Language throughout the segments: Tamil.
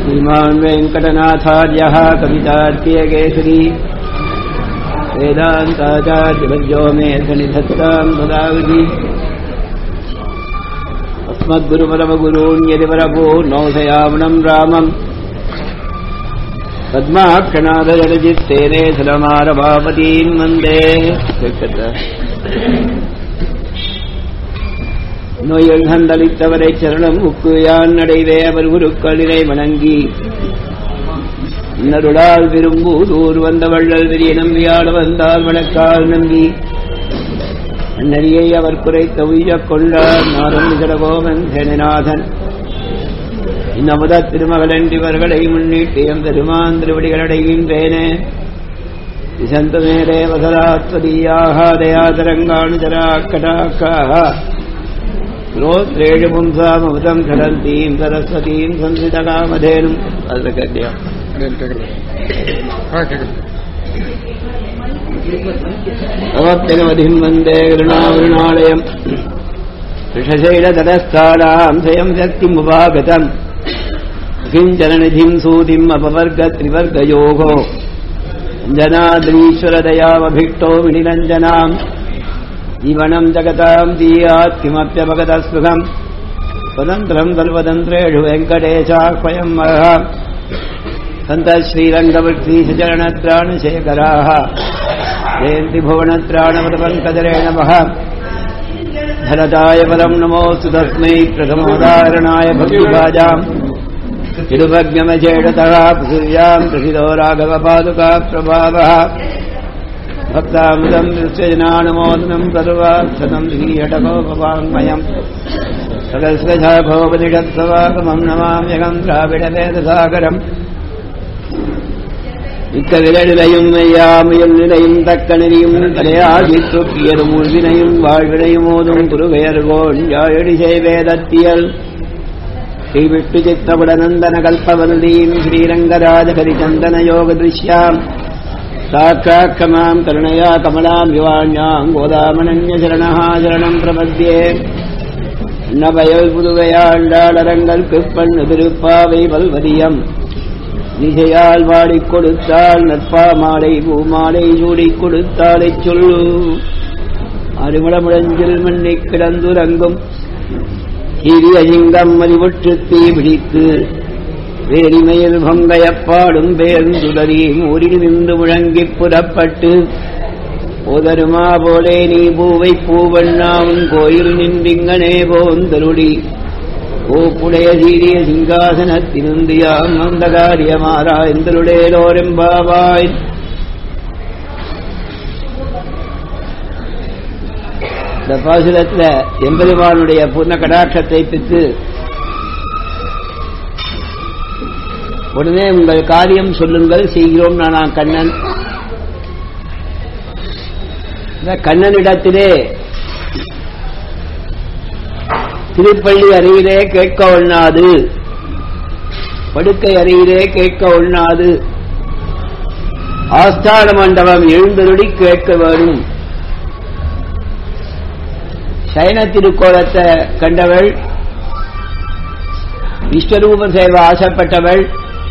श्रीमान् वेङ्कटनाथार्यः कवितार्कीयकेसरी वेदान्ताचार्यभज्यो मे सनिधत्ताम् तदाविधि अस्मद्गुरुपरमगुरून् यदिवरभो नौसयावणम् रामम् पद्माक्षणादजरजित्तेने सुरमारभापतीन् वन्दे நோயெழுந்தளித்தவரை சரணம் உக்கு யான் நடைவே அவர் குருக்களினை வணங்கி இன்னருளால் விரும்பூதூர் வந்த வள்ளல் விரிய நம்பியாட வந்தால் வணக்கால் நம்பி அந்நறியை அவர் குறைத்த உய்யக் கொண்டார் நாதம் விசடகோமன் சேனநாதன் இன்னமுத திருமகளன் இவர்களை முன்னிட்டு எம் பெருமான் திருவடிகள் அடைகின்றேனே விசந்தமேரே வசலாத்வதீயாக தயாதரங்காணுஜராக்கடாக்காக ஸ்ரோத்ரேஷு பும்சாமமுதம் கடந்தீம் சரஸ்வதீம் சம்சிதகாமதேனும் அது கேட்டியா அவத்திரமதிம் வந்தே கிருணாவிருணாலயம் ऋषशैलतरस्थानाम् स्वयम् शक्तिमुपागतम् किञ्चननिधिम् सूतिम् अपवर्गत्रिवर्गयोः जनाद्रीश्वरदयामभिक्तो विनिरञ्जनाम् जीवनम् जगताम् दीयात् किमप्यपगतस्पृहम् स्वतन्त्रम् कल्पतन्त्रेषु वेङ्कटेशाह्वयम् मरः सन्तः श्रीरङ्गवृत्तीशचरणत्राणशेखराः जयन्ति भुवनत्राणवतपङ्कजरेण मह धनदाय परम् नमोऽस्तु तस्मै प्रथमोदाहरणाय भक्तिभाजाम् तिरुभग्यमचेडतः पृथिव्याम् प्रसिदो राघवपादुका प्रभावः भक्तामृतम् विश्वजनानुमोदनम् सर्वाक्षतम् श्रीहटकोपवाङ्मयम् सगस्वजा भवपतिषत्सवागमम् नमाम्यहम् द्राविडवेदसागरम् மிக்க விரலிலையும் மெய்யாமையும் நிலையும் தக்க நெறியும் தலையாகி தொக்கியதும் உள்வினையும் வாழ்வினையும் ஓதும் குருவேர்கோள் யாழடி செய்வேதத்தியல் ஸ்ரீவிஷ்ணு சித்தபுடநந்தன கல்பவல்லீம் ஸ்ரீரங்கராஜ ஹரிச்சந்தன யோக திருஷ்யாம் சாட்சாக்கமாம் கருணையா கமலாம் யுவாண்யாம் கோதாமனன்ய சரணஹா சரணம் பிரபத்யே நபயல் புதுவையாண்டாளரங்கற்கு பண்ணு திருப்பாவை பல்வதியம் நிசையால் வாடிக் கொடுத்தால் நட்பா மாலை பூமாலை சூடிக் கொடுத்தாலை சொல்லு அருமளமுழஞ்சில் மண்ணி கிடந்துரங்கும் சிறிய சிங்கம் மதிவுற்று தீ பிடித்து வேலிமையில் பொங்கையப்பாடும் பேருந்துடரி ஊரில் நின்று முழங்கிப் புறப்பட்டு போதருமா போலே நீ பூவை பூவண்ணாவும் கோயில் நின்றிங்கனே போந்தருடி ஓப்புடைய சீரிய சிங்காசனத்தினுந்தியாம் அந்த காரியமாறா எந்தருடையோரெம்பாவாய் இந்த பாசுரத்துல எம்பெருமானுடைய பூர்ண கடாட்சத்தை பெற்று உடனே உங்கள் காரியம் சொல்லுங்கள் செய்கிறோம் நான் கண்ணன் இந்த கண்ணனிடத்திலே திருப்பள்ளி அருகிலே கேட்க ஒண்ணாது படுக்கை அருகிலே கேட்க ஒண்ணாது ஆஸ்தான மண்டபம் எழுந்தருளி கேட்க வரும் சயன திருக்கோலத்தை கண்டவள் விஸ்வரூப சேவை ஆசைப்பட்டவள்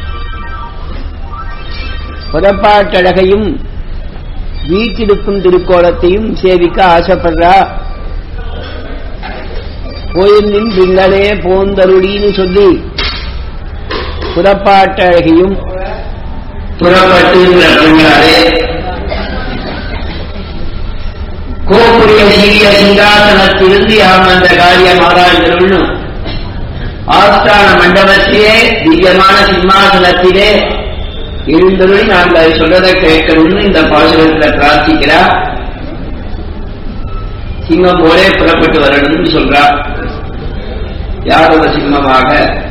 புறப்பாட்டழகையும் வீட்டிருக்கும் திருக்கோலத்தையும் சேவிக்க ஆசைப்படுறா கோயிலின் பிங்களே போந்தருளின்னு சொல்லி புறப்பாட்டழகையும் புறப்பட்டு பின்னாலே கோப்புடைய சீரிய சிங்காசனத்திலிருந்து யாம் அந்த காரியம் ஆராய்ந்தருள்னும் ஆஸ்தான மண்டபத்திலே திவ்யமான சிம்மாசனத்திலே எழுந்தருளி நாங்கள் சொல்றதை கேட்கணும்னு இந்த பாசுரத்தில் பிரார்த்திக்கிறார் சிங்கம் போலே புறப்பட்டு வரணும்னு சொல்றார் யாதவ சிம்மமாக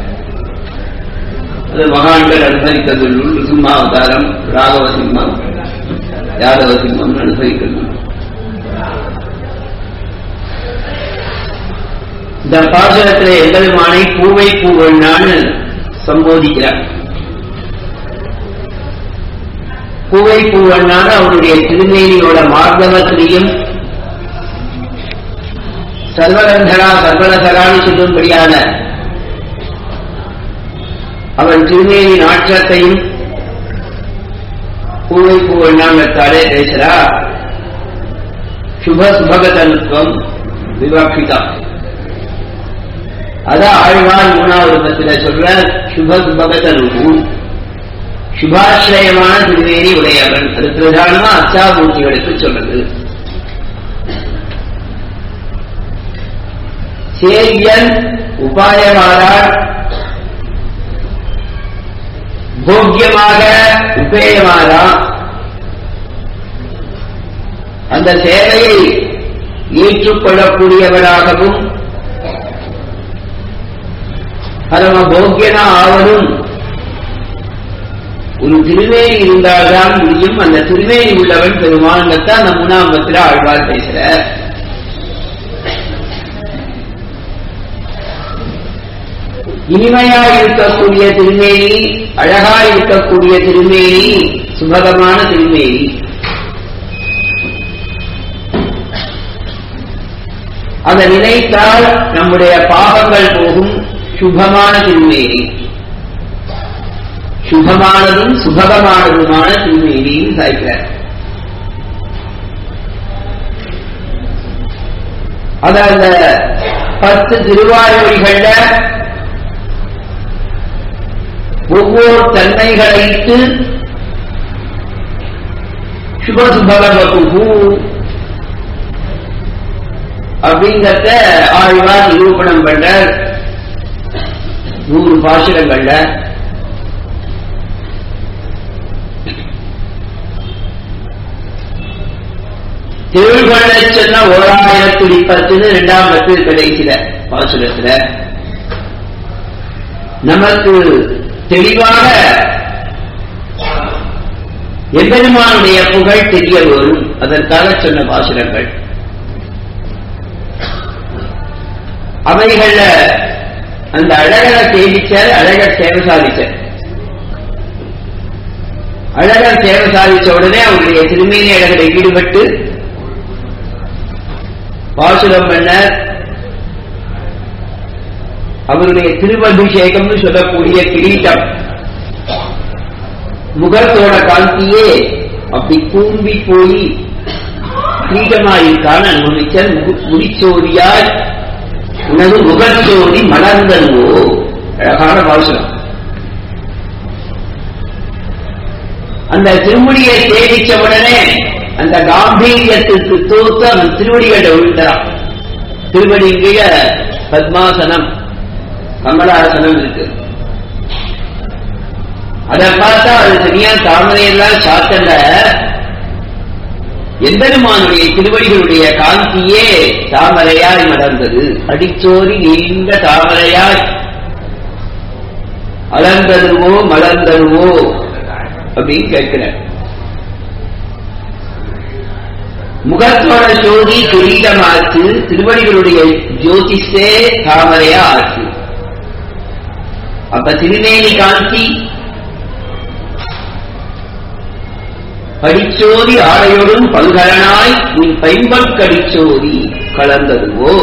அது மகான்கள் அனுசரித்ததுள்ளுள் சிம்மாவதாரம் ராகவ சிம்மம் யாதவ சிம்மம் அனுசரிக்கிறது இந்த பாசுரத்தில் எம்பெருமானை பூவை பூவண்ணான்னு சம்போதிக்கிறார் பூவை பூவண்ணான்னு அவருடைய திருநேரியோட மார்க்கவத்திலையும் சர்வகந்தரா சர்வலகரான்னு சொல்லும்படியான அவன் திருமேனி நாற்றத்தையும் பூவை பூவண்ணாங்கத்தாலே பேசுறா சுப சுபகதனுத்துவம் விவக்ஷிதம் அதான் ஆழ்வார் மூணாவது பத்தில சொல்ற சுப சுபகதனு சுபாசிரயமான திருவேணி உடையவன் அது பிரதானமா அச்சாமூர்த்திகளுக்கு சொல்றது சேவியன் உபாயமானார் போக்கியமாக உபேயமானார் அந்த சேவையை ஏற்றுக்கொள்ளக்கூடியவராகவும் பரம போக்கியனா ஆவதும் ஒரு திருவேணி இருந்தால்தான் முடியும் அந்த திருவேணி உள்ளவன் பெருமானத்தான் அந்த மூணாம் பத்திர ஆழ்வார் பேசுற இனிமையா இருக்கக்கூடிய திருமேனி அழகா இருக்கக்கூடிய திருமேனி சுபகமான திருமேனி அதை நினைத்தால் நம்முடைய பாவங்கள் போகும் சுபமான திருமேனி சுபமானதும் சுபகமானதுமான திருமேனியும் சாய்க்கிறார் அத அந்த பத்து திருவாரூரிகள்ல ஒவ்வொரு தன்மைகளைத்து சுபசுபகவகு அப்படிங்கறத ஆழ்வார் நிரூபணம் பண்ற நூறு பாசுரங்கள்ல திருள்கொள்ள சொன்ன ஓராயிரத்தி பத்துன்னு இரண்டாம் பத்து கடைசியில பாசுரத்துல நமக்கு தெளிவாக எம்பெருமானுடைய புகழ் தெரிய வரும் அதற்காக சொன்ன பாசுரங்கள் அவைகள்ல அந்த அழகரை தேடிச்சார் அழகர் சேவை சாதிச்சார் அழகர் சேவை சாதிச்ச உடனே அவருடைய திருமேனி அழகரை ஈடுபட்டு பாசுரம் பண்ணார் அவருடைய திருவபிஷேகம்னு சொல்லக்கூடிய கிரீட்டம் முகத்தோட காந்தியே அப்படி கூம்பி போய் கிரீடமாயிருக்கான அனுபவிச்சர் முடிச்சோதியாய் உனது முகச்சோதி மலர்ந்ததுவோ அழகான பாசுரம் அந்த திருமுடியை சேவிச்ச உடனே அந்த காம்பீரியத்திற்கு தோத்து அவன் திருவடிகளை விழுந்தான் திருவடி கீழ பத்மாசனம் கமலாசனம் இருக்கு அதை பார்த்தா அது தனியா தாமரையெல்லாம் சாத்தல எம்பெருமானுடைய திருவடிகளுடைய காந்தியே தாமரையாய் மலர்ந்தது அடிச்சோரி நீண்ட தாமரையாய் அலர்ந்ததுவோ மலர்ந்ததுவோ அப்படின்னு கேட்கிறேன் முகத்தோட ஜோதி கிரீடமாச்சு திருவடிகளுடைய ஜோதிஷே தாமரையா ஆச்சு அப்ப திருமேனி காந்தி படிச்சோதி ஆடையோடும் பல்கலனாய் உன் பைம்பற்கடிச்சோதி கலந்ததுவோ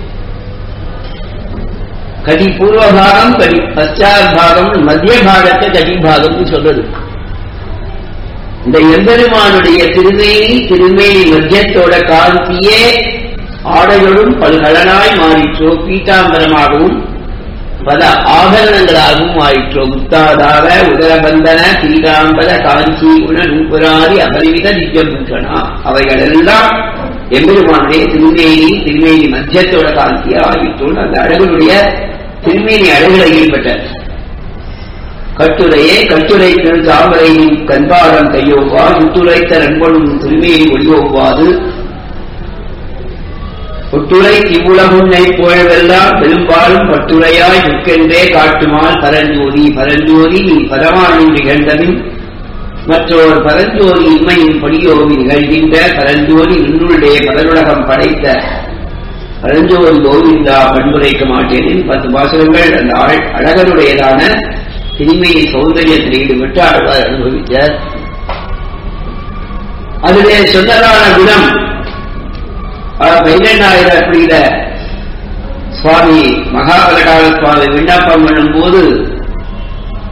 கடி பூர்வபாகம் கடி பச்சாத் பாகம் மத்திய பாகத்தை கடி பாகம்னு சொல்றது இந்த எம்பெருமானுடைய திருமேனி திருமேனி மத்தியத்தோட காந்தியே ஆடையோடும் பல்கலனாய் மாறிற்றோ பீட்டாம்பரமாகவும் பல ஆபரணங்களாகவும் ஆயிற்றோ முத்தாதார உதரபந்தன பீடாம்பர காஞ்சி குண நூபுராதி அபரிவித திவ்யபூஷணா அவைகள் எல்லாம் எம்பெருமானுடைய திருமேனி திருமேனி மத்தியத்தோட காந்தியா ஆயிற்றோன்னு அந்த அழகனுடைய திருமேனி அழகுல ஈடுபட்ட கட்டுரையே கட்டுரை திரு தாமரையின் கண்பாடம் கையோவா முத்துரைத்த நண்பனும் திருமேனி ஒளியோவாது ஒட்டுரை இவ்வுலகுன்னை புகழ்வெல்லாம் பெரும்பாலும் பட்டுரையாய் நிற்கென்றே காட்டுமால் பரஞ்சோதி பரஞ்சோதி நீ பரமானின் நிகழ்ந்ததும் மற்றோர் பரஞ்சோதி இம்மையின் படியோவி நிகழ்கின்ற பரஞ்சோதி நின்றுள்ளே பரலுலகம் படைத்த பரஞ்சோதி கோவிந்தா பண்புரைக்க மாட்டேன் பத்து பாசனங்கள் அந்த அழகருடையதான இனிமையை சௌந்தரியத்தில் ஈடுபட்டு ஆழ்வார் அனுபவித்தார் அதிலே சொன்னதான குணம் பைரண்டாயிரம் அப்படிங்கிற சுவாமி மகாபலகால சுவாமி விண்ணப்பம் பண்ணும் போது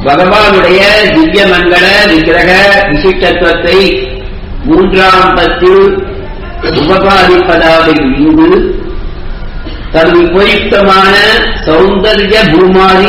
பகவானுடைய திவ்ய மங்கள விக்கிரக விசிஷ்டத்துவத்தை மூன்றாம் பத்தில் உபபாதிப்பதாக இங்கு தன் உபயுக்தமான சௌந்தர்ய பூமாரி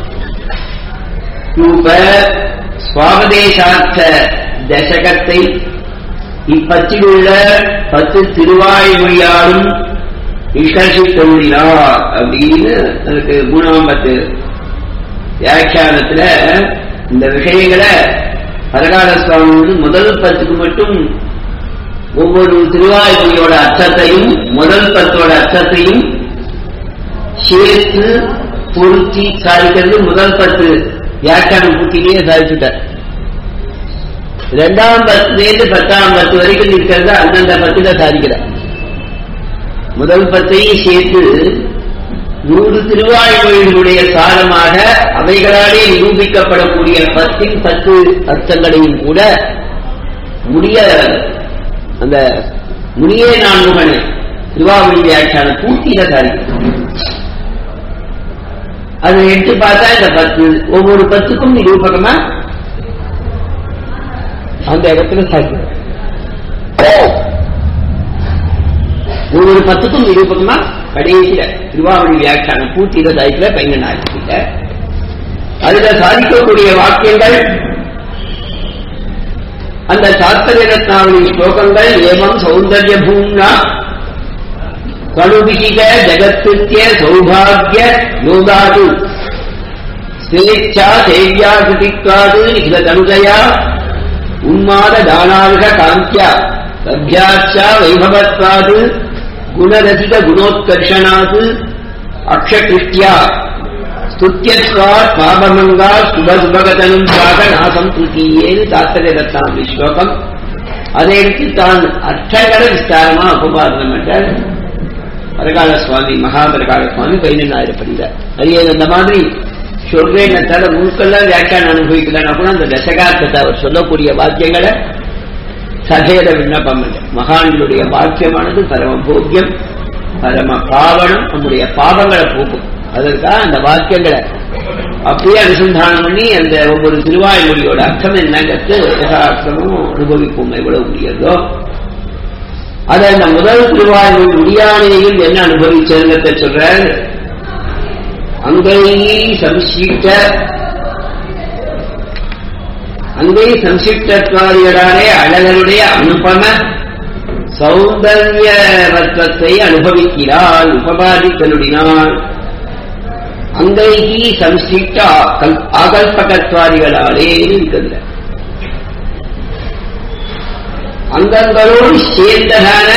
ரூப சுவாபதேசார்த்த தசகத்தை இப்பத்திலுள்ள பத்து திருவாய்மொழியாலும் நிகழ்ச்சித் தோன்றினார் அப்படின்னு அதுக்கு மூணாம் பத்து வியாக்கியானத்துல இந்த விஷயங்களை பரகால சுவாமி வந்து முதல் பத்துக்கு மட்டும் ஒவ்வொரு திருவாய்மொழியோட அர்த்தத்தையும் முதல் பத்தோட அர்த்தத்தையும் சேர்த்து பொருத்தி சாதிக்கிறது முதல் பத்து வியாக்கியானம் பூர்த்திலேயே சாதிச்சுட்டார் இரண்டாம் பத்துலேருந்து பத்தாம் பத்து வரைக்கும் இருக்கிறத அந்தந்த பத்துல சாதிக்கிறார் முதல் பத்தையும் சேர்த்து நூறு திருவாய்மொழிகளுடைய சாரமாக அவைகளாலே நிரூபிக்கப்படக்கூடிய பத்தின் பத்து அர்த்தங்களையும் கூட முடிய அந்த முனியே நான்முகன் திருவாவளி வியாக்கியான பூர்த்தியில சாதிக்கிறார் அதை எடுத்து பார்த்தா இந்த பத்து ஒவ்வொரு பத்துக்கும் நிரூபகமா அந்த இடத்துல சாதிக்கிறார் ஒவ்வொரு பத்துக்கும் நிரூபகமா கடைசியில திருவாவளி வியாக்கியான பூர்த்தியில சாதிக்கிற பையன் ஆகிட்ட அதுல சாதிக்கக்கூடிய வாக்கியங்கள் அந்த சாஸ்திர ரத்னாவளி ஸ்லோகங்கள் ஏவம் சௌந்தர்ய பூம்னா கணுபிகிக ஜகத்கிருத்திய சௌபாகிய யோகாது ஸ்வேச்சா சேவியா கிருதிக்காது நிகிலதனுஜயா உன்மாத தானாவிக காந்தியா சத்யாச்சா வைபவத்வாது குணரசிக குணோத்கர்ஷனாது அக்ஷகிருஷ்டியா ஸ்துத்தியத்வாத் பாபமங்கா சுபசுபகதனும் சாக நாசம் துதியேன்னு தாத்தர ரத்னாவளி ஸ்லோகம் அதை எடுத்து தான் அர்த்தங்களை விஸ்தாரமா உபபாதனம் என்றார் பரகால சுவாமி மகாபரகால சுவாமி பதினெண்ணாயிரப்படிதார் அரிய அந்த மாதிரி சொல்றேன் தவிர முழுக்கெல்லாம் வியாக்கியானம் அனுபவிக்கலன்னா கூட அந்த தசகார்த்தத்தை அவர் சொல்லக்கூடிய வாக்கியங்களை சதேத விண்ணப்பம் இல்லை மகான்களுடைய வாக்கியமானது பரம போக்கியம் பரம பாவனம் நம்முடைய பாவங்களை போக்கும் அதற்காக அந்த வாக்கியங்களை அப்படியே அனுசந்தானம் பண்ணி அந்த ஒவ்வொரு திருவாய்மொழியோட அர்த்தம் என்னங்கிறது யதார்த்தமும் அனுபவிப்போம் எவ்வளவு முடியறதோ அதை அந்த முதல் திருவாய்மொழி முடியானையும் என்ன அனுபவிச்சதுங்கிறத சொல்ற அங்கை சம்சிட்ட அங்கை சம்சிப்டத்வாதிகளாலே அழகருடைய அனுபம சௌந்தர்யவத்வத்தை அனுபவிக்கிறாள் உபபாதித்தலுடினாள் அங்கைகி சம்சிப்ட ஆகல்பகத்வாதிகளாலே இருக்கிறது அங்கங்களோடு சேர்ந்ததான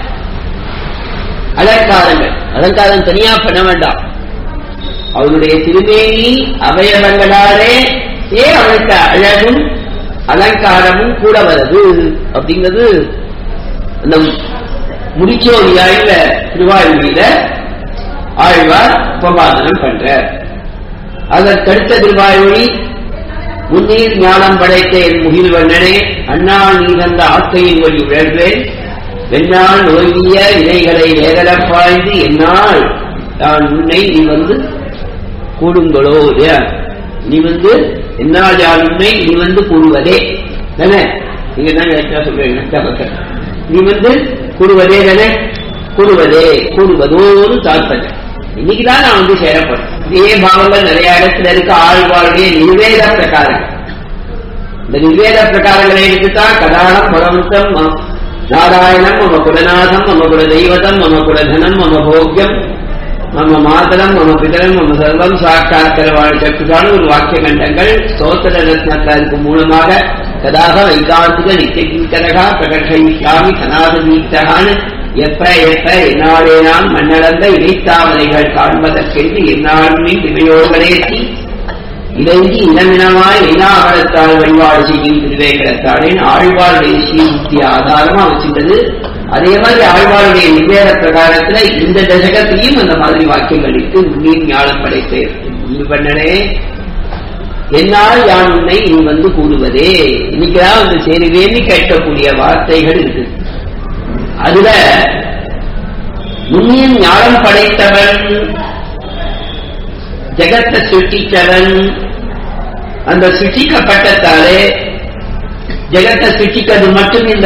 அலங்காரங்கள் அலங்காரம் தனியா பண்ண வேண்டாம் அவனுடைய திருமேனி அவயவங்களாலே ஏ அவனுக்கு அழகும் அலங்காரமும் கூட வருது அப்படிங்கிறது அந்த முடிச்சோதியாயில திருவாழ்வியில ஆழ்வார் உபபாதனம் பண்ற அதற்கடுத்த திருவாழ்வழி முன்னீர் ஞானம் படைத்த என் முகில் வண்ணனே அண்ணாள் நீ தந்த ஆக்கையின் வழி உழல்வேன் வெண்ணாள் நோய்விய இலைகளை வேதலப் பாய்ந்து என்னால் நான் உன்னை நீ வந்து கூடுங்களோ இல்லையா நீ வந்து என்னால் யான் உன்னை நீ வந்து கூடுவதே தானே நீங்க தான் கரெக்டா சொல்றீங்க நீ வந்து கூடுவதே தானே கூடுவதே கூடுவதோடு தாற்பயம் இன்னைக்குதான் நான் வந்து சேரப்படும் இதே பாவங்கள் நிறைய இடத்துல இருக்க ஆழ்வாருடைய நிர்வேத பிரகாரம் இந்த நிர்வேத பிரகாரங்களை எடுத்துதான் கதானம் பரமந்தம் நாராயணம் மம குலநாதம் மம குல தெய்வதம் மம குலதனம் மம போக்கியம் மம மாதரம் மம பிதரம் மம சர்வம் சாட்சாத்கரவாழ் சற்றுக்கான ஒரு வாக்கிய கண்டங்கள் ஸ்தோத்திர ரத்னத்திற்கு மூலமாக கதாக வைகாந்திக நித்தியகரகா பிரகட்சியாமி சனாதனீத்தகான்னு எப்ப எப்ப என்னாடேனாம் மண்ணளந்த இடைத்தாமரைகள் காண்பதற்கென்று என்னாலுமே இவையோர்களேற்றி இறைஞ்சி இனமினமாய் எண்ணாவரத்தால் வழிபாடு செய்யும் திருவேகரத்தாளின் ஆழ்வாருடைய ஸ்ரீமுக்தி ஆதாரமா வச்சிருந்தது அதே மாதிரி ஆழ்வாருடைய நிர்வேத பிரகாரத்துல இந்த தசகத்திலையும் அந்த மாதிரி வாக்கியங்கள் இட்டு உன்னீர் ஞானம் படைத்தேன் இது பண்ணனே என்னால் யான் உன்னை நீ வந்து கூடுவதே இன்னைக்குதான் வந்து சேருவேன்னு கேட்கக்கூடிய வார்த்தைகள் இருக்கு அதுல முன்னின் ஞானம் படைத்தவன் ஜெகத்தை சுட்டித்தவன் அந்த சிருஷ்டிக்கப்பட்டத்தாலே ஜெகத்தை சிருஷ்டிக்கிறது மட்டும் இந்த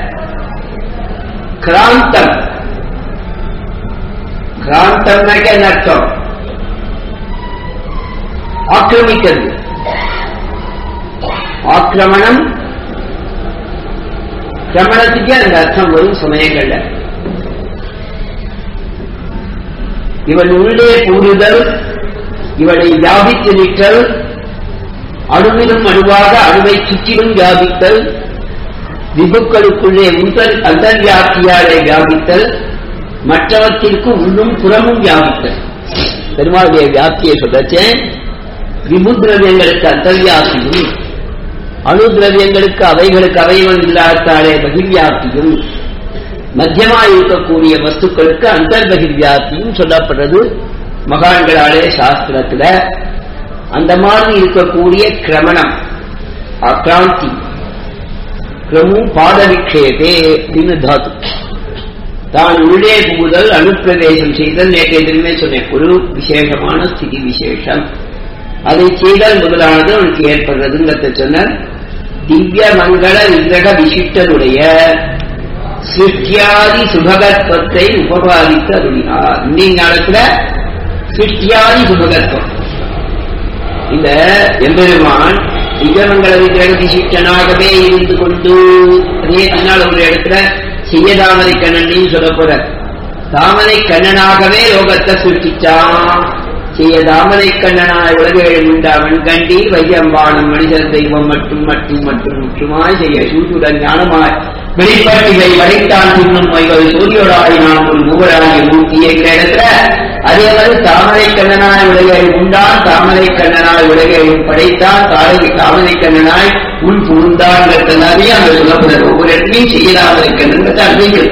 கிராந்தம் கிராந்தம்னாக்க என்ன அர்த்தம் ஆக்கிரமிக்கிறது ஆக்கிரமணம் கிரமணத்துக்கே அந்த அர்த்தம் வரும் சமயங்கள்ல இவன் உள்ளே கூறுதல் இவனை வியாபித்து நிற்றல் அணுவிலும் அணுவாக அணுவை சுற்றிலும் வியாபித்தல் விபுக்களுக்குள்ளே முதல் அந்தர்வியாப்தியாலே வியாபித்தல் மற்றவற்றிற்கு உள்ளும் புறமும் வியாபித்தல் பெருமாளுடைய வியாப்தியை சொல்லச்சேன் விபுதிரவியங்களுக்கு அந்தர்வியாப்தியும் அணு திரவியங்களுக்கு அவைகளுக்கு அவைவன் இல்லாதாலே பகிர்வியாப்தியும் மத்தியமா இருக்கக்கூடிய வஸ்துக்களுக்கு அந்தர்பகிர்வியாப்தியும் சொல்லப்படுறது மகான்களாலே சாஸ்திரத்துல அந்த மாதிரி இருக்கக்கூடிய கிரமணம் அக்ராந்தி கிரமும் பாதவிக்ஷேபே அப்படின்னு தாத்து தான் உள்ளே புகுதல் அனுப்பிரவேசம் செய்தல் நேற்றைய தினமே சொன்னேன் ஒரு விசேஷமான ஸ்திதி விசேஷம் அதை செய்தல் முதலானது அவனுக்கு ஏற்படுறதுங்கிறத சொன்னார் திவ்ய மங்கள விக்கிரக விசிஷ்டனுடைய சிருஷ்டியாதி சுபகத்வத்தை உபபாதித்து அருளினார் இன்னைய காலத்துல சிருஷ்டியாதி சுபகத்வம் இந்த எம்பெருமான் திவ்யமங்கள விக்கிரக விசிஷ்டனாகவே இருந்து கொண்டு அதே அதனால ஒரு இடத்துல செய்ய தாமரை கண்ணன் சொல்ல போற தாமரை கண்ணனாகவே லோகத்தை சிருஷ்டிச்சான் செய்ய தாமரை கண்ணனாய் உலகேழு உண்டாவன் கண்டி வையம்பானம் மனிதர் தெய்வம் மட்டும் மட்டும் மட்டும் முற்றுமாய் செய்ய சூட்டுடன் ஞானமாய் வெளிப்பாட்டிகளை வரைத்தான் பின்னும் வைகள் சூரியோடாய் நாம் ஒரு மூவராகிய மூர்த்தியை இடத்துல அதே மாதிரி தாமரை கண்ணனாய் உலகேழு உண்டான் தாமரை கண்ணனாய் உலகேழும் படைத்தான் தாரை தாமரை கண்ணனாய் உள் புகுந்தான் எல்லாமே அங்க சொல்லப்படுறது ஒவ்வொரு இடத்துலையும் செய்ய தாமரை கண்ணன் அறிவிகள்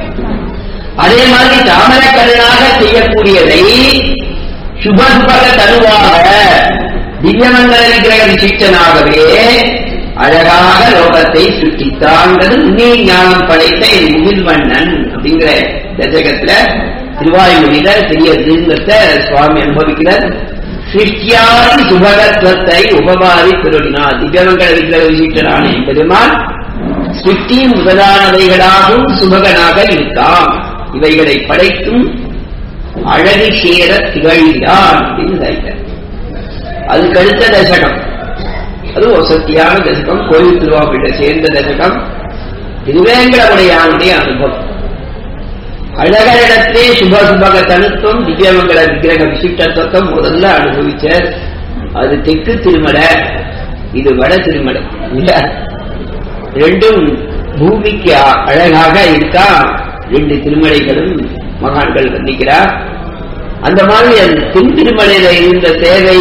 அதே மாதிரி தாமரை கண்ணனாக செய்யக்கூடியதை சுபசுபக தருவாக திவ்யமங்கல விக்கிரக விசிஷ்டனாகவே அழகாக லோகத்தை சுற்றித்தாங்கிறது உன்னே ஞானம் படைத்த என் முகில்வண்ணன் அப்படிங்கிற தசகத்துல திருவாயுமொழியில தெரியறதுங்கிறத சுவாமி அனுபவிக்கிறார் சிருஷ்டியாதி சுபகத்துவத்தை உபவாதி திருடினார் திவ்யமங்கல விக்கிரக விசிஷ்டனான பெருமான் சிருஷ்டி முதலானவைகளாகவும் சுபகனாக இருக்கான் இவைகளை படைத்தும் அழகு சேர திகழ்கிறான் அப்படின்னு சாய்த்தார் அதுக்கு அடுத்த தசகம் அது வசத்தியான தசகம் கோயில் திருவாப்பிட்ட சேர்ந்த தசகம் திருவேங்கடமுடையானுடைய அனுபவம் அழகரிடத்தே சுப சுபக தனுத்துவம் திவ்யமங்கல விக்கிரக விசிஷ்டத்துவம் முதல்ல அனுபவிச்சார் அது தெற்கு திருமலை இது வட திருமலை இல்ல ரெண்டும் பூமிக்கு அழகாக இருக்கா ரெண்டு திருமலைகளும் மகான்கள் வர்ணிக்கிறார் அந்த மாதிரி அந்த தென் திருமலையில இருந்த சேவை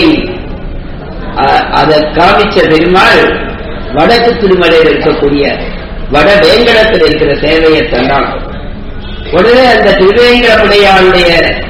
அதை காமிச்ச பெருமாள் வடக்கு திருமலையில் இருக்கக்கூடிய வட வேங்கடத்தில் இருக்கிற சேவையை தந்தான் உடனே அந்த திருவேங்கடமுடையாளுடைய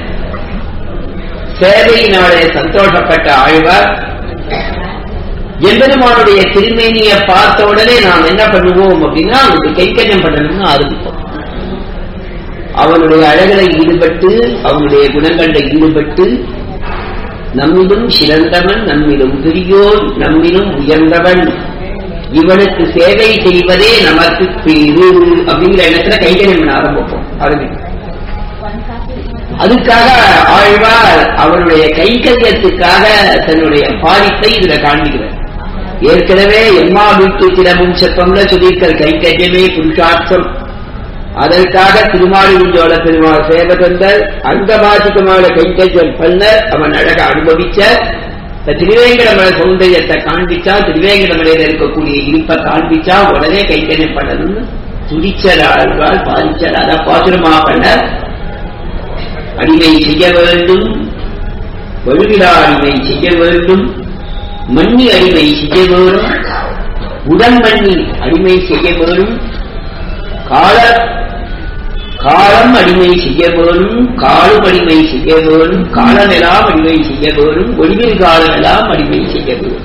சேவையினாலே சந்தோஷப்பட்ட ஆழ்வார் எம்பெருமானுடைய திருமேனியை பார்த்த உடனே நாம் என்ன பண்ணுவோம் அப்படின்னா அவனுக்கு கைக்கரியம் பண்ணணும்னு ஆரம்பிப்போம் அவனுடைய அழகில ஈடுபட்டு அவனுடைய குணங்கள்ல ஈடுபட்டு நம்மிலும் சிறந்தவன் நம்மிலும் பெரியோன் நம்மிலும் உயர்ந்தவன் இவனுக்கு சேவை செய்வதே நமக்கு பேரு அப்படிங்கிற இடத்துல கைகரியம் பண்ண ஆரம்பிப்போம் ஆரம்பிப்போம் அதுக்காக ஆழ்வார் அவருடைய கைகரியத்துக்காக தன்னுடைய பாதிப்பை இதுல காண்பிக்கிறார் ஏற்கனவே எம்மா வீட்டு தினமும் செப்பம்ல சொல்லியிருக்கிற கைகரியமே புருஷார்த்தம் அதற்காக திருமாலிஞ்சோட பெருமாள் சேவகந்தர் அங்கமாசிகமான கைங்கஜல் பல்லர் அவன் அழக அனுபவிச்ச திருவேங்கடமலை சௌந்தரியத்தை காண்பிச்சா திருவேங்கடமலையில இருக்கக்கூடிய இருப்பை காண்பிச்சா உடனே கைங்கரியம் பண்ணணும்னு துடிச்சல் ஆழ்வாள் பாதிச்சல் அத பாசுரமா பண்ண அடிமை செய்ய வேண்டும் வழுவிழா அடிமை செய்ய வேண்டும் மண்ணி அடிமை செய்ய வேண்டும் உடன் மண்ணி அடிமை செய்ய வேண்டும் கால காலம் அடிமை செய்ய வேணும் காலும் அடிமை செய்ய வேணும் காலமெல்லாம் அடிமை செய்ய வேணும் ஒளிவில் காலமெல்லாம் அடிமை செய்ய வேணும்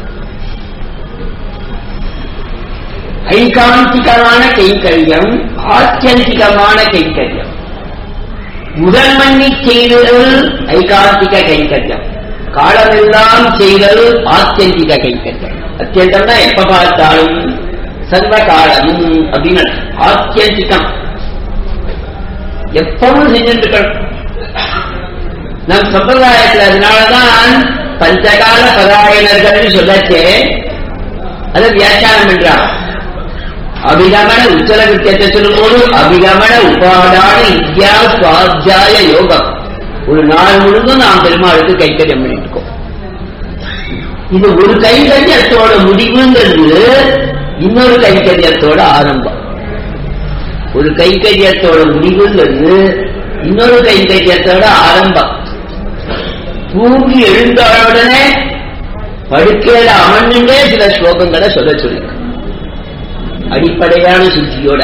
ஐகாந்திகமான கைங்கரியம் ஆத்தியந்திகமான கைங்கரியம் முதல் மண்ணி செய்தல் ஐகாந்திக கைங்கரியம் காலமெல்லாம் செய்தல் ஆத்தியந்திக கைங்கரியம் அத்தியந்தம்னா எப்ப பார்த்தாலும் சர்வ காலமும் அப்படின்னு அர்த்தம். ஆத்தியந்திகம் எப்பவும் செஞ்சுட்டு இருக்கணும் நம் சம்பிரதாயத்தில் அதனாலதான் பஞ்சகால பராயணர்கள் சொல்லச்சே அதை வியாக்கியானம் பண்றான் அபிகமன உச்சல வித்தியத்தை சொல்லும்போது அபிகமன உபாடான வித்யா சுவாத்தியாய யோகம் ஒரு நாள் முழுதும் நாம் பெருமாளுக்கு கைக்கரியம் பண்ணிட்டு இருக்கோம் இது ஒரு கைங்கரியத்தோட முடிவுங்கிறது இன்னொரு கைங்கரியத்தோட ஆரம்பம் ஒரு கைங்கரியத்தோட முடிவுங்கிறது இன்னொரு கைங்கரியத்தோட ஆரம்பம் தூங்கி எழுந்த உடனே படுக்கையில அமர்ந்துட்டே சில ஸ்லோகங்களை சொல்ல சொல்லிருக்கு அடிப்படையான சுத்தியோட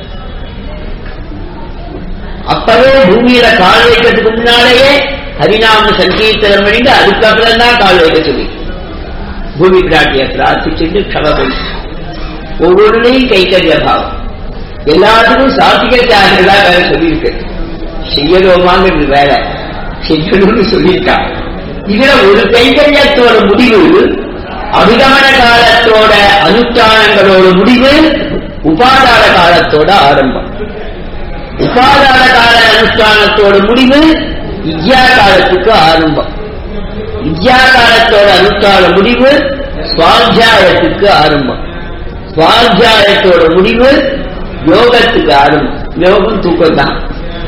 அப்பவே பூமியில கால் வைக்கிறதுக்கு முன்னாலேயே ஹரிநாம சங்கீர்த்தனம் பண்ணிட்டு அதுக்கப்புறம் தான் கால் வைக்க சொல்லி பூமி பிராட்டிய பிரார்த்திச்சுட்டு க்ஷமபடி ஒவ்வொருளையும் கைக்கரிய பாவம் எல்லாத்துக்கும் சாத்திக தியாகங்களா வேற சொல்லியிருக்கு செய்யணுமாங்கிறது வேற செய்யணும்னு சொல்லியிருக்கா இதுல ஒரு கைங்கரியத்தோட முடிவு அபிகமன காலத்தோட அனுஷ்டானங்களோட முடிவு உபாதான காலத்தோட ஆரம்பம் உபாதான கால அனுஷ்டானத்தோட முடிவு வித்யா காலத்துக்கு ஆரம்பம் வித்யா காலத்தோட அனுஷ்டான முடிவு சுவாத்தியாயத்துக்கு ஆரம்பம் சுவாத்தியாயத்தோட முடிவு யோகத்துக்கு ஆரம்பம் யோகம் தூக்கம் தான்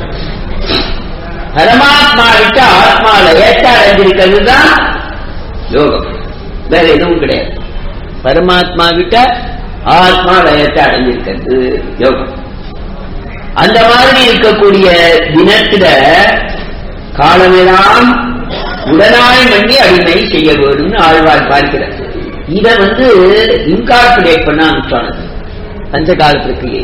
பரமாத்மா விட்டு ஆத்மால ஏற்ற அடைஞ்சிருக்கிறது தான் யோகம் வேற எதுவும் கிடையாது பரமாத்மா விட்ட ஆத்மா லயத்தை அடைஞ்சிருக்கிறது யோகம் அந்த மாதிரி இருக்கக்கூடிய தினத்துல காலமெல்லாம் உடனாய் பண்ணி அடிமை செய்ய வேண்டும்னு ஆழ்வார் பார்க்கிறார் இதை வந்து இன்கார்பரேட் பண்ண அனுஷ்டானது பஞ்சகால பிரக்கிரியை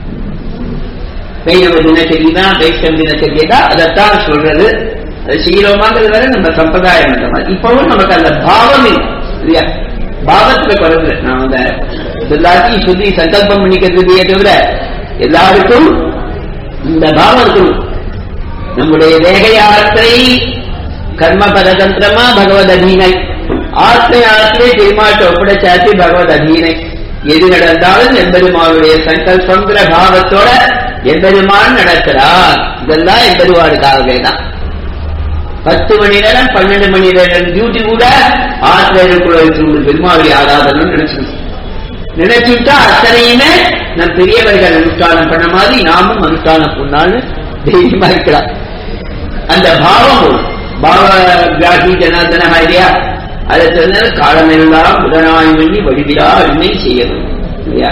வைணவ தினச்சரியனா வைஷ்ணவ தினச்சரியதா அதைத்தான் சொல்றது அது செய்யறோமாங்கிறது வேற நம்ம சம்பிரதாயம் அந்த மாதிரி இப்பவும் நமக்கு அந்த பாவம் இல்லை இல்லையா பாவத்துல குறைஞ்சு நான் அந்த எல்லாத்தையும் சொல்லி சங்கல்பம் பண்ணிக்கிறதுலையே தவிர எல்லாருக்கும் இந்த பாவம் இருக்கணும் நம்முடைய தேக யாத்திரை கர்ம பரதந்திரமா பகவத் அதீனை ஆத்ம யாத்திரை பெருமாட்டை ஒப்படைச்சாச்சு பகவத் அதீனை எது நடந்தாலும் எம்பெருமானுடைய சங்கல்பங்கிற பாவத்தோட எம்பெருமான் நடக்கிறார் இதெல்லாம் எம்பெருமானுக்காகவே தான் பத்து மணி நேரம் பன்னெண்டு மணி நேரம் டியூட்டி கூட ஆசிரியருக்குள்ள பெருமாளுடைய ஆராதனை நினைச்சிருக்கோம் நினைச்சுட்டா அத்தனையுமே நம் பெரியவர்கள் அனுஷ்டானம் பண்ண மாதிரி நாமும் அனுஷ்டானம் பண்ணான்னு தைரியமா இருக்கலாம் அந்த பாவம் வரும். பாவ கிராகி ஜனார்தன இல்லையா அதை தெரிஞ்ச காலமெல்லாம் உடனாய் பண்ணி வடிவிலா அருமை செய்யணும் இல்லையா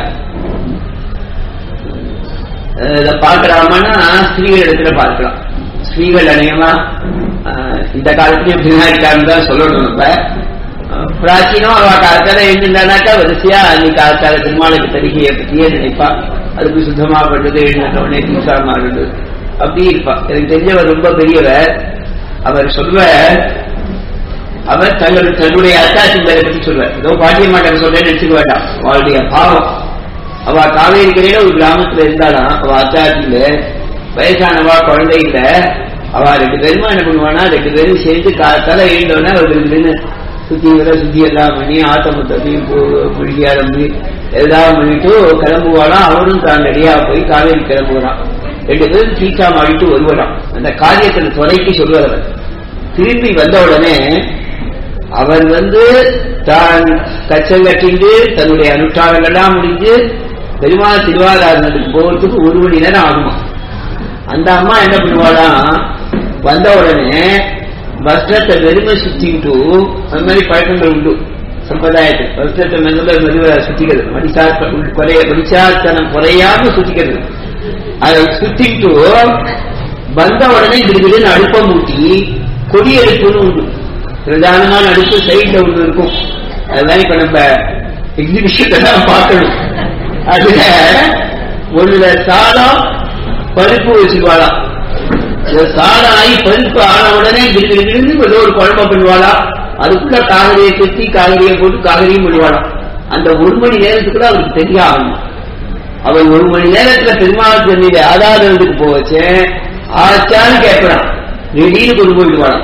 அஹ் இதை பார்க்கலாமான்னா ஸ்திரீகள் இடத்துல பார்க்கலாம் ஸ்திரீகள் அநேகமா அஹ் இந்த காலத்துலயும் பின்னாடிக்காரன் தான் சொல்லணும் நம்ம அஹ் பிராச்சீனம் அவ காலத்தால எழுந்திருந்தானாக்கா வரிசையா அன்னைக்கு காலத்தால திருமாலுக்கு தரிகையை பற்றியே நினைப்பா அதுக்கு சுத்தமா பண்றது எழுந்த உடனே தீசா மாறுது அப்படி இருப்பா எனக்கு தெரிஞ்சவர் ரொம்ப பெரியவர் அவர் சொல்வ அவர் தங்கள் தன்னுடைய அத்தாட்சிங்களை பற்றி சொல்வார் ஏதோ பாட்டியம்மாட்ட சொல்றேன்னு நினைச்சுக்க வேண்டாம் அவளுடைய பாவம் அவ காவேரி கரையில ஒரு கிராமத்துல இருந்தாலாம் அவ அத்தாட்சியில வயசானவா குழந்தை இல்ல அவ ரெண்டு பேருமா என்ன பண்ணுவானா ரெண்டு பேரும் சேர்ந்து காலத்தால எழுந்தோடனே அவர் ரெண்டு பேரும் சுத்தி வர சுத்தி எல்லாம் பண்ணி ஆத்தமுத்தையும் குழுகி ஆரம்பி எல்லாம் பண்ணிட்டு கிளம்புவாளாம் அவரும் தான் ரெடியா போய் காவேரி கிளம்புவான் ரெண்டு பேரும் சீச்சா மாடிட்டு வருவலாம் அந்த காரியத்தில் துறைக்கு சொல்வதவர் திரும்பி வந்த உடனே அவர் வந்து தான் கச்சல் கட்டிண்டு தன்னுடைய அனுஷ்டானங்கள்லாம் முடிஞ்சு பெருமாள் திருவாராதனத்துக்கு போகிறதுக்கு ஒரு மணி நேரம் ஆகுமா அந்த அம்மா என்ன பண்ணுவாளாம் வந்த உடனே வஸ்திரத்தை வெறுமை சுத்திக்கிட்டு அந்த மாதிரி பழக்கங்கள் உண்டு சம்பிரதாயத்தில் வஸ்திரத்தை மெல்ல மெதுவ சுத்திக்கிறது மடிசாஸ்திரம் குறைய மடிசாஸ்தனம் குறையாம சுத்திக்கிறது அதை சுத்திக்கிட்டு வந்த உடனே திடீர்னு அடுப்பை மூட்டி கொடி அடுப்புன்னு உண்டு பிரதானமான அடுப்பு சைட்ல ஒண்ணு இருக்கும் அதுதான் இப்ப நம்ம எக்ஸிபிஷன் தான் பார்க்கணும் அதுல ஒண்ணுல சாதம் பருப்பு வச்சுக்குவாளாம் இந்த சாதம் ஆகி பருப்பு ஆன உடனே கிடுகிடுன்னு ஏதோ ஒரு குழம்பு பண்ணுவாளா அதுக்குள்ள காகரியை சுத்தி காகரியை போட்டு காகரியும் பண்ணுவாளாம் அந்த ஒரு மணி நேரத்துக்குள்ள அவருக்கு தெரிய ஆகணும் அவன் ஒரு மணி நேரத்துல பெருமாள் சொன்னீங்க ஆதாரத்துக்கு போவச்சேன் ஆச்சான்னு கேட்கறான் திடீர்னு கொண்டு போயிட்டு வாழாம்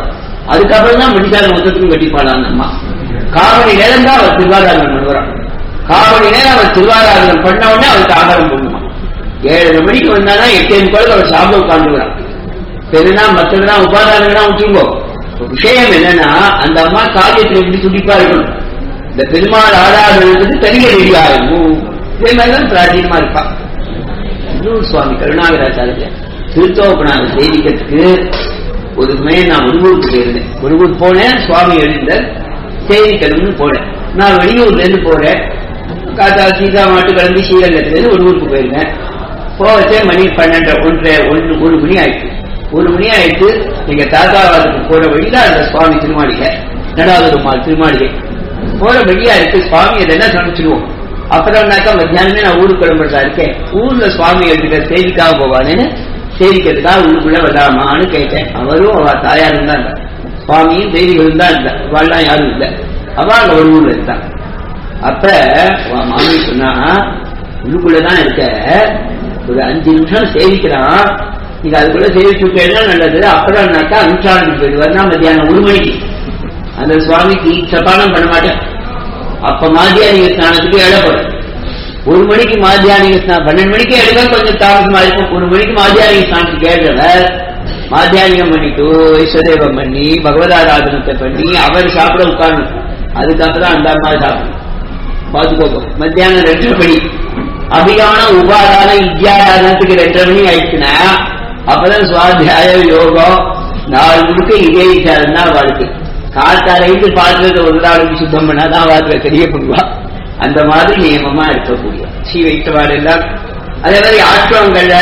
அதுக்கப்புறம் தான் மணிக்கார மொத்தத்துக்கும் கட்டிப்பாளான் அம்மா காவணி நேரம் தான் அவர் திருவாராதனம் பண்ணுவான் காவணி நேரம் அவர் திருவாராதனம் பண்ண உடனே அவருக்கு ஆகாரம் பண்ணுவான் ஏழரை மணிக்கு வந்தானா எட்டே முக்கால் அவர் சாப்பிட உட்காந்துக்கிறான் என்னன்னா மற்றதுனா உபாதானங்கள்லாம் விட்டுங்கோ விஷயம் என்னன்னா அந்த அம்மா காரியத்தில் எப்படி துடிப்பா இருக்கணும் இந்த பெருமாள் ஆராதனத்துக்கு தனிய ரெடி ஆகணும் இதே மாதிரிதான் பிராச்சீனமா இருப்பா இன்னொரு சுவாமி கருணாகராச்சாரிய திருத்தோப்பனாக சேவிக்கிறதுக்கு ஒரு சமயம் நான் முருகூருக்கு போயிருந்தேன் முருகூர் போனேன் சுவாமி எழுந்த சேவிக்கணும்னு போனேன் நான் வெளியூர்ல இருந்து போறேன் காத்தா சீதா மாட்டு கிளம்பி ஸ்ரீரங்கத்துல இருந்து ஒரு ஊருக்கு போயிருந்தேன் போவச்சே மணி பன்னெண்டு ஒன்றரை ஒன்று ஒரு மணி ஆயிடுச்சு ஒரு மணி ஆயிடுச்சு எங்க தாத்தாவாருக்கு போற வழிதான் அந்த சுவாமி திருமாளிகை நடாவது திருமாளிகை போற வழியா இருக்கு சுவாமி அதை என்ன சமைச்சிருவோம் அப்புறம்னாக்கா மத்தியானமே நான் ஊருக்கு கிளம்புறதா இருக்கேன் ஊர்ல சுவாமி எடுத்துக்க சேவிக்காக போவானேன்னு சேவிக்கிறதுக்காக உள்ளுக்குள்ள வரலாமான்னு கேட்டேன் அவரும் அவ தாயாரும் தான் இருந்தா சுவாமியும் தெய்வீகளும் தான் இருந்தா அவள்லாம் யாரும் இல்லை அவ அங்க ஒரு ஊர்ல இருந்தா அப்ப அவன் மாமி சொன்னா உள்ளுக்குள்ளதான் இருக்க ஒரு அஞ்சு நிமிஷம் சேவிக்கிறான் நீங்க அதுக்குள்ள சேவிச்சுட்டேன்னா நல்லது அப்புறம்னாக்கா அனுஷ்டானத்துக்கு போயிடுவாருன்னா மத்தியானம் ஒரு மணிக்கு அந்த சுவாமிக்கு சப்பானம் பண்ண மாட்டேன் அப்ப மாத்தியானிக ஸ்நானத்துக்கு இடப்படும் ஒரு மணிக்கு மாத்தியானிக ஸ்நானம் பன்னெண்டு மணிக்கு எடுக்க கொஞ்சம் தாமசமா இருக்கும் ஒரு மணிக்கு மாத்தியானிக ஸ்நானத்துக்கு ஏற்றவர் மாத்தியானிகம் பண்ணிட்டு ஐஸ்வதேவம் பண்ணி பகவதாராதனத்தை பண்ணி அவர் சாப்பிட உட்காரணும் அதுக்கப்புறம் அந்த அம்மா சாப்பிடணும் பாத்துக்கோங்க மத்தியானம் ரெண்டரை மணி அபியான உபாதான வித்யாதானத்துக்கு ரெண்டரை மணி ஆயிடுச்சுன்னா அப்பதான் சுவாத்தியாய யோகம் நாலு முழுக்க இதே விசாரம் தான் வாழ்க்கை காத்தாரைந்து பாத்திரத்தை ஒரு நாளுக்கு சுத்தம் பண்ணாதான் வாத்திர தெரிய பண்ணுவா அந்த மாதிரி நியமமா இருக்கக்கூடிய ஸ்ரீ வைத்தவாறு எல்லாம் அதே மாதிரி ஆசிரமங்கள்ல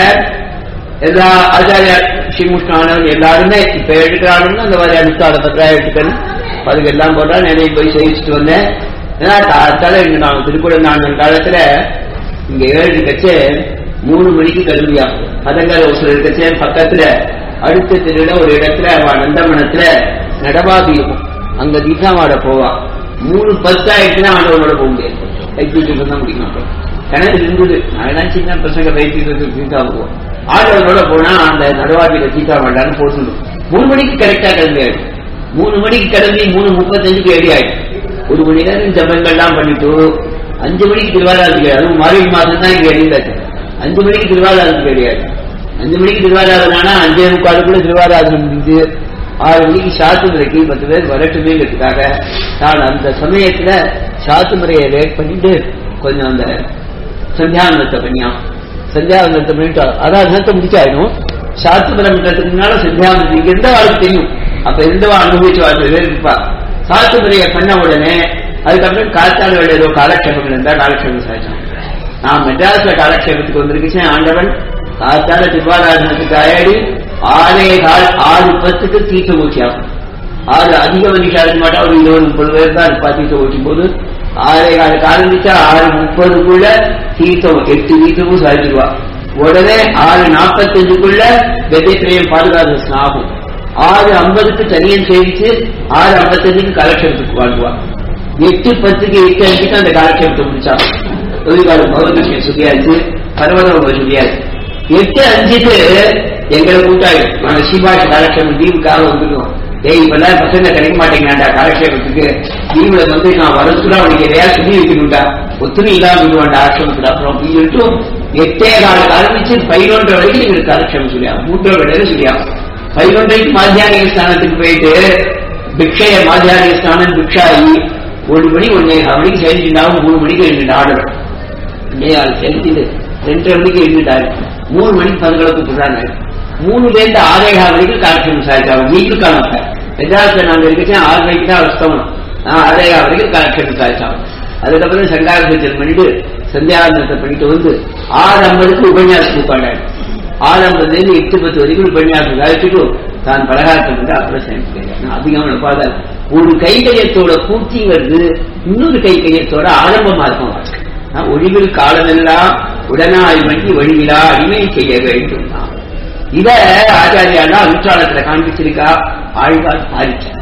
எல்லா ஆச்சாரிய ஸ்ரீமுஷ்ணானவன் எல்லாருமே இப்ப எடுக்கிறானுன்னு அந்த மாதிரி அனுஷ்டான பத்திரா எடுத்துக்கணும் அதுக்கு எல்லாம் போட்டா நினைவு போய் சேவிச்சுட்டு வந்தேன் ஏன்னா காலத்தால இங்க நான் திருக்குட நான் காலத்துல இங்க ஏழு கச்சே மூணு மணிக்கு கல்வியாகும் பதங்கர ஒரு இருக்கச்சே பக்கத்துல அடுத்த தெருல ஒரு இடத்துல அவ நந்தமனத்துல நடவாதி இருக்கும் அங்க தீசாமாட போவா மூணு பத்து ஆயிடுச்சுன்னா ஆண்டவனோட போக முடியாது வைத்தியம் தான் முடியும் கிணறு இருந்தது அதெல்லாம் சின்ன பசங்க வைத்தியத்துக்கு தீசா போவோம் ஆண்டவனோட போனா அந்த நடவாதியில தீசா மாட்டான்னு போட்டுணும் மூணு மணிக்கு கரெக்டா கிளம்பி ஆயிடும் மூணு மணிக்கு கிளம்பி மூணு முப்பத்தஞ்சுக்கு ரெடி ஆயிடும் ஒரு மணி நேரம் ஜபங்கள்லாம் பண்ணிட்டு அஞ்சு மணிக்கு திருவாராதுக்கு அதுவும் மார்கழி மாசம் தான் இங்க எழுந்தாச்சு அஞ்சு மணிக்கு திருவாராதுக்கு கிடையாது அஞ்சு மணிக்கு திருவாராதனா அஞ்சே முக்காலுக்குள்ள திருவாராதனம் முடிஞ்சு ஆறு மணிக்கு சாத்து முறைக்கு பத்து பேர் வரட்டுமேங்கிறதுக்காக நான் அந்த சமயத்துல சாத்து முறையை லேட் பண்ணிட்டு கொஞ்சம் அந்த சந்தியாவனத்தை பண்ணியான் சந்தியாவனத்தை பண்ணிட்டு அதான் நேரத்தை முடிச்சாயிடும் சாத்து முறைன்றதுக்கு முன்னால சந்தியாவனத்தை இங்க இருந்த வாழ்க்கை தெரியும் அப்ப இருந்தவா அனுபவிச்சு வாழ்க்கை பேர் இருப்பா சாத்து முறையை பண்ண உடனே அதுக்கப்புறம் காத்தாள் வேலை ஏதோ காலக்ஷேபங்கள் இருந்தா காலக்ஷேபம் சாய்ச்சான் நான் மெட்ராஸ்ல காலக்ஷேபத்துக்கு வந்திருக்கேன் ஆண்டவன் காத்தால திருவாராதனத்துக்கு ஆயாடி ஆறே கால் ஆறு பத்துக்கு தீர்த்த ஊற்றியாகும் ஆறு அதிக மணிக்கு இருக்க மாட்டா ஒரு இருபது முப்பது பேர் தான் இருப்பா தீர்த்த ஊற்றும் போது ஆறே காலுக்கு ஆரம்பிச்சா ஆறு முப்பதுக்குள்ள தீர்த்தம் எட்டு தீர்த்தமும் சாதிச்சிருவா உடனே ஆறு நாற்பத்தஞ்சுக்குள்ள வெதைத்திரையும் பாதுகாப்பு ஆகும் ஆறு ஐம்பதுக்கு தனியன் சேவிச்சு ஆறு ஐம்பத்தஞ்சுக்கு காலக்ஷேபத்துக்கு வாழ்வா எட்டு பத்துக்கு எட்டு அஞ்சுக்கு அந்த காலக்ஷேபத்தை முடிச்சா தொழிலாளர் பகவத்கிருஷ்ணன் சொல்லியாச்சு பரவதம் சொல்லியாச்சு எட்டு அஞ்சுக்கு எங்களை கூட்டாயிடும் நாங்க சீபாஷ காலக்ஷேபம் தீவுக்காக வந்துடுவோம் ஏய் இப்பெல்லாம் பசங்க கிடைக்க மாட்டேங்கிறாண்டா காலக்ஷேபத்துக்கு தீவுல வந்து நான் வரதுக்குள்ள அவனுக்கு எதையா சொல்லி வைக்கணும்டா ஒத்துமை இல்லாம விடுவாண்டா ஆசிரமத்துல அப்புறம் அப்படின்னு சொல்லிட்டு எட்டே கால ஆரம்பிச்சு பதினொன்றரை வரைக்கும் எங்களுக்கு காலக்ஷேபம் சொல்லியா மூன்றரை வேலையில சொல்லியா பதினொன்றைக்கு மாத்தியானிக ஸ்தானத்துக்கு போயிட்டு பிக்ஷைய மாத்தியானிக ஸ்தானம் பிக்ஷாயி ஒரு மணி ஒன்னே மணிக்கு சேர்ந்துட்டாவும் மூணு மணிக்கு எழுந்துட்டு ஆடுறோம் செலுத்திட்டு ரெண்டரை மணிக்கு எழுந்துட்டாரு மூணு மணிக்கு பந்துகளை கூப்பிடுறாங்க மூணு பேருந்து ஆறேகால் வரைக்கும் காலட்சேபம் சாதிச்சாங்க வீட்டு காலத்தை மெட்ராஸ்ல நாங்க இருக்கச்சா ஆறு மணிக்கு தான் அஸ்தமனம் நான் ஆறேகால் வரைக்கும் காலட்சேபம் சாதிச்சாங்க அதுக்கப்புறம் சங்காரபூஜன் பண்ணிட்டு சந்தியாவந்தனத்தை பண்ணிட்டு வந்து ஆறு ஐம்பதுக்கு உபன்யாசம் உட்காண்டாரு ஆறு ஐம்பதுல இருந்து எட்டு பத்து வரைக்கும் உபன்யாசம் சாதிச்சுட்டு தான் பலகாரத்தை வந்து அப்புறம் சேர்ந்து அதிகமாக பார்த்தாரு ஒரு கைகரியத்தோட பூர்த்தி வருது இன்னொரு கைகரியத்தோட ஆரம்பமா இருக்கும் வாழ்க்கை ஒழிவில் காலமெல்லாம் உடனாய் பண்ணி ஒழிவிலா அடிமை செய்ய வேண்டும் இத ஆச்சாரியானா அனுஷ்டானத்துல காண்பிச்சிருக்கா ஆழ்வார் பாதிச்சார்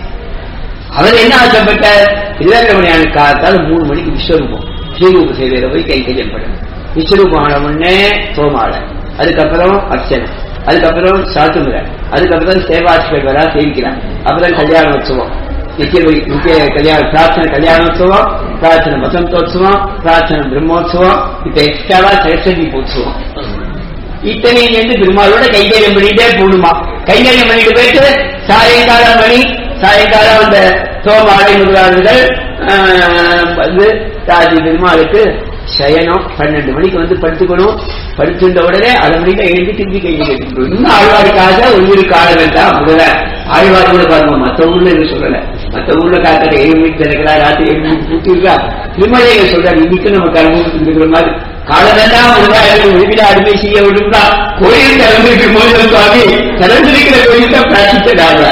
அவர் என்ன ஆசைப்பட்ட திருவேங்கமணியான காலத்தால் மூணு மணிக்கு விஸ்வரூபம் ஸ்ரீரூப சேவையில போய் கைங்கரியம் பண்ணணும் விஸ்வரூபம் ஆன உடனே சோமாள அதுக்கப்புறம் அர்ச்சனை அதுக்கப்புறம் சாத்துமுறை அதுக்கப்புறம் சேவாசிகள் வரா சேவிக்கிறான் அப்புறம் கல்யாண உற்சவம் நித்திய வை- நித்திய கல்யாண பிரார்த்தனை கல்யாணோத்சவம் பிரார்த்தனை வசந்தோத்சவம் பிரார்த்தனை பிரம்மோத்சவம் இப்ப எக்ஸ்ட்ராவா சரஸ்வதி உற்சவம் இத்தனை வந்து பெருமாளோட கைங்கரியம் பண்ணிட்டே போகணுமா கைங்கரியம் பண்ணிட்டு போயிட்டு சாயங்காலம் மணி சாயங்காலம் அந்த சோமாலை முதலாளர்கள் ஆஹ், வந்து ராஜி பெருமாளுக்கு சயனம் பன்னெண்டு மணிக்கு வந்து படுத்துக்கணும் படுத்துட்ட உடனே அரை மணிக்கு எழுதி திருப்பி கைது கட்டிக்கணும் இன்னும் ஆழ்வாருக்காக ஒரு காலம் வேண்டாம் முதல்ல ஆழ்வார் கூட பாருங்க மத்த ஊர்ல இது சொல்லல மத்த ஊர்ல காக்கிற ஏழு மணிக்கு திறக்கிறா ராத்திரி ஏழு மணிக்கு பூட்டிருக்கா திருமலையில சொல்றாரு இன்னைக்கு நமக்கு அனுபவத்துக்கு இருக்கிற மாதிரி காலமெல்லாம் விவசாயிகள் விரும்பின அடிமை செய்ய விடுந்தா கோயில் திறந்திருக்கு போது சுவாமி திறந்திருக்கிற கோயில் தான் பிரார்த்தித்ததாக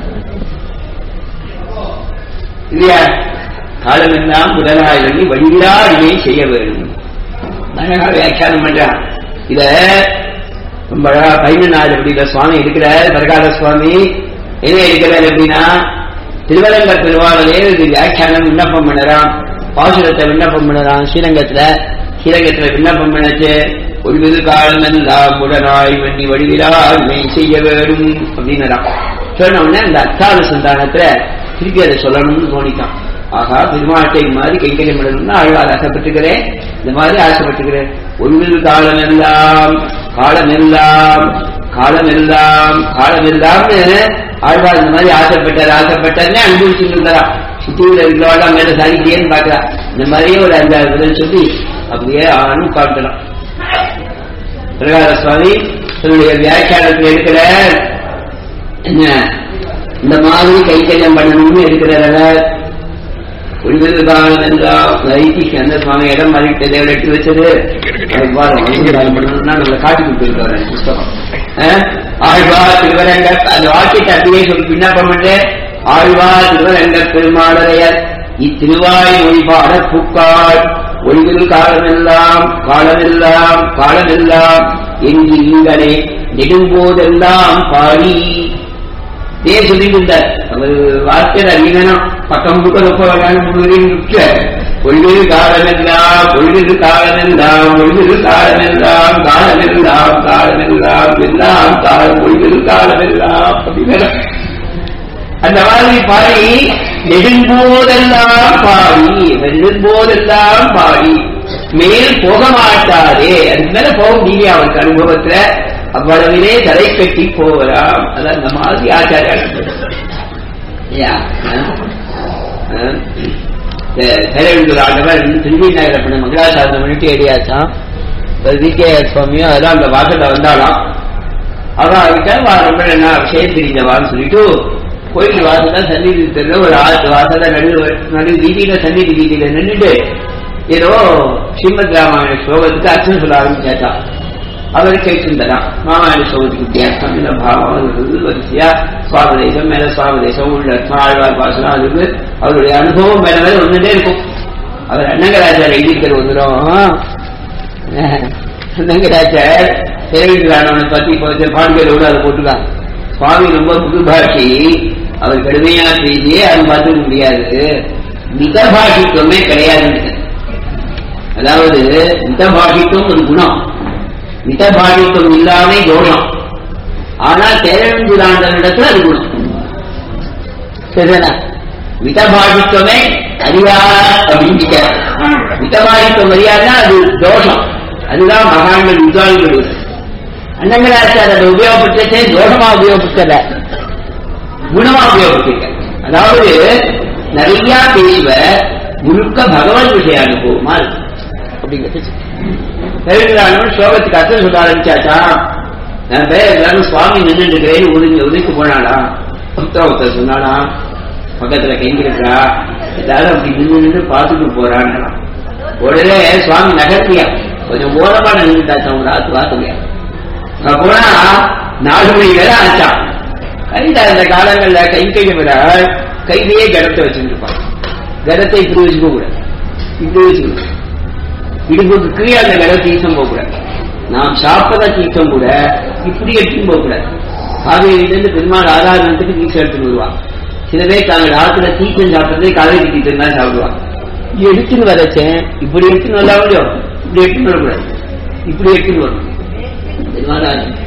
இல்லையா காலமெல்லாம் முதலாய் பண்ணி வழிவிடா அடிமை செய்ய வேண்டும் அழகா வியாக்கியானம் பண்றான் இத ரொம்ப அழகா பதினொன்னாவது அப்படின்ற சுவாமி இருக்கிறார் பரகால சுவாமி என்ன இருக்கிறார் அப்படின்னா திருவரங்க பெருவாளரே இது வியாக்கியானம் விண்ணப்பம் பண்ணறான் பாசுரத்தை விண்ணப்பம் பண்ணறான் ஸ்ரீரங்கத்துல ஸ்ரீரங்கத்துல விண்ணப்பம் பண்ணச்சு ஒளிவது காலம் எல்லாம் உடனாய் வண்ணி வடிவிலாண்மை செய்ய வேண்டும் அப்படின்னறான் சொன்ன உடனே அந்த அத்தாறு சந்தானத்துல திருப்பி அதை சொல்லணும்னு தோணிட்டான் ஆகா பெருமாட்டை மாதிரி கைங்கரியம் பண்ணணும்னு ஆழ்வார் ஆசைப்பட்டுக்கிறேன் இந்த மாதிரி ஆசைப்பட்டுக்கிறேன் ஒளிவில் காலமெல்லாம் காலமெல்லாம் காலமெல்லாம் காலமெல்லாம்னு ஆழ்வார் இந்த மாதிரி ஆசைப்பட்டார் ஆசைப்பட்டார்னே அனுபவிச்சுட்டு இருந்தாரா சிட்டியில் இருக்கிறவாள் மேல சாதிக்கிறேன்னு பாக்குறா இந்த மாதிரியே ஒரு அஞ்சாறு பதில் சொல்லி அப்படியே ஆணும் காட்டலாம் பிரகார சுவாமி தன்னுடைய வியாக்கியானத்தில் இருக்கிற என்ன இந்த மாதிரி கைக்கரியம் பண்ணணும்னு இருக்கிறத ஒளிவெல்லாம் எல்லாம் வைத்திக்கு அந்த சுவாமி இடம் மாறிட்டு எடுத்து வச்சது அது பாரு, ஒளிவெல்லாம் பண்ணணும்னா நம்மளை காட்டி கொடுத்துருக்காரு புஸ்தகம் அஹ்? ஆழ்வார் திருவரங்க அந்த வாக்கியத்தை அப்படியே சொல்லி விண்ணப்பம் பண்ணு ஆழ்வார் திருவரங்க பெருமாளையர் இத்திருவாய் மொழிபாட பூக்காள் ஒளிவில் காலமெல்லாம் காலமெல்லாம் காலமெல்லாம் எங்கு ஈங்கனே நெடும்போதெல்லாம் பாடி இதே சொல்லிட்டு இருந்தார் அவர் வார்த்தையில அறியணும் பக்கம் முழுக்க ரொம்ப வேணும் முழுக்க ஒளிவு காலமெல்லாம் ஒளிவு காலமெல்லாம் ஒளிவு காலமெல்லாம் காலமெல்லாம் காலமெல்லாம் எல்லாம் காலம் ஒளிவு காலமெல்லாம் அப்படின்னு அந்த மாதிரி பாடி நெடும்போதெல்லாம் பாடி நெடும்போதெல்லாம் பாடி மேல் போக மாட்டாரே அதுக்கு மேல போக முடியல அவனுக்கு அனுபவத்துல அவ்வளவிலே தலை கட்டி போகலாம் அதான் அந்த மாதிரி ஆச்சாரியா திரையுள்ள ஆண்டவர் திருவி நகரப்பண்ண மங்களாசாரணம் பண்ணிட்டு ஏடியாச்சான் வி கே சுவாமியும் அதெல்லாம் அந்த வாசல்ல வந்தாலாம் அவன் அதுக்காக வா ரொம்ப என்ன விஷயம் தெரிஞ்சவான்னு சொல்லிட்டு கோயில் வாசல்ல சந்நிதி தெரியல ஒரு ஆத்து வாசல்ல நடு நடு வீதியில சந்நிதி வீதியில நின்றுட்டு ஏதோ ஸ்ரீமத் ராமாயண ஸ்லோகத்துக்கு அர்ச்சனை சொல்ல ஆரம்பிச்சாச்சா அவர் கேட்டுருந்தாராம் ராமாயண ஸ்லோகத்துக்கு வித்தியாசம் இந்த பாவம் இருந்தது வரிசையா சுவாமதேசம் மேல சுவாமதேசம் உள்ள ஆழ்வார் பாசனம் அதுக்கு அவருடைய அனுபவம் மேல மேல வந்துட்டே இருக்கும் அவர் அண்ணங்கராஜார் எழுதிக்கிற வந்துடும் அண்ணங்கராஜார் தெரிவிக்கிறானவனை பத்தி இப்போ பாண்டியரோடு அதை போட்டுக்கான் சுவாமி ரொம்ப புது பாஷி அவர் கடுமையா செய்தி அது பார்த்துக்க முடியாது மித பாஷித்துவமே கிடையாதுன்னு அதாவது மித பாஷித்துவம் ஒரு குணம் மித பாஷித்துவம் இல்லாமே தோஷம் ஆனா தேரந்துராண்டனிடத்துல அது குணம் சரிதானா மித பாஷித்துவமே அறியா அப்படின்னு மிதபாஷித்துவம் அறியாதுன்னா அது தோஷம் அதுதான் மகான்கள் வித்வான்கள் அண்ணங்கராச்சார் அதை உபயோகப்படுத்தே தோஷமா உபயோகப்படுத்தல குணமா உபயோகப்படுத்திருக்க அதாவது நிறைய பேசுவ முழுக்க பகவான் விஷய அனுபவமா இருக்கு அப்படிங்கிறது தெரிவிக்கிறானு ஸ்லோகத்துக்கு அர்த்தம் சொல்ல ஆரம்பிச்சாச்சா நான் பேர் எல்லாரும் சுவாமி நின்று இருக்கிறேன் ஒதுங்கி ஒதுக்கி போனாடா பக்தா ஒருத்தர் சொன்னாடா பக்கத்துல கைங்கிருக்கா எல்லாரும் அப்படி நின்று நின்று பார்த்துட்டு போறான்னு உடனே சுவாமி நகர்த்தியா கொஞ்சம் ஓரமா நின்றுட்டாச்சா ஒரு ஆத்து வாத்துலையா அங்க போனா நாலு மணி வேலை ஆச்சான் கையில அந்த காலங்கள்ல கை கையை விட கையிலேயே கடத்தை வச்சுருப்பான் கடத்தை இப்படி வச்சுக்க கூடாது இப்படி வச்சுக்கணும் இடுப்புக்கு கீழே அந்த கடை தீசம் போகக்கூடாது நாம் சாப்பிட தீசம் கூட இப்படி எடுத்துன்னு போகக்கூடாது காவேரியிலிருந்து பெருமாள் ஆதாரணத்துக்கு தீசம் எடுத்துன்னு வருவான் சில பேர் தாங்கள் ஆத்துல தீசம் சாப்பிட்றதே காவேரி தீசம் தான் சாப்பிடுவான் எடுத்துன்னு வரச்சேன் இப்படி எடுத்துன்னு வரலாம் இல்லையோ இப்படி எடுத்துன்னு வரக்கூடாது இப்படி எடுத்துன்னு வரணும் பெருமாள்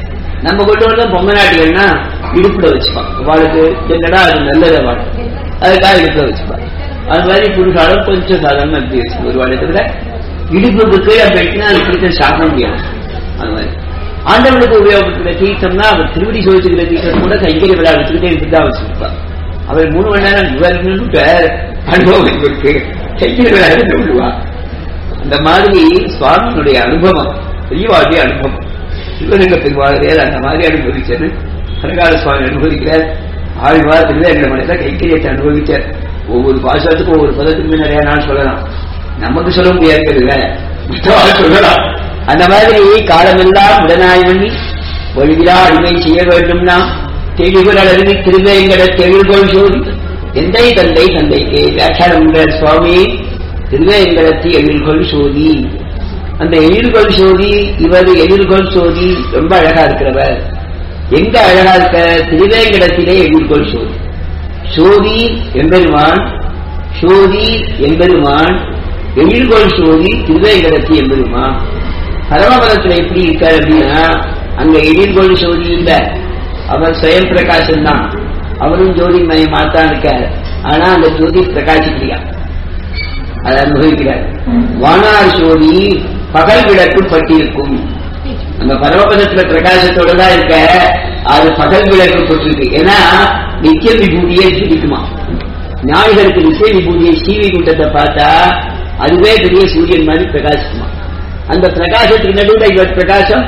நம்ம கொண்டு வந்த பொம்மை நாட்டிகள்னா இடுப்புல வச்சுப்பான் அவளுக்கு என்னடா அது நல்லது அவள் அதுக்காக இடுப்புல வச்சுப்பான் அது மாதிரி புருஷாலும் கொஞ்சம் சாதாரண அப்படி வச்சு ஒரு இடத்துல இடுப்புக்கு கீழே போயிட்டுனா அது பிடிச்ச சாப்பிட முடியாது அது மாதிரி ஆண்டவனுக்கு உபயோகப்படுத்துகிற தீர்த்தம்னா அவர் திருவடி சோதிச்சுக்கிற தீர்த்தம் கூட கைகறி விழா வச்சுக்கிட்டே இப்படிதான் வச்சிருப்பார் அவர் மூணு மணி நேரம் இவர் நின்னுட்ட அனுபவம் இவருக்கு கைகறி விழா விடுவா அந்த மாதிரி சுவாமியினுடைய அனுபவம் பெரியவாளுடைய அனுபவம் சிவலிங்க பெருமாளையார் அந்த மாதிரி அனுபவிச்சது கனகால சுவாமி அனுபவிக்கிறார் ஆழ்வார் திருவேங்கடமனையில கைக்கரியத்தை அனுபவிச்சார் ஒவ்வொரு பாசத்துக்கும் ஒவ்வொரு பதத்துக்குமே நிறைய நாள் சொல்லலாம் நமக்கு சொல்ல முடியாது இல்ல மற்றவாள் சொல்லலாம் அந்த மாதிரி காலமெல்லாம் உடனாய் பண்ணி ஒழுவிலா அடிமை செய்ய வேண்டும்னா தெளிவுகள் அருவி திருவேங்கட தெளிவுகோள் சோதி எந்தை தந்தை தந்தைக்கு வியாக்கியானம் பண்றார் சுவாமி திருவேங்கடத்தி எழில்கொள் சோதி அந்த எழில்கொள் சோதி இவர் எழில்கொள் சோதி ரொம்ப அழகா இருக்கிறவர் எங்க அழகா இருக்க திருவேங்கடத்திலே எழில்கொள் சோதி சோதி எம்பெருமான் சோதி எம்பெருமான் எழில்கொள் சோதி திருவேங்கடத்தி எம்பெருமான் பரமபதத்துல எப்படி இருக்காரு அப்படின்னா அங்க எழில்கொள் சோதி இல்ல அவர் சுயம் பிரகாசம் தான் அவரும் ஜோதி மயமாத்தான் இருக்கார் ஆனா அந்த ஜோதி பிரகாசிக்கலையா அதை அனுபவிக்கிறார் வானார் சோதி பகல் விளக்கு பட்டிருக்கும் அந்த பரமபதத்துல பிரகாசத்தோட தான் இருக்க அது பகல் விளக்கு போட்டிருக்கு ஏன்னா நித்திய விபூதியே ஜொலிக்குமா ஞாயிகளுக்கு நித்திய விபூதியை ஸ்ரீவி குண்டத்தை பார்த்தா அதுவே பெரிய சூரியன் மாதிரி பிரகாசிக்குமா அந்த பிரகாசத்துக்கு நடுவில் இவர் பிரகாசம்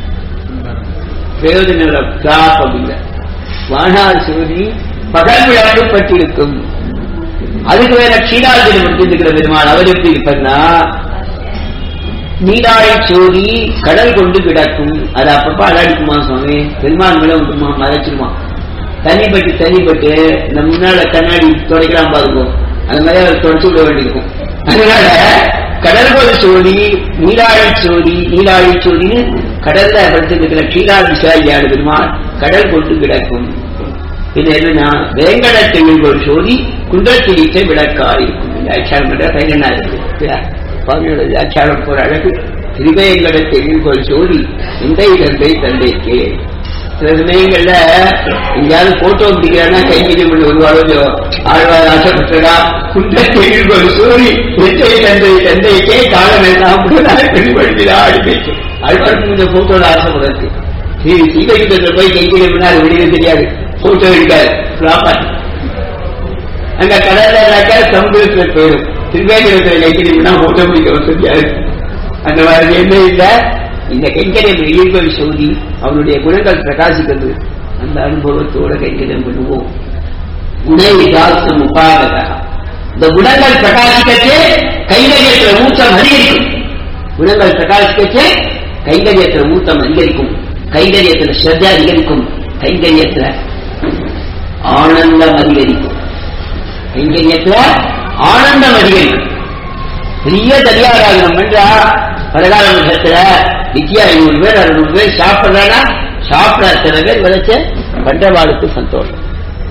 பிரயோஜன கிளாப் அப்படிங்கிற வானார் சோதி பகல் விளக்கு பட்டிருக்கும் அதுக்கு வேற க்ஷீராஜனம் எடுத்துக்கிற பெருமாள் அவர் எப்படி இருப்பார்னா நீராழி சோதி கடல் கொண்டு கிடக்கும் அது அப்பப்ப அலாடிக்குமா சுவாமி பெருமாள் மேல விட்டுமா மறைச்சிருமா தனிப்பட்டு தனிப்பட்டு இந்த முன்னால கண்ணாடி துடைக்கலாம் பாருங்க அந்த மாதிரி அவர் தொடச்சு விட வேண்டியிருக்கும் அதனால கடல் கொண்டு சோதி நீராழி சோதி நீராழி சோதின்னு கடல்ல படுத்திருக்கிற க்ஷீராதிசாரியான பெருமாள் கடல் கொண்டு கிடக்கும் இது என்னன்னா வேங்கடத்தில் ஒரு சோதி குண்டத்திரிச்சை விளக்கா இருக்கும் வியாக்கியானம் பண்ற கைகண்ணா இருக்கு சுவாமியோட வியாக்கியானம் போற அழகு திருவேங்கடத்தில் ஒரு சோதி இந்த தந்தை தந்தைக்கு சில சமயங்கள்ல எங்கேயாவது போட்டோ பிடிக்கிறான்னா கைங்கரியம் பண்ணி வருவாரோ ஆழ்வார் ஆசைப்பட்டடா குண்டத்தில் ஒரு சோதி எத்தை தந்தை தந்தைக்கே காலம் எல்லாம் பெண்படுத்திடா அடிமைக்கு ஆழ்வாருக்கு கொஞ்சம் போட்டோட ஆசைப்படுறது சரி சீதைக்கு போய் கைங்கரியம் பண்ணா அது வெளியே தெரியாது போட்டோ எடுக்காது ஃபிளாப்பாட்டி அங்க கடல்ல சமுதிரத்துல போயிடும் திருவேங்கடத்துல கைக்கரியம்னா போட்டோ பிடிக்க வசதியாது அந்த மாதிரி என்ன இல்ல இந்த கைங்கரியம் இயல்பல் சோதி அவனுடைய குணங்கள் பிரகாசிக்கிறது அந்த அனுபவத்தோட கைங்கரியம் பண்ணுவோம் குணை விகாசம் உபாதக இந்த குணங்கள் பிரகாசிக்கச்சே கைங்கரியத்துல ஊக்கம் அதிகரிக்கும் குணங்கள் பிரகாசிக்கச்சே கைங்கரியத்துல ஊக்கம் அதிகரிக்கும் கைங்கரியத்துல ஸ்ரத்த அதிகரிக்கும் கைங்கரியத்துல ஆனந்தம் அதிகரிக்கும் கைங்கரியத்துல ஆனந்தம் அதிகரிக்கும் பெரிய தரியாராகனம் பண்றா பரகால வருஷத்துல நித்தியா ஐநூறு பேர் அறுநூறு பேர் சாப்பிடுறானா சாப்பிட அத்தனை பேர் விளைச்ச பண்றவாளுக்கு சந்தோஷம்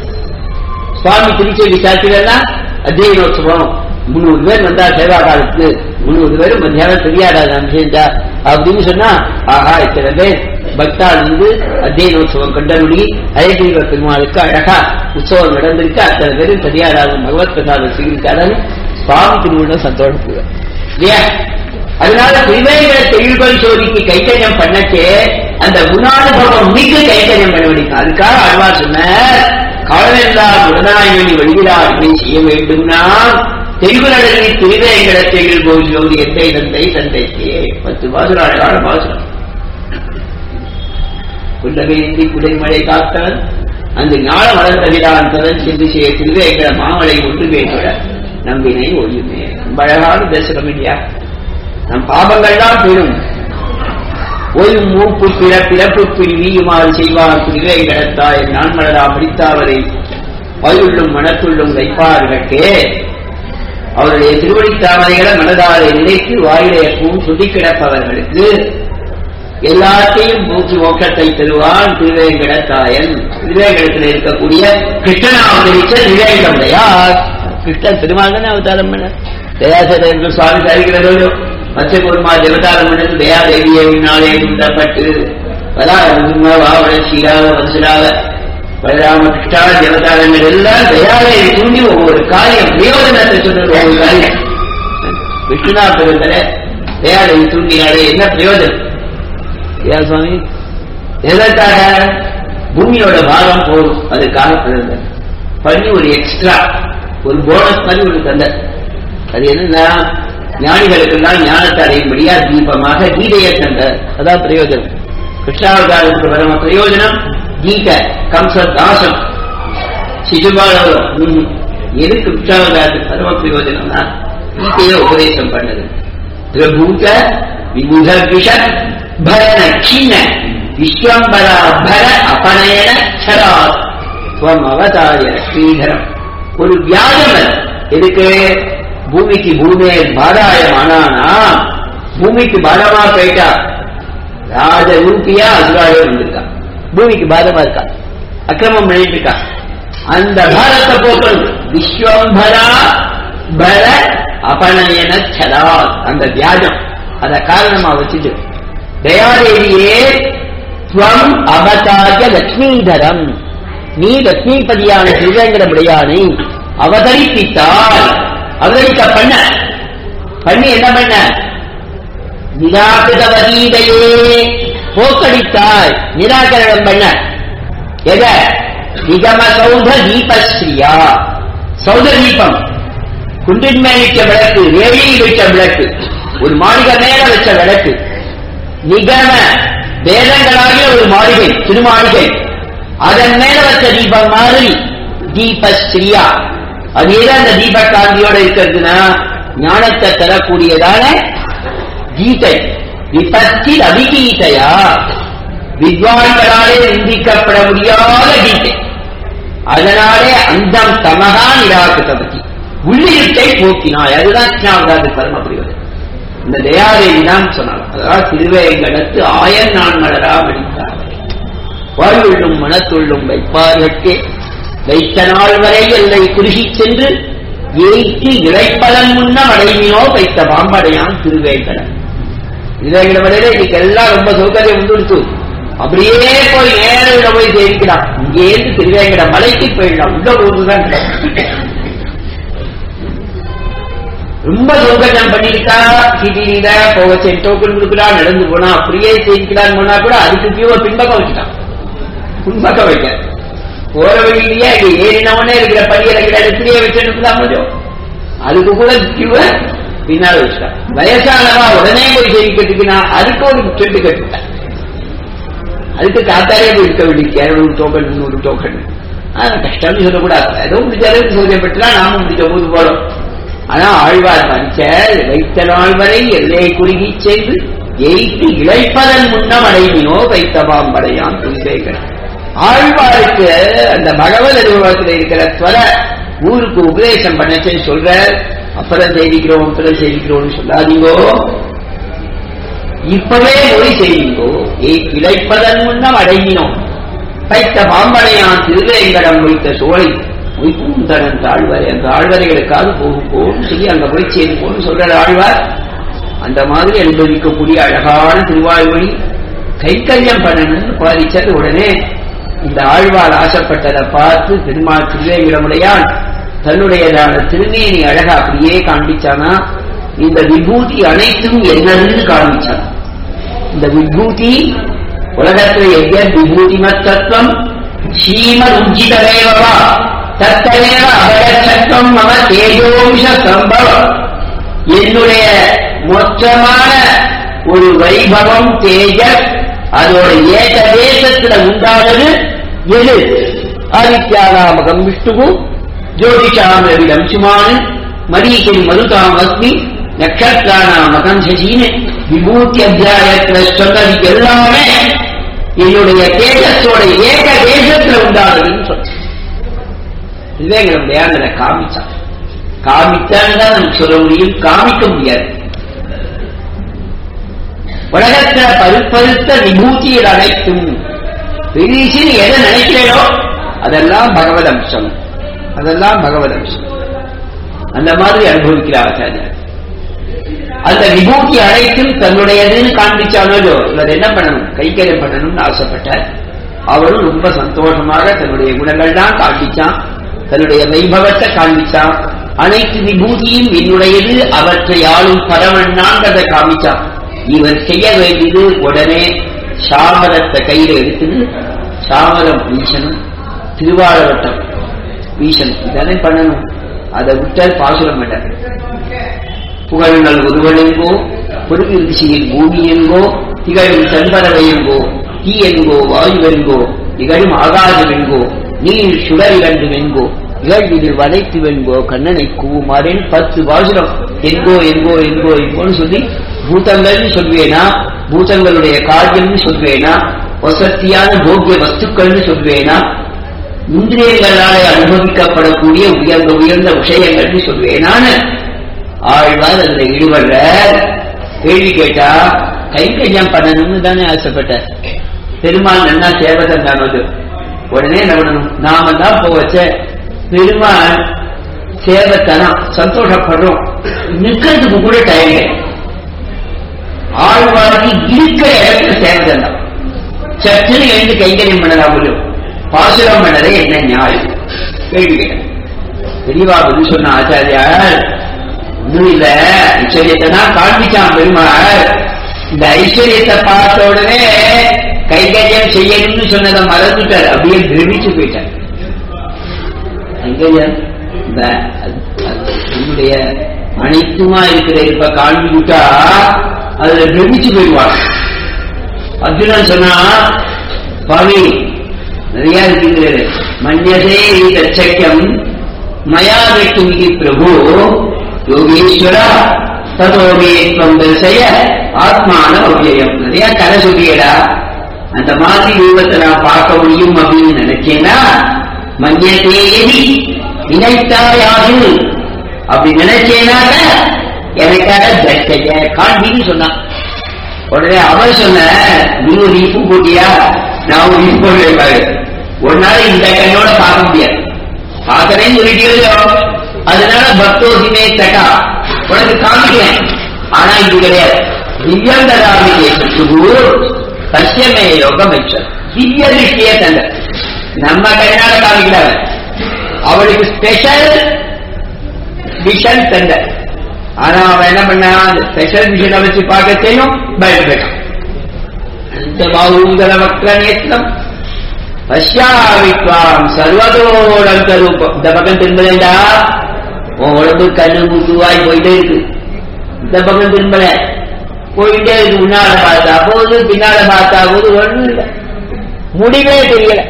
சுவாமி திருச்செவி சாத்திரா அத்தியனோத்சவம் முந்நூறு பேர் வந்தா சேவா காலத்துக்கு முந்நூறு பேரும் மத்தியானம் தெரியாடாதான் சேர்ந்தா அப்படின்னு சொன்னா ஆஹா இத்தனை பேர் பக்தால் வந்து அத்தியனோத்சவம் கண்டபடி அழகிரிவ பெருமாளுக்கு அழகா உற்சவம் நடந்திருக்கு அத்தனை பேரும் தெரியாடாகும் பகவத் பிரசாதம் சிகிரிக்காரன் சுவாமி திருவிழா சந்தோஷப்படுவார் இல்லையா அதனால திருவேங்கட தெளிவுகள் சோதிக்கு கைத்தறியம் பண்ணச்சே அந்த குணானுபவம் மிக கைத்தறியம் பண்ண வேண்டியது அதுக்காக ஆழ்வார் சொன்னார் காலமெல்லாம் உடனாய்மணி வழிவிடாமை செய்ய வேண்டும்னா தெளிவு நடத்தி திருவேங்கட தெளிவுகோள் ஜோதி எந்தை தந்தை தந்தைக்கு பத்து பாசுரம் அழகான பாசுரம் குண்டவேந்தி குடைமழை காத்தவன் அந்த ஞான வளர்ந்தவிடான் பதன் சென்று செய்ய திருவேங்கட மாமலை ஒன்று வேண்டுட நம்பினை ஒழியுமே ரொம்ப அழகான தரிசனம் இல்லையா நம் பாபங்கள்லாம் பெறும் ஓயும் மூப்பு பிற பிறப்பு பிரிவியுமாறு செய்வார் திருவேங்கடத்தாய் நான் மலரா பிடித்தாவரை வாயுள்ளும் மனத்துள்ளும் வைப்பார்களே அவருடைய திருவடி தாமரைகளை மனதாரை நினைத்து வாயிலை எப்பவும் சுட்டி கிடப்பவர்களுக்கு எல்லாத்தையும் போக்கி மோட்சத்தை தருவான் திருவேங்கடத்தாயன் திருவேங்கடத்தில் இருக்கக்கூடிய கிருஷ்ணன் அவதரிச்ச திருவேங்கடையார் கிருஷ்ணன் திருமால் தானே அவதாரம் பண்ண தயாசேதன் சுவாமி சாதிக்கிறதோ மச்சகுருமா தேவதாரம் பண்ணது தயாதேவியை உன்னாலே உண்டப்பட்டு வாவண ஸ்ரீராம வசுராக பலராம கிருஷ்ணா தேவதாரங்கள் எல்லாம் தயாலையை தூண்டி ஒவ்வொரு காரியம் பிரயோஜனத்தை சொல்றது ஒவ்வொரு காரியம் விஷ்ணுனா பெருந்தல தயாலையை தூண்டினாலே என்ன பிரயோஜனம் ஏன் சுவாமி எதற்காக பூமியோட பாரம் போதும் அதுக்காக பிறந்த பண்ணி ஒரு எக்ஸ்ட்ரா ஒரு போனஸ் மாதிரி ஒரு தந்த அது என்னன்னா ஞானிகளுக்கெல்லாம் ஞானத்தை அடையும்படியா தீபமாக கீதையை தந்த அதான் பிரயோஜனம் கிருஷ்ணாவதாரத்துக்கு பரம பிரயோஜனம் கீதை கம்ச தாசம் சிசுபாலம் எதுக்கு கிருஷ்ணாவதாரத்துக்கு பரம பிரயோஜனம்னா கீதையை உபதேசம் பண்ணது பிரபூத விபுத விஷ பரண கீன விஸ்வம்பரா பர அபநயன சராத் துவம் அவதாரிய ஸ்ரீதரம் ஒரு வியாஜம் அது. எதுக்கு பூமிக்கு பூமியை பாராயமானானா பூமிக்கு பாரமா போயிட்டா ராஜ ரூபியா அசுராவே வந்திருக்கா பூமிக்கு பாரமா இருக்கா அக்கிரமம் பண்ணிட்டு இருக்கா அந்த பாரத்தை போக்கணும் விஸ்வம்பரா பர அபநயன சதா அந்த வியாஜம் அத காரணமா வச்சுட்டு தயாதேவியே துவம் அவதாரிய லட்சுமிதரம் நீ லட்சுமிபதியான திருவேங்கடமுடையானை அவதரிப்பித்தால் அவதரிக்க பண்ண பண்ணி என்ன பண்ண நிராகிருதவதீதையே போக்கடித்தாய் நிராகரணம் பண்ண எத நிகம சௌத தீபஸ்ரீயா சௌத தீபம் குன்றின் மேல் வைத்த விளக்கு வேலியில் வைத்த விளக்கு ஒரு மாளிகை மேல வச்ச விளக்கு நிகம வேதங்களாகிய ஒரு மாளிகை திருமாளிகை அதன் மேல வச்ச தீபம் மாதிரி தீபஸ்ரீயா அது ஏதோ அந்த தீப காந்தியோட இருக்கிறதுனா ஞானத்தை தரக்கூடியதான கீதை விபத்தில் அபிகீதையா வித்வான்களாலே நிந்திக்கப்பட முடியாத கீதை அதனாலே அந்தம் தமகா நிராகரித்தபதி உள்ளிருட்டை போக்கினாய் அதுதான் கிருஷ்ணாவதாது பரம புரிவது இந்த தயாதேவி தான் சொன்னாங்க அதாவது திருவேங்கடத்து ஆயன் நான் மலரா வெடித்தார் வாழ்வுள்ளும் மனத்துள்ளும் வைப்பார்கட்கே வைத்த நாள் வரை எல்லை குறுகிச் சென்று ஏய்க்கு இழைப்பதன் முன்னம் அடைவினோ வைத்த பாம்படையான் திருவேங்கடம் திருவேங்கட வரையில இன்னைக்கு எல்லாம் ரொம்ப சௌகரியம் உண்டு அப்படியே போய் நேரில் போய் சேவிக்கலாம் இங்கேருந்து திருவேங்கட மலைக்கு போயிடலாம் உள்ள ஊருதான் ரொம்ப சௌகரியம் பண்ணிருக்கா சிட்டியில போக சரி டோக்கன் கொடுக்கலாம் நடந்து போனா அப்படியே சேவிக்கலாம்னு போனா கூட அதுக்கு கியூவை பின்பக்கம் வச்சுட்டான் பின்பக்கம் வைக்க போற வழியிலேயே இங்க ஏறினவனே இருக்கிற படி இருக்கிற இடத்துலயே வச்சுட்டு முடியும் அதுக்கு கூட கியூவை பின்னால வச்சுட்டான் வயசானவா உடனே போய் சேவிக்கிறதுக்கு நான் அதுக்கு ஒரு செட்டு கட்டுட்டேன் அதுக்கு காத்தாலே போய் இருக்க வேண்டிய இரநூறு டோக்கன் முந்நூறு டோக்கன் ஆனா கஷ்டம்னு சொல்லக்கூடாது ஏதோ முடிஞ்ச அளவுக்கு சௌகரியப்பட்டுலாம் நாமும் முடிஞ்ச போது போறோம் ஆனா ஆழ்வார் பஞ்ச வைத்த நாள் வரை எல்லையை குறுகி செய்து எய்த்து இழைப்பதன் முன்னம் அடைவினோ வைத்த பாம்படையான் துன்பேகன் ஆழ்வாருக்கு அந்த பகவத் அனுபவத்தில் இருக்கிற ஸ்வர ஊருக்கு உபதேசம் பண்ணச்சே சொல்ற அப்புறம் செய்திக்கிறோம் அப்புறம் செய்திக்கிறோம்னு சொல்லாதீங்கோ இப்பவே மொழி செய்யுங்கோ ஏய் இழைப்பதன் முன்னம் அடைவினோம் வைத்த பாம்படையான் திருவேங்கடம் வைத்த சோழை உய்பூந்தனன் தாழ்வார் அந்த ஆழ்வரைகளுக்காக போகும் போகும் சொல்லி அங்க போய் சேர்ந்து போன்னு சொல்ற ஆழ்வார் அந்த மாதிரி அனுபவிக்கக்கூடிய அழகான திருவாழ்மொழி கைக்கல்யம் பண்ணணும்னு பாதிச்சது உடனே இந்த ஆழ்வார் ஆசைப்பட்டதை பார்த்து திருமால் திருவேங்கிடமுடையான் தன்னுடையதான திருநேனி அழகா அப்படியே காண்பிச்சானா இந்த விபூதி அனைத்தும் என்னன்னு காண்பிச்சான் இந்த விபூதி உலகத்துல எங்க விபூதி மத்தத்துவம் ஸ்ரீமத் உஜிதமேவா தத்தமேவ அபயச்சத்துவம் மம தேஜோம்ச சம்பவம் என்னுடைய மொத்தமான ஒரு வைபவம் தேஜஸ் அதோட ஏக தேசத்துல உண்டானது எது ஆதித்யானாமகம் விஷ்ணுவும் ஜோதிஷாமிடம் சுமானு மரீகிரி மருதாம் அஸ்மி நட்சத்திரானாமகம் சசின்னு விபூதி அத்தியாயத்துல சொன்னது எல்லாமே என்னுடைய தேஜஸோட ஏக தேசத்துல உண்டானதுன்னு சொன்ன விவேகனுடைய அந்த காமிச்சான் காமிச்சான் தான் நமக்கு சொல்ல முடியும் காமிக்க முடியாது உலகத்துல பருப்பருத்த விபூதியில் அனைத்தும் பெரிசின்னு எதை நினைக்கிறேனோ அதெல்லாம் பகவத் அம்சம் அதெல்லாம் பகவத் அம்சம் அந்த மாதிரி அனுபவிக்கிற ஆச்சாரியர் அந்த விபூதி அனைத்தும் தன்னுடையதுன்னு காண்பிச்சானோ இவர் என்ன பண்ணணும் கைக்கரியம் பண்ணணும்னு ஆசைப்பட்டார் அவரும் ரொம்ப சந்தோஷமாக தன்னுடைய குணங்கள்லாம் காண்பிச்சான் தன்னுடைய வைபவத்தை காண்பிச்சான் அனைத்து விபூதியும் என்னுடையது அவற்றை ஆளும் பரவண்ணாங்கிறத காமிச்சான் இவர் செய்ய வேண்டியது உடனே சாமரத்தை கையில எடுத்துட்டு சாமரம் வீசணும் திருவாழவட்டம் வீசணும் இதானே பண்ணணும் அதை விட்டால் பாசுரம் பண்ண புகழ்கள் ஒருவனெங்கோ பொருகிருச்சியில் பூமி என்கோ திகழும் செம்பறவை என்கோ தீ என்கோ வாயுவென்கோ திகழும் ஆகாயம் என்கோ நீர் சுடர் இரண்டு வெண்கோ இகழ்விதில் வதைத்து வெண்கோ கண்ணனை கூவுமாறேன் பத்து பாசுரம் என்கோ என்கோ என்கோ என்கோன்னு சொல்லி பூதங்கள்னு சொல்வேனா பூதங்களுடைய காரியம்னு சொல்வேனா வசத்தியான போக்கிய வஸ்துக்கள்னு சொல்வேனா இந்திரியங்களாலே அனுபவிக்கப்படக்கூடிய உயர்ந்த உயர்ந்த விஷயங்கள்னு சொல்வேனான்னு ஆழ்வார் அதுல ஈடுபடுற கேள்வி கேட்டா கைங்கரியம் பண்ணணும்னு தானே ஆசைப்பட்டார் பெருமாள் நன்னா சேவகன் தான் அது உடனே என்ன பண்ணணும் நாம தான் போவச்ச பெருமாள் சேவத்தனம் சந்தோஷப்படுறோம் நிக்கிறதுக்கு கூட டைம் இல்லை ஆழ்வாருக்கு இருக்கிற இடத்துல சேவகன் தான் சட்டுன்னு எழுந்து கைங்கரியம் பண்ணலாம் முடியும் பாசுரம் பண்ணதே என்ன நியாயம் கேள்வி கேட்டேன் பெரியவா பதில் சொன்ன ஆச்சாரியார் ஒண்ணும் இல்ல ஐஸ்வர்யத்தை தான் காண்பிச்சான் பெருமாள் இந்த ஐஸ்வர்யத்தை பார்த்த உடனே கைகரியம் செய்யணும்னு சொன்னதை மறந்துட்டார் அப்படியே பிரமிச்சு போயிட்டார் கைகரியம் இந்த நம்முடைய அனைத்துமா இருக்கிற இப்ப காண்பிக்கிட்டா அதுல பிரமிச்சு போயிடுவாங்க அர்ஜுனன் சொன்னா பாவி நிறைய இருக்கிறது மன்யசே தச்சக்கியம் மயா வெட்டும் பிரபு யோகீஸ்வர ததோகேத்வம் தரிசய ஆத்மான அவ்வியம் நிறைய கதை சொல்லியடா அந்த மாதிரி ரூபத்தை நான் பார்க்க முடியும் அப்படின்னு நினைச்சேன்னா மன்யத்தே எதி நினைத்தாயாகு அப்படி நினைச்சேனாக்க எனக்காக தட்சைய காண்பின்னு சொன்னான் உடனே அவர் சொன்ன நீ ஒரு இப்பு போட்டியா நான் ஒரு இப்பு போடுவேன் ஒரு நாள் இந்த கண்ணோட பார்க்க முடியாது பார்க்கறேன்னு சொல்லிட்டே அதனால பக்தோசிமே தட்டா உனக்கு காமிக்கிறேன் ஆனா இது கிடையாது திவ்யந்தராமியை சசியமே யோகம் வச்சது திவ்ய திருஷ்டியே தந்த நம்ம கண்ணால காமிக்கிறாங்க அவளுக்கு ஸ்பெஷல் விஷன் தந்த ஆனா அவன் என்ன பண்ணா அந்த ஸ்பெஷல் விஷனை வச்சு பார்க்கத்தையும் பயன்பட்டான் அந்த பாவுங்கர வக்ர நேத்திரம் பஷ்யாவித்வாம் சர்வதோடந்த ரூபம் இந்த பக்கம் திரும்பலேண்டா உன் உடம்பு கண்ணு முக்குவாய் போயிட்டே இருக்கு இந்த பக்கம் திரும்பல போயிட்டே இருக்கு முன்னால பார்த்தா போது பின்னால பார்த்தா போது ஒண்ணும் இல்லை முடிவே தெரியல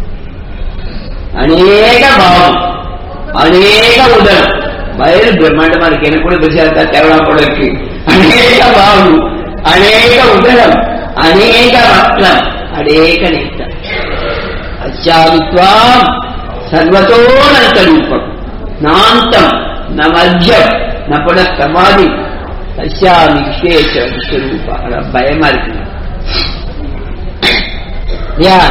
அநேக பாவம் அநேக உடல் வயது பிரம்மாண்டமா இருக்கு எனக்கு கூட பெருசா இருக்கா தேவலா போல இருக்கு அநேக பாவம் அநேக உதரம் அநேக ரத்னம் அநேக நேத்தம் அச்சாவித்வாம் சர்வத்தோனந்தரூபம் நாந்தம் ந மத்தியம் ந புனஸ்தமாதி சசியாமி விசேஷ விஸ்வரூபா பயமா இருக்கு யா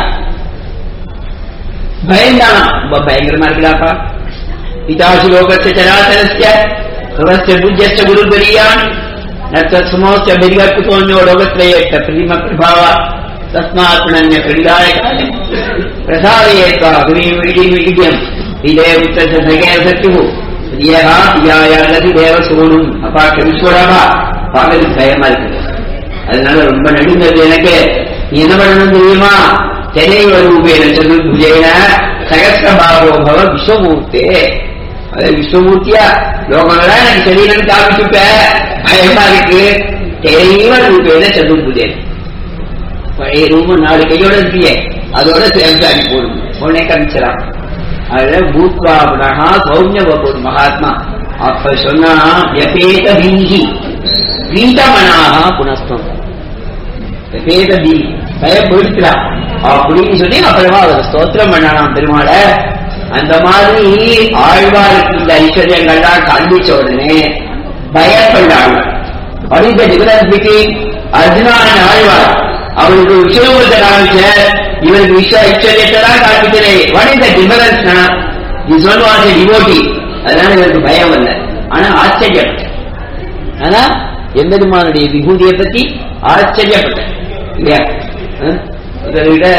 பயந்தானா ரொம்ப பயங்கரமா இருக்குடாப்பா பிதாசி லோகஸ்ய சராசரஸ்ய சுரஸ்ய பூஜ்யஸ்ய குருபரியான் நத்தஸ்மோஸ்ய பிரிகற்புதோன்யோ லோகத்ரயேட்ட பிரதிம பிரபாவ தஸ்மாத் புனன்ய கிரிதாய காலம் பிரசாதயேத்வா அக்னீம் இடிம் இடியம் இதே உத்தர சகே சத்யு பிரியகா பியாயாகதி தேவ சோனும் அப்பா கவிஸ்வரமா பார்க்கறது பயமா இருக்கு அதனால ரொம்ப நடுங்கிறது எனக்கு நீ என்ன பண்ணணும் தெரியுமா தெனைவ ரூபேன சதுர்புஜேன சகசிரபாவோ பவ விஸ்வமூர்த்தே அது விஸ்வமூர்த்தியா லோகங்களா எனக்கு சரீரம் காமிச்சுட்ட பயமா இருக்கு தெனைவ ரூபேன சதுர்புஜேன பழைய ரூபம் நாலு கையோட இருக்கியே அதோட சேர்ந்து அடி போடும் உடனே காமிச்சிடலாம் அதுல பூத்வாபுனகா சௌமிய ஒரு மகாத்மா அப்ப சொன்னா யபேத பீஹி பீதமனாக புனஸ்தம் யபேத பீ பயப்படுத்துறான் அப்படின்னு சொல்லி அப்புறமா அவர் ஸ்தோத்திரம் பண்ணலாம் பெருமாள அந்த மாதிரி ஆழ்வாருக்கு இந்த ஐஸ்வர்யங்கள்லாம் காண்பிச்ச உடனே பயப்படாங்க அப்படின்ற டிஃபரன்ஸ் பிட்வீன் அர்ஜுனான் ஆழ்வார் அவருக்கு விஸ்வரூபத்தை காமிச்ச இவருக்கு விஸ்வ ஐஸ்வர்யத்தை தான் காண்பிக்கிறேன் வாட் இஸ் த டிஃபரன்ஸ்னா this one was a devotee அதனால இவருக்கு பயம் இல்லை ஆனா ஆச்சரியம் ஆனா எம்பெருமானுடைய விபூதியை பத்தி ஆச்சரியப்பட்டேன் இல்லையா அஹ்? இதை விட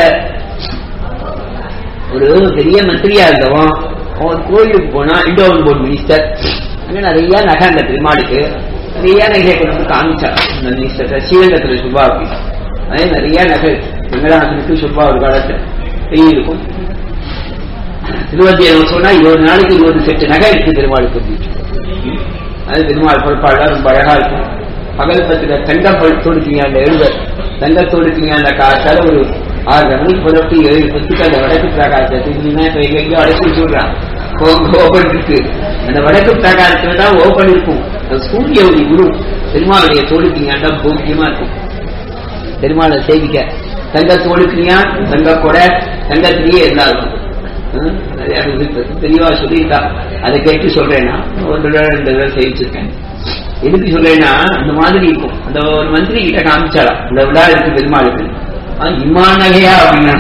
ஒரு பெரிய மந்திரியா இருந்தவன் அவன் கோயிலுக்கு போனா இண்டோவன் போர்ட் மினிஸ்டர் அங்க நிறைய நகை அந்த பெருமாளுக்கு நிறைய நகையை கொண்டு வந்து காமிச்சான் அந்த மினிஸ்டர் ஸ்ரீரங்கத்துல சுபா அப்படின்னு அதே நிறைய நகை வெங்கடாசனுக்கு சுபா ஒரு காலத்துல பெரிய இருக்கும் திருவத்தியம் சொன்னா இருபது நாளைக்கு இருபது செட்டு நகை இருக்கு பெருமாளுக்கு அப்படின்னு அது பெருமாள் பொறுப்பாளர் ரொம்ப அழகா இருக்கும் பகல் பத்துல தங்கம் தொடுத்தீங்க அந்த எழுத தங்க தொடுத்தீங்க அந்த காத்தால ஒரு ஆறரை மணிக்கு புறப்பட்டு ஏழு பத்துக்கு அந்த வடக்கு பிரகாசத்தை திரும்பினா இப்ப எங்க எங்கேயோ அடைச்சி வச்சுடுறான் ஓபன் இருக்கு அந்த வடக்கு பிரகாரத்துல தான் ஓபன் இருக்கும் அந்த சூரிய ஒளி குரு பெருமாளுடைய தொடுத்தீங்கன்னா போக்கியமா இருக்கும் பெருமாளை சேவிக்க தங்க தொடுக்கிறியா தங்க கொடை தங்கத்திலேயே இருந்தாலும் ஹம், நிறைய இருக்கு. தெளிவா சொல்லியிருக்கா அதை கேட்டு சொல்றேன்னா ஒரு தடவை ரெண்டு தடவை சேவிச்சிருக்கேன் எதுக்கு சொல்றேன்னா அந்த மாதிரி இருக்கும் அந்த ஒரு மந்திரி கிட்ட காமிச்சாலாம் இந்த விழா இருக்கு பெருமாளுக்கு ஆ, இம்மா நகையா அப்படின்னா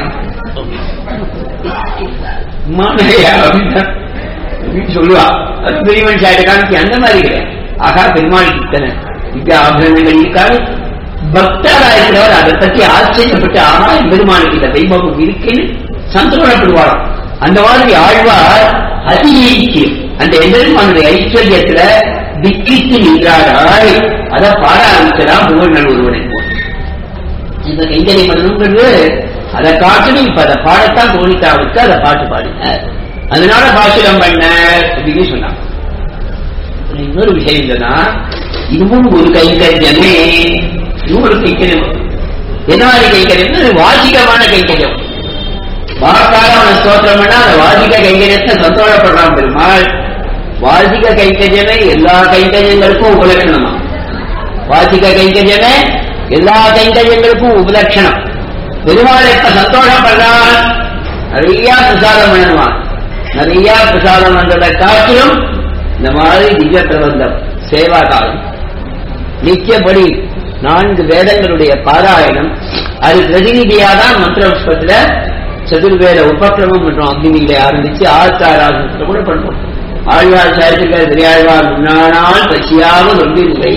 இம்மா நகையா அப்படின்னா அப்படின்னு சொல்லுவா அது பெரிய மனுஷாட்ட காமிச்சு அந்த மாதிரி கிடையாது ஆகா பெருமாளுக்கு இத்தனை இப்ப ஆபரணங்கள் இருக்காது பக்தரா இருக்கிறவர் அதை பத்தி ஆச்சரியப்பட்டு ஆனா பெருமாளுக்கு இந்த வைபவம் இருக்குன்னு சந்தோஷப்படுவாராம் அந்த மாதிரி ஆழ்வார் அதி ஐக்கியம் அந்த எம்பெருமானுடைய ஐஸ்வர்யத்துல திக்கித்து நின்றாராய் அதை பாட ஆரம்பிச்சதா புகழ்நல் ஒருவனை போல் இந்த கைங்கரை பண்ணணுங்கிறது அதை காட்டணும் இப்ப அதை பாடத்தான் தோணித்தாவுக்கு அதை பாட்டு பாடினார் அதனால பாசுரம் பண்ண அப்படின்னு சொன்னாங்க அப்புறம் இன்னொரு விஷயம் என்னன்னா இதுவும் ஒரு கைங்கரியமே இதுவும் ஒரு கைங்கரியம் என்ன மாதிரி கைங்கரியம் வாசிகமான கைங்கரியம் வாக்கால அவனை ஸ்தோத்திரம் பண்ணா அந்த வாசிக கைங்கரியத்தை சந்தோஷப்படுறான் பெருமாள் வாசிக கைங்கரியமே எல்லா கைங்கரியங்களுக்கும் உபலட்சணமா வாசிக கைங்கரியமே எல்லா கைங்கரியங்களுக்கும் உபலட்சணம் பெருமாள் எப்ப சந்தோஷப்படுறான் நிறைய பிரசாதம் பண்ணணுமா நிறைய பிரசாதம் பண்றதை காட்டிலும் இந்த மாதிரி திவ்ய பிரபந்தம் சேவா காலம் நித்தியப்படி நான்கு வேதங்களுடைய பாராயணம் அது பிரதிநிதியாதான் மந்திர புஷ்பத்துல சதுர்வேத உபக்கிரமம் மற்றும் அக்னியில ஆரம்பிச்சு ஆச்சாராசனத்துல கூட பண்ணுவோம் ஆழ்வார் சாயத்துக்கு திரையாழ்வார் முன்னானால் பசியாக ஒன்றில்லை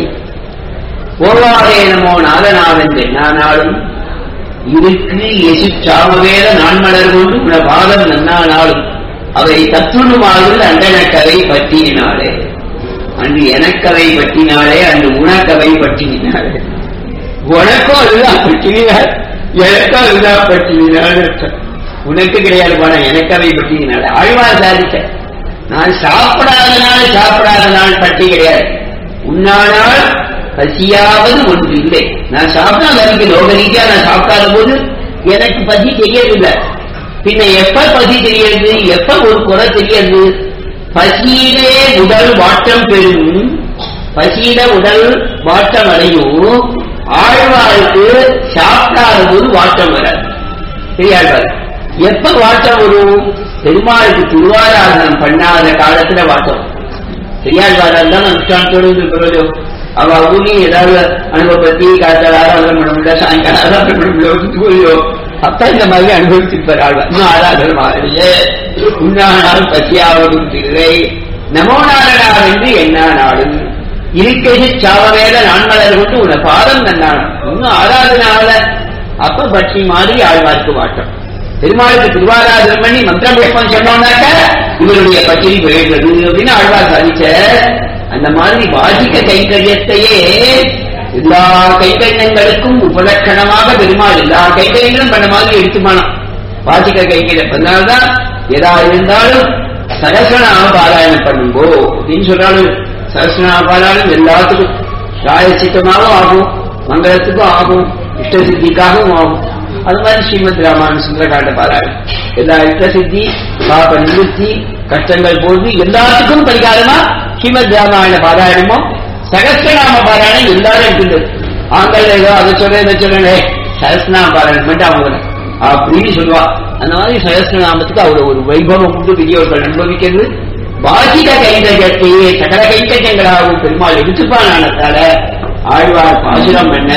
ஓவாதே நமோ நாதநாதன் நானாலும் இருக்கு எசு சாமவேத நான்மலர் கொண்டு உன பாதம் நன்னானாலும் அவை தத்துணுமாவில் அண்டனக்கவை பற்றினாலே அன்று எனக்கவை பற்றினாலே அன்று உனக்கவை பற்றினாலே உனக்கும் அதுதான் பற்றினார் எனக்கும் அதுதான் பற்றினார் உனக்கு கிடையாது பணம் எனக்கவை பற்றினால ஆழ்வார் சாதித்த நான் சாப்பிடாதனால சாப்பிடாத நாள் பற்றி கிடையாது உன்னானால் பசியாவது ஒன்று இல்லை நான் சாப்பிடாத அன்னைக்கு லோக ரீதியா நான் சாப்பிடாத போது எனக்கு பசி தெரியவில்லை பின்ன எப்ப பசி தெரியாது எப்ப ஒரு குறை தெரியாது பசியிலே உடல் வாட்டம் பெறும் பசியில உடல் வாட்டம் அடையும் ஆழ்வாருக்கு சாப்பிடாத போது வாட்டம் வராது பெரியாழ்வார் எப்ப வாட்டம் வரும் பெருமாளுக்கு திருவாராதனம் பண்ணாத காலத்துல வாட்டம் வரும். பெரியாழ்வாரால் தான் அனுஷ்டானத்தோடு இருக்கிறோம் அவ ஊர்லயும் ஏதாவது அனுபவத்தி காத்தால் ஆராதனை பண்ண முடியல சாயங்காலம் ஆராதனை பண்ண முடியல தூயோ அப்ப இந்த மாதிரி அனுபவிச்சிருப்பார் ஆழ்வார் இன்னும் ஆராதனை மாதிரியே உண்ணானால் பசியாவதும் தில்லை நமோ நாரணா என்று என்ன நாடும் இருக்கையை சாவவேத நான்மலர் கொண்டு உன பாதம் நன்னான் இன்னும் ஆராதனால அப்ப பட்சி மாதிரி ஆழ்வார்க்கு வாட்டம் பெருமாளுக்கு திருவாராதனம் பண்ணி மந்திரம் பேப்பம் சொன்னோம்னாக்க இவருடைய பட்டினி விளைகிறது அப்படின்னு ஆழ்வார் சாதிச்ச அந்த மாதிரி வாசிக்க கைங்கரியத்தையே எல்லா கைங்கரியங்களுக்கும் உபலட்சணமாக பெருமாள் எல்லா கைங்கரியங்களும் பண்ண மாதிரி எடுத்துமானாம் வாசிக்க கைங்கரியம் அதனால்தான் எதா இருந்தாலும் சரஸ்வநாம பாராயணம் பண்ணுங்கோ அப்படின்னு சொன்னாலும் சரஸ்வநாம பாராயணம் எல்லாத்துக்கும் ராயசித்தமாகவும் ஆகும் மங்களத்துக்கும் ஆகும் இஷ்ட சித்திக்காகவும் ஆகும் அது மாதிரி ஸ்ரீமத் ராமானு சுந்தரகாண்ட பாராயணம் எல்லா இஷ்ட சித்தி பாப நிவர்த்தி கஷ்டங்கள் போது எல்லாத்துக்கும் பரிகாரமா ஸ்ரீமத் ராமாயண பாராயணமும் சகஸ்ரநாம பாராயணம் எல்லாரும் இருக்கின்றது ஆண்கள் ஏதோ அதை சொல்றேன் இதை சொல்றேன் சகஸ்ரநாம பாராயணம் மட்டும் அவங்க அப்படின்னு சொல்லுவா அந்த மாதிரி சகஸ்ரநாமத்துக்கு அவ்வளவு ஒரு வைபவம் உண்டு பெரியவர்கள் அனுபவிக்கிறது வாசிக கைங்கரியத்தையே சகல கைங்கரியங்களாகவும் பெருமாள் எடுத்துப்பானானத்தால ஆழ்வார் பாசுரம் பண்ண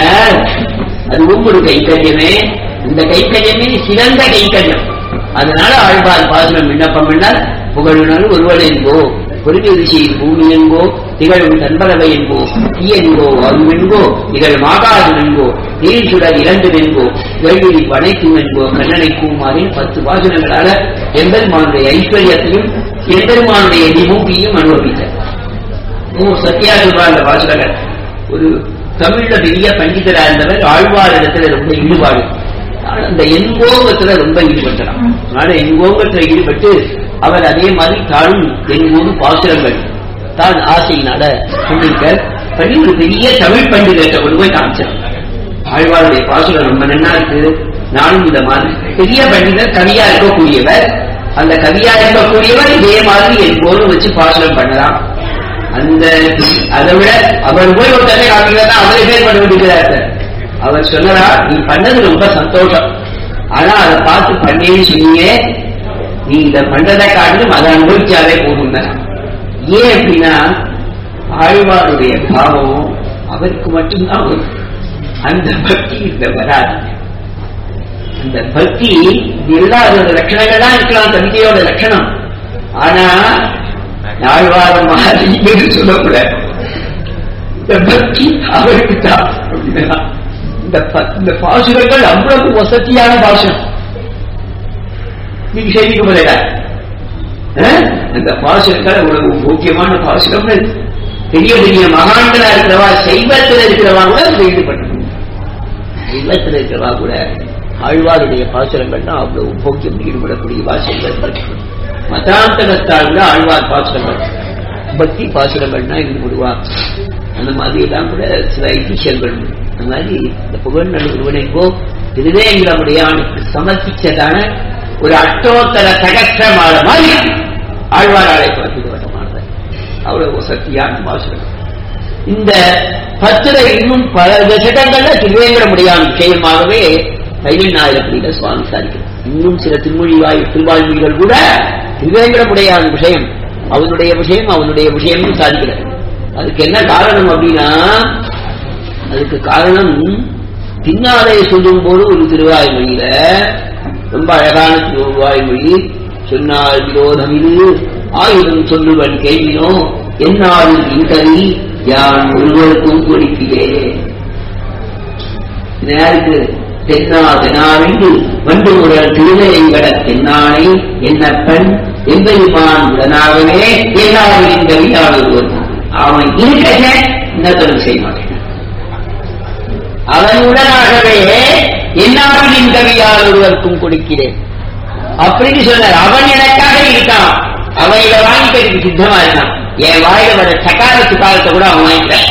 அதுவும் ஒரு கைங்கரியமே இந்த கைங்கரியமே சிறந்த கைங்கரியம் அதனால ஆழ்வார் பாசுரம் விண்ணப்பம் பண்ணால் புகழுணர் ஒருவன் என்போ பொறுமை ரிஷி பூமி என்போ திகழும் தன்பரவை என்போ தீயென்போ அருவென்போ திகழ் மாகாது என்போ நீர் சுடர் இரண்டு என்போ வேள்வி வனைக்கும் என்போ கண்ணனை கூமாரின் பத்து வாசனங்களால எம்பெருமானுடைய ஐஸ்வர்யத்தையும் எம்பெருமானுடைய விபூதியும் அனுபவித்தார் ஓ சத்யா சொல்றார் அந்த வாசகர் ஒரு தமிழ்ல பெரிய பண்டிதரா இருந்தவர் ஆழ்வார் இடத்துல ரொம்ப ஈடுபாடு ஆனா அந்த எங்கோங்கத்துல ரொம்ப ஈடுபட்டார் அதனால எங்கோங்கத்துல ஈடுபட்டு அவர் அதே மாதிரி தானும் எங்கோடு பாசுரங்கள் தான் ஆசையினால பண்ணிருக்கார் பண்ணி ஒரு பெரிய தமிழ் பண்டிதர்கிட்ட கொண்டு போய் காமிச்சார் ஆழ்வாருடைய பாசுரம் ரொம்ப நன்னா இருக்கு நானும் இந்த மாதிரி பெரிய பண்டிதர் கவியா இருக்கக்கூடியவர் அந்த கவியா இருக்கக்கூடியவர் இதே மாதிரி என் போலும் வச்சு பாசுரம் பண்ணலாம் அந்த அதை விட அவர் போய் ஒரு தடவை காமிக்கிறதா அவரே பேர் பண்ண வேண்டியிருக்கிறார் அவர் சொன்னதா நீ பண்ணது ரொம்ப சந்தோஷம் ஆனா அதை பார்த்து பண்ணேன்னு சொன்னீங்க நீ இத பண்றதை காட்டிலும் அதை அனுபவிச்சாலே போகும் ஏன் அப்படின்னா ஆழ்வாருடைய பாவம் அவருக்கு மட்டும்தான் வரும் அந்த பக்தி இந்த வராது அந்த பக்தி எல்லா அதோட லட்சணங்களா இருக்கலாம் கவிதையோட லட்சணம் ஆனா ஆழ்வாரம் மாதிரி சொல்லக்கூடாது இந்த பக்தி அவருக்கு தான் அப்படின்னா இந்த ப- இந்த பாசுரங்கள் அவ்வளவு வசதியான பாசுரம் நீங்க செய்திக்க முடியல அந்த பாசுரங்கள் அவ்வளவு முக்கியமான பாசுரங்கள் பெரிய பெரிய மகான்களா இருக்கிறவா செய்வத்தில் இருக்கிறவா கூட அதுல ஈடுபட்டு இல்லத்தில் இருக்கிறவா கூட ஆழ்வாருடைய பாசுரங்கள்னா அவ்வளவு போக்கியம் ஈடுபடக்கூடிய வாசகங்கள் மதாந்தகத்தால் கூட ஆழ்வார் பாசுரங்கள் பக்தி பாசுரங்கள்னா ஈடுபடுவா அந்த மாதிரி எல்லாம் கூட சில ஐதிஹ்யங்கள் உண்டு. அந்த மாதிரி இந்த புகழ் நடுவனைக்கோ திருவேங்கடமுடைய ஆணுக்கு சமர்ப்பிச்சதான ஒரு அட்டோத்தர சகசிரமான மாதிரி ஆழ்வாராலை பிரதிபட்டமானது அவ்வளவு சக்தியான பாசுரம் இந்த பத்துல இன்னும் பல தசகங்கள்ல திருவேங்கடமுடியான் விஷயமாகவே கையண்ணாயிரப்படியில சுவாமி சாதிக்கிறார் இன்னும் சில திருமொழிவாய் திருவாழ்மொழிகள் கூட திருவேங்கடமுடையான் விஷயம் அவனுடைய விஷயம் அவனுடைய விஷயம்னு சாதிக்கிறார் அதுக்கு என்ன காரணம் அப்படின்னா அதுக்கு காரணம் பின்னாலே சொல்லும் போது ஒரு திருவாய்மொழியில ரொம்ப அழகான திருவாய்மொழி சொன்னால் விரோதம் இது ஆயுதம் சொல்லுவன் கேள்வினோ என்னாலும் இன்கவி யான் ஒருவருக்கும் கொடுக்கிறேன் யாருக்கு தென்னா தெனாவென்று வண்டு முரல் திருவேங்கட தென்னானை என்னப்பன் எம்பெருமான் உடனாகவே எல்லாரும் இந்த வீட்டாளர் ஒருவர் அவன் இருக்கச்ச இன்னத்தொரு செய்ய மாட்டேன் அவன் உடனாகவே என்னாவின் கவியால் ஒருவருக்கும் கொடுக்கிறேன் அப்படின்னு சொன்னார் அவன் எனக்காக இருக்கான் அவன் இதை வாங்கிக்கிறதுக்கு சித்தமா இருக்கான் என் வாயில வர சகார சுகாரத்தை கூட அவன் வாங்கிக்கிறான்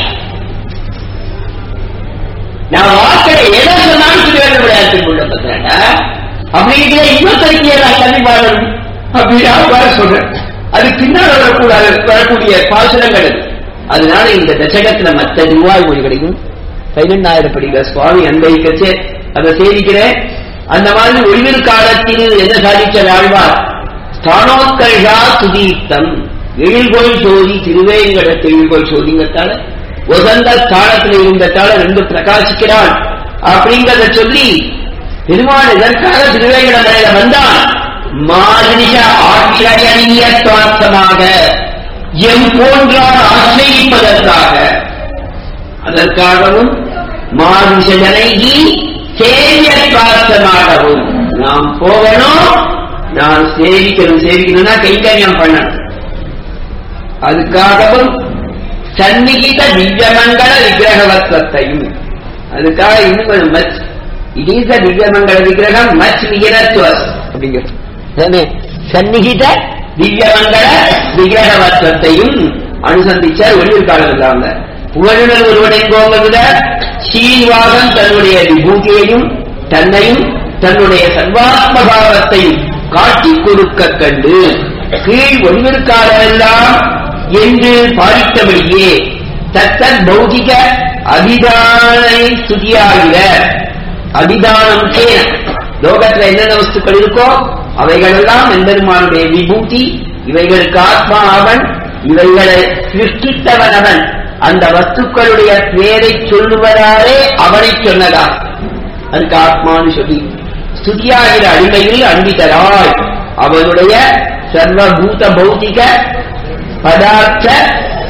நான் வார்த்தை எதை சொன்னாலும் திருவேற்ற விளையாட்டு உள்ள பத்திரங்க அப்படிங்கிற இன்னொருத்தருக்கு நான் தள்ளி பாடணும் அப்படின்னு வர சொல்றேன் அது பின்னால் வரக்கூடாது வரக்கூடிய பாசுரங்கள் அது. அதனால இந்த தசகத்துல மற்ற திருவாய் மொழிகளையும் பதினெண்ணாயிரம் படிக்கிற சுவாமி அன்பயிக்கச்சு அதை சேவிக்கிறேன் அந்த மாதிரி ஒளிவில் காலத்தில் என்ன சாதிச்ச ஆழ்வார் ஸ்தானோத்கர்ஷா சுதீப்தம் எழில்கோள் சோதி திருவேங்கடத்து எழில்கோள் சோதிங்கத்தால உகந்த ஸ்தானத்தில் இருந்ததால ரெண்டு பிரகாசிக்கிறான் அப்படிங்கறத சொல்லி பெருமாள் இதற்காக திருவேங்கட மலையில வந்தான் மாநிஷ ஆச்சரிய சுவாசமாக எம் போன்றால் ஆசிரியப்பதற்காக அதற்காகவும் மானுஷ ஜனகி சேவிய பிரார்த்தமாகவும் நாம் போகணும் நான் சேவிக்கணும் சேவிக்கணும்னா கைங்கரியம் பண்ணணும் அதுக்காகவும் சந்நிகித திவ்யமங்கள விக்கிரகவத்வத்தையும் அதுக்காக இன்னும் கொஞ்சம் மச் இதீச திவ்யமங்கள விக்கிரகம் மச் விகிரத்துவஸ் அப்படிங்கிறது சந்நிகித திவ்யமங்கள விக்கிரகவத்வத்தையும் அனுசந்திச்சார் வெளியூர் காலத்தில் புகழுடன் ஒருவனை கோங்கவிட ஸ்ரீனிவாசன் தன்னுடைய விபூதியையும் தன்னையும் தன்னுடைய சர்வாத்மபாவத்தையும் காட்டிக் கொடுக்க கண்டு கீழ் ஒன்றிற்காரெல்லாம் என்று பாதித்தபடியே தத்தன் பௌதிக அபிதானை ஸ்துதியாகிற அபிதானம் கேன லோகத்துல என்னென்ன வஸ்துக்கள் இருக்கோ அவைகளெல்லாம் எம்பெருமானுடைய விபூதி இவைகளுக்கு ஆத்மா அவன் இவைகளை சிருஷ்டித்தவன் அவன் அந்த வஸ்துக்களுடைய பேரை சொல்லுவதாலே அவனை சொன்னதா அதுக்கு ஆத்மான்னு சொல்லி ஸ்துதியாகிற அடிமையில் அன்பிதராய் அவனுடைய சர்வபூத பௌதிக பதார்த்த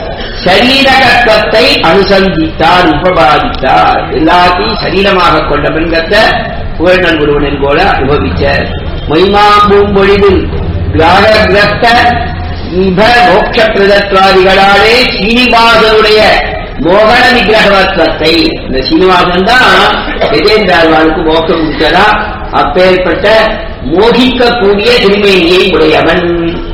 சரீரகத்துவத்தை அனுசந்தித்தார் உபபாதித்தார் எல்லாத்தையும் சரீரமாக கொண்ட பெண்கத்தை புகழ்நன் குருவனின் போல அனுபவிச்சார் மொய்மாம்பூம் பொழிவில் கிராககிரஸ்த இப மோட்ச பிரதத்வாதிகளாலே சீனிவாசனுடைய மோகன விக்கிரகவத்வத்தை இந்த சீனிவாசன் தான் கஜேந்திராழ்வானுக்கு மோக்கம் கொடுத்ததா அப்பேற்பட்ட மோகிக்கக்கூடிய திருமேனியை உடையவன்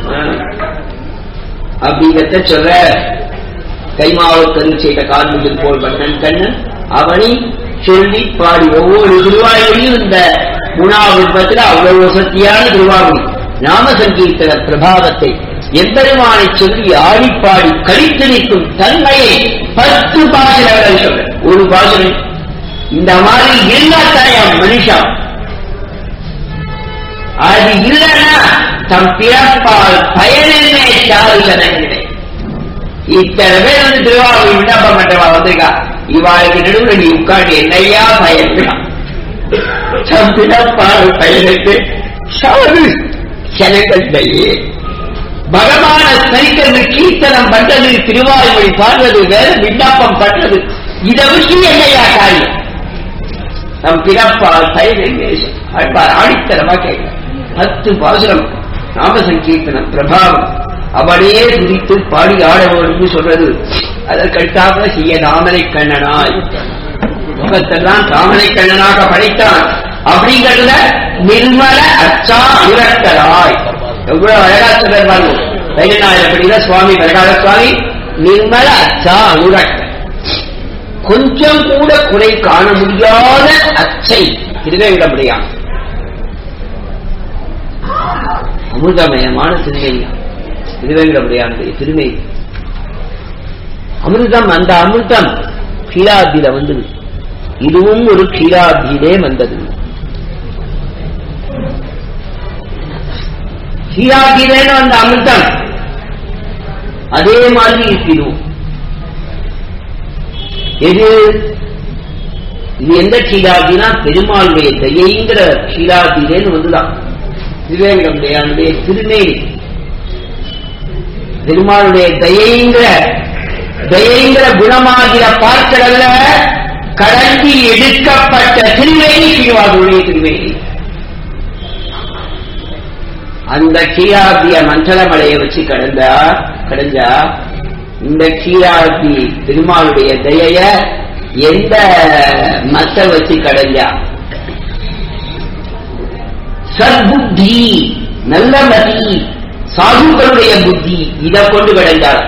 அப்படிங்கிறத சொல்ற கைமாவல் செய்த கார்மிகள் போல் வண்ணன் கண்ணன் அவனை சொல்லி பாடி ஒவ்வொரு திருவாயுடையும் இந்த குணாவிருப்பத்தில் அவ்வளவு சக்தியான திருவாமொழி நாம சங்கீர்த்தன பிரபாவத்தை எம்பெருமானை சொல்லி ஆடிப்பாடி கழித்து நிற்கும் தன்மையை பத்து பாசனங்கள் சொல்ற ஒரு பாசனம் இந்த மாதிரி இல்லாத்தாயா மனுஷன் அது இல்லைன்னா தம் பிறப்பால் பயனென்ன சாதிசனங்களே இத்தனை பேர் வந்து திருவாரூர் விண்ணப்பம் பண்றவா வந்திருக்கா இவாளுக்கு நடுவில் நீ உட்காந்து என்னையா பயன் தம் பிறப்பால் பயனுக்கு சாது சனங்கள்லையே பகவான ஸ்மரிக்கிறது கீர்த்தனம் பண்றது திருவாரூரை பாடுறது வேற விண்ணப்பம் பண்றது இதை விட்டு என்னையா காரியம் நம் பிறப்பால் பயனென்ன அழ்வார் ஆடித்தரமா கேட்க பத்து பாசுரம் நாம சங்கீர்த்தனம் பிரபாவம் அவனையே துதித்து பாடி ஆட வேணும்னு சொல்றது அதற்கடுத்தாப்புல செய்ய தாமரை கண்ணனாய் முகத்தெல்லாம் தாமரை கண்ணனாக படைத்தான் அப்படிங்கிறதுல நிர்மல அச்சா அனுரக்தராய் எவ்வளவு அழகா சொல்றாரு பாருங்க பதினாயிரம் சுவாமி வரகால சுவாமி நிர்மல அச்சா அனுரக்தர் கொஞ்சம் கூட குறை காண முடியாத அச்சை திருவேவிட முடியாது அமிர்தமயமான திருநெய்யா திருவேங்கடமுடையானுடைய திருநெய் அமிர்தம் அந்த அமிர்தம் க்ஷீராப்தியில வந்தது இதுவும் ஒரு க்ஷீராப்தியிலே வந்தது க்ஷீராப்தியிலேன்னு வந்த அமிர்தம் அதே மாதிரி இருக்கிறோம் எது இது எந்த க்ஷீராப்தினா பெருமாளுடைய தயைங்கிற க்ஷீராப்தியிலேன்னு வந்துதான் திருவேங்கடமுடையானுடைய திருநெய் பெருமாளுடைய தயைங்கிற தயைங்கிற குணமாகிற பார்க்கடல்ல கடந்தி எடுக்கப்பட்ட திருவேணி ஸ்ரீனிவாசுடைய திருவேணி அந்த கீழாபிய மஞ்சளமலையை வச்சு கடந்தா கடந்தா இந்த கீழாபி பெருமாளுடைய தயைய எந்த மத்த வச்சு கடந்தா சத்புத்தி நல்ல மதி சாதுக்களுடைய புத்தி இதை கொண்டு கிடைந்தார்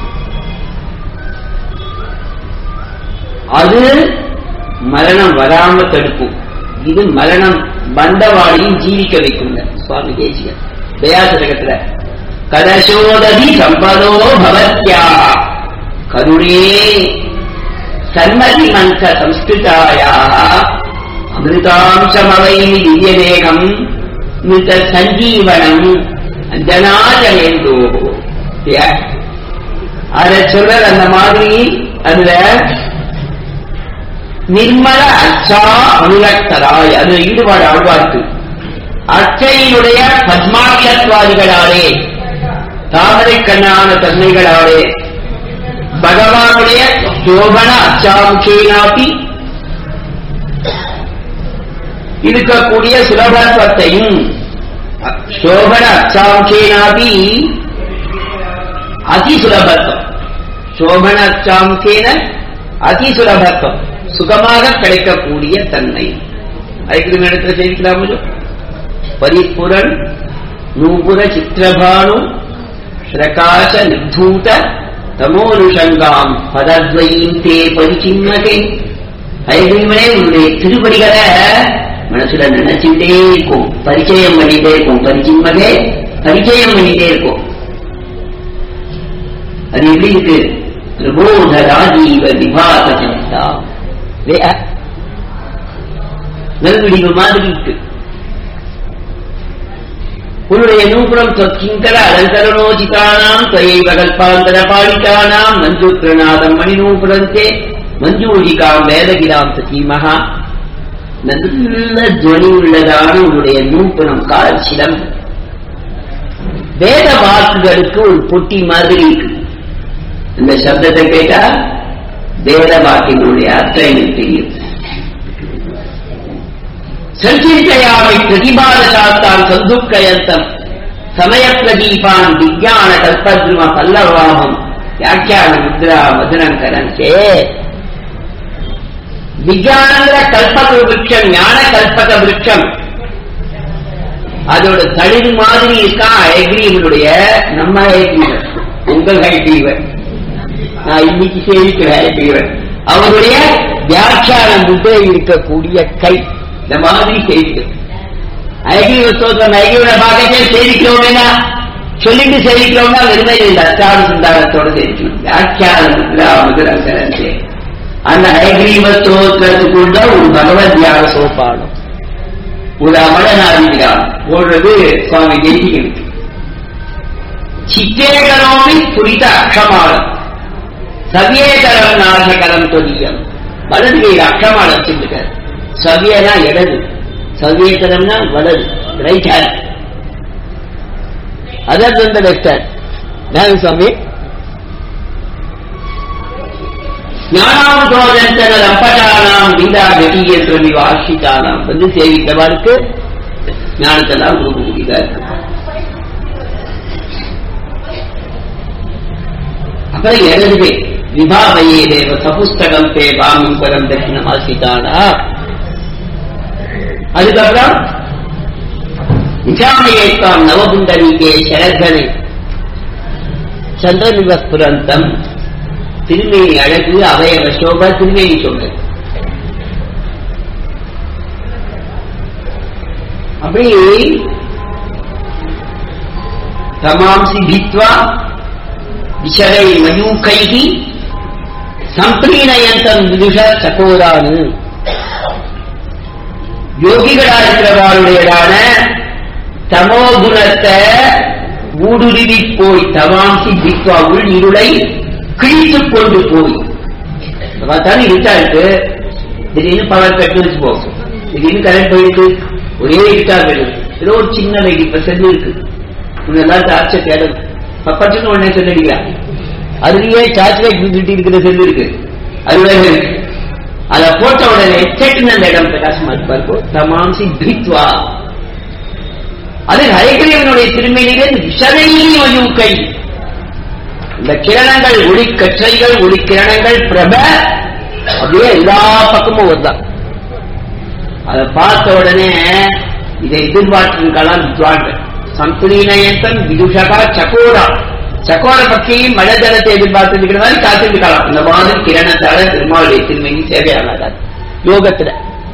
அது மரணம் வராம தடுக்கும் இது மரணம் வந்தவாளையும் ஜீவிக்க வைக்கும் சுவாமி தேசிய தயாசதகத்துல கதசோததி சம்பதோ பவத்யா கருணே சன்மதி மந்த சம்ஸ்கிருதாயா அமிர்தாம்சமவைமி திவ்யவேகம் மிருத சஞ்சீவனம் ஜனாஜனேந்தோ அத சொல்ற அந்த மாதிரி அதுல நிர்மல அச்சா அனுலக்தராய் அது ஈடுபாடு ஆழ்வார்க்கு அச்சையினுடைய பத்மாகியத்வாதிகளாலே தாமரை கண்ணான தன்மைகளாலே பகவானுடைய சோபன அச்சாமுகேனாப்பி இருக்கக்கூடிய சுலபத்வத்தையும் சோபன அச்சாமுகேனாபி அதிசுலபத்துவம் சோபன அச்சாமுகேன அதிசுலபத்துவம் சுகமாக கிடைக்கக்கூடிய தன்மை ஐக்கியம் இடத்துல செய்திக்கலாமோ பரிப்புரன் நூபுர சித்திரபானு பிரகாச நிர்தூத தமோனுஷங்காம் பதத்வயீம் தே பரிச்சிம்மகே ஐகிரிமனே உன்னுடைய திருப்படிகளை மனசுல நினைச்சுட்டே இருக்கும் பரிச்சயம் பண்ணிட்டே இருக்கும் பரிச்சிம்மகே பரிச்சயம் பண்ணிட்டே இருக்கும் அது எப்படி இருக்கு பிரபோத ராஜீவ விபாக சிந்தா நல்விடிவு மாதிரி இருக்கு உன்னுடைய நூபுரம் தொக்கிங்கர அலங்கரணோஜிதானாம் துவைவ கல்பாந்தர பாடிகானாம் மஞ்சூத்திரநாதம் மணிநூபுரந்தே மஞ்சூரிகாம் வேதகிராம் சதீமகா நல்ல துவனி உள்ளதான உன்னுடைய நூபுரம் காட்சிடம் வேத வாக்குகளுக்கு ஒரு பொட்டி மாதிரி இருக்கு இந்த சப்தத்தை கேட்டா வேத வாக்கியங்களுடைய அர்த்தம் எனக்கு தெரியும் சஞ்சித்தையாவை பிரதிபாதசாஸ்தான் சந்துக்கயந்தம் சமய பிரதீபான் விஜயான கல்பத்ரும பல்லவாமம் வியாக்கியான முத்ரா மதுரங்கரஞ்சே விஜயானந்திர கல்பக விருட்சம் ஞான கல்பக விருட்சம் அதோட தளிர் மாதிரி இருக்கான் ஹைகிரீவனுடைய நம்ம ஹைகிரீவன் உங்கள் ஹைகிரீவன் நான் இன்னைக்கு சேவிக்கிற ஹைகிரீவன் அவருடைய வியாக்கியான முத்திரை இருக்கக்கூடிய கை இந்த மாதிரி செய்திகள் ஐகிய ஸ்தோத்திரம் ஐகியோட பாக்கத்தை சேவிக்கிறோமேனா சொல்லிட்டு சேவிக்கிறோம்னா வெறுமை இந்த அச்சார சிந்தாரத்தோட சேவிக்கணும் வியாக்கியான முத்ரா மதுரங்கரஞ்சே அந்த ஹைகிரீவ ஸ்தோத்திரத்துக்குள்ள ஒரு பகவத் தியாக சோப்பாடும் ஒரு அமரநாதிகா ஓடுறது சுவாமி தேசிகனுக்கு சித்தேகரோமி புரித அக்ஷமாலம் சவியேகரம் நாசகரம் தொதியம் வலது கையில் அக்ஷமாலம் சொல்லுகிறார் சவியனா இடது சவியேகரம்னா வலது right hand other than the left hand சுவாமி ஞானாந்தோதன ரப்பட்டானாம் லீலா வெடியேற்ற வாசித்தானாம் வந்து சேவித்தவருக்கு ஞானத்தெல்லாம் கொடுக்கக்கூடியதா இருக்கு அப்புறம் இடது விபாவையே தேவ சபுஸ்தகம் பே பாமீஸ்வரம் தட்சிணம் ஆசித்தானா அதுக்கப்புறம் நிஜாமயேத்வாம் நவகுண்டலிகே சரகனை சந்திரனிவஸ்புரந்தம் திருமேனி அழகு அவயவ சோபா திருமேனி சோபை அப்படி தமாம்சி பித்வா விஷரை மயூகைகி சம்பிரீணயந்தம் விதுஷ சகோரானு யோகிகளா இருக்கிறவாளுடையதான தமோகுணத்தை ஊடுருவி போய் தமாம்சி பித்வா உள் இருளை கிழித்துக் கொண்டு போய் பார்த்தாலும் இருட்டா இருக்கு திடீர்னு பவர் கட்டு வச்சு போகும் திடீர்னு கரண்ட் போயிட்டு ஒரே இருட்டா இருக்கு ஏதோ ஒரு சின்ன லைட் இப்ப செல்லு இருக்கு முன்னெல்லாம் டார்ச்ச தேடும் பப்பட்டுன்னு உடனே செல்லடிக்கிறான் அதுலயே சார்ஜ் லைட் விசிட்டி இருக்கிற செல்லு இருக்கு அதுல அத போட்ட உடனே செட்டுன்னு அந்த இடம் பிரகாசமா இருப்பாரு தமாம்சி பித்வா அது ஹயக்கிரியவனுடைய திருமையிலே விஷதையும் கை இந்த கிரணங்கள் ஒளி கற்றைகள் ஒளி கிரணங்கள் பிரப அப்படியே எல்லா பக்கமும் வருதான் அதை பார்த்த உடனே இதை எதிர்பார்த்திருக்கலாம் வித்வான்கள் சம்புரீனயத்தன் விதுஷகா சகோரா சகோர பக்தியும் மழை ஜலத்தை எதிர்பார்த்துருக்கிற மாதிரி காத்திருக்கலாம் இந்த மாதிரி கிரணத்தால திருமாவளி திருமணி சேவையானார் யோகத்துல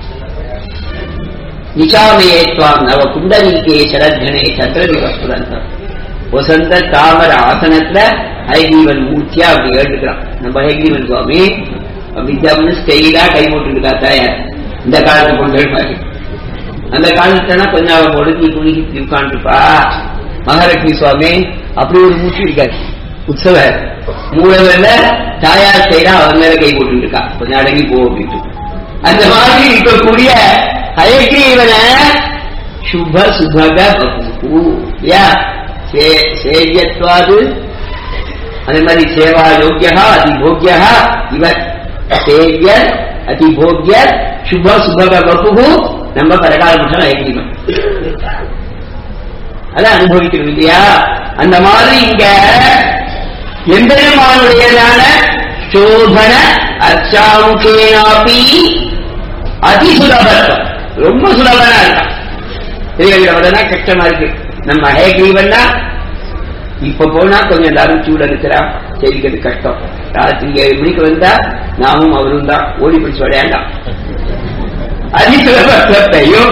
நிஷாமயேத்வாம் நவ குண்டலிகே சரத்கணே சந்திரதிவஸ்புரந்தம் வசந்த தாமர ஆசனத்துல ஹைகிரீவன் மூர்த்தியா அப்படி கேட்டுக்கிறான் நம்ம ஹைகிரீவன் சுவாமி வித்யாமனு ஸ்டெயிலா கை போட்டுருக்கா தாயார் இந்த காலத்து பொண்கள் மாதிரி அந்த காலத்துலனா கொஞ்சம் அவன் ஒடுக்கி குலுக்கி உட்காந்துருப்பா மகாலட்சுமி சுவாமி அப்படி ஒரு மூச்சு இருக்காரு உற்சவ மூலவர்ல தாயார் ஸ்டைலா அவர் மேல கை போட்டு இருக்கா கொஞ்சம் அடங்கி போ அப்படின்ட்டு அந்த மாதிரி இருக்கக்கூடிய ஹயக்ரீவனை சுப சுபக பகு யா சேவியத்வாது அதே மாதிரி சேவா யோக்கியா அதிபோக்கியா இவர் சேவிய அதிபோக்கிய சுப சுபக வகுகு நம்ம பரகால புருஷன் ஐக்கியம் அதை அனுபவிக்கணும் இல்லையா அந்த மாதிரி இங்க எம்பெருமானுடையதான சோபன அர்ச்சாமுகேனாபி அதிசுலபத்துவம் ரொம்ப சுலபனா இருக்கான் தெரியல உடனே கஷ்டமா இருக்கு நம்ம ஹேகிரீவன்னா இப்ப போனா கொஞ்சம் எல்லாரும் சூட இருக்கிறா செய்கிறது கஷ்டம் ராத்திரி ஏழு மணிக்கு வந்தா நாமும் அவரும் தான் ஓடி பிடிச்சு விளையாண்டாம் அதிசுலபத்தையும்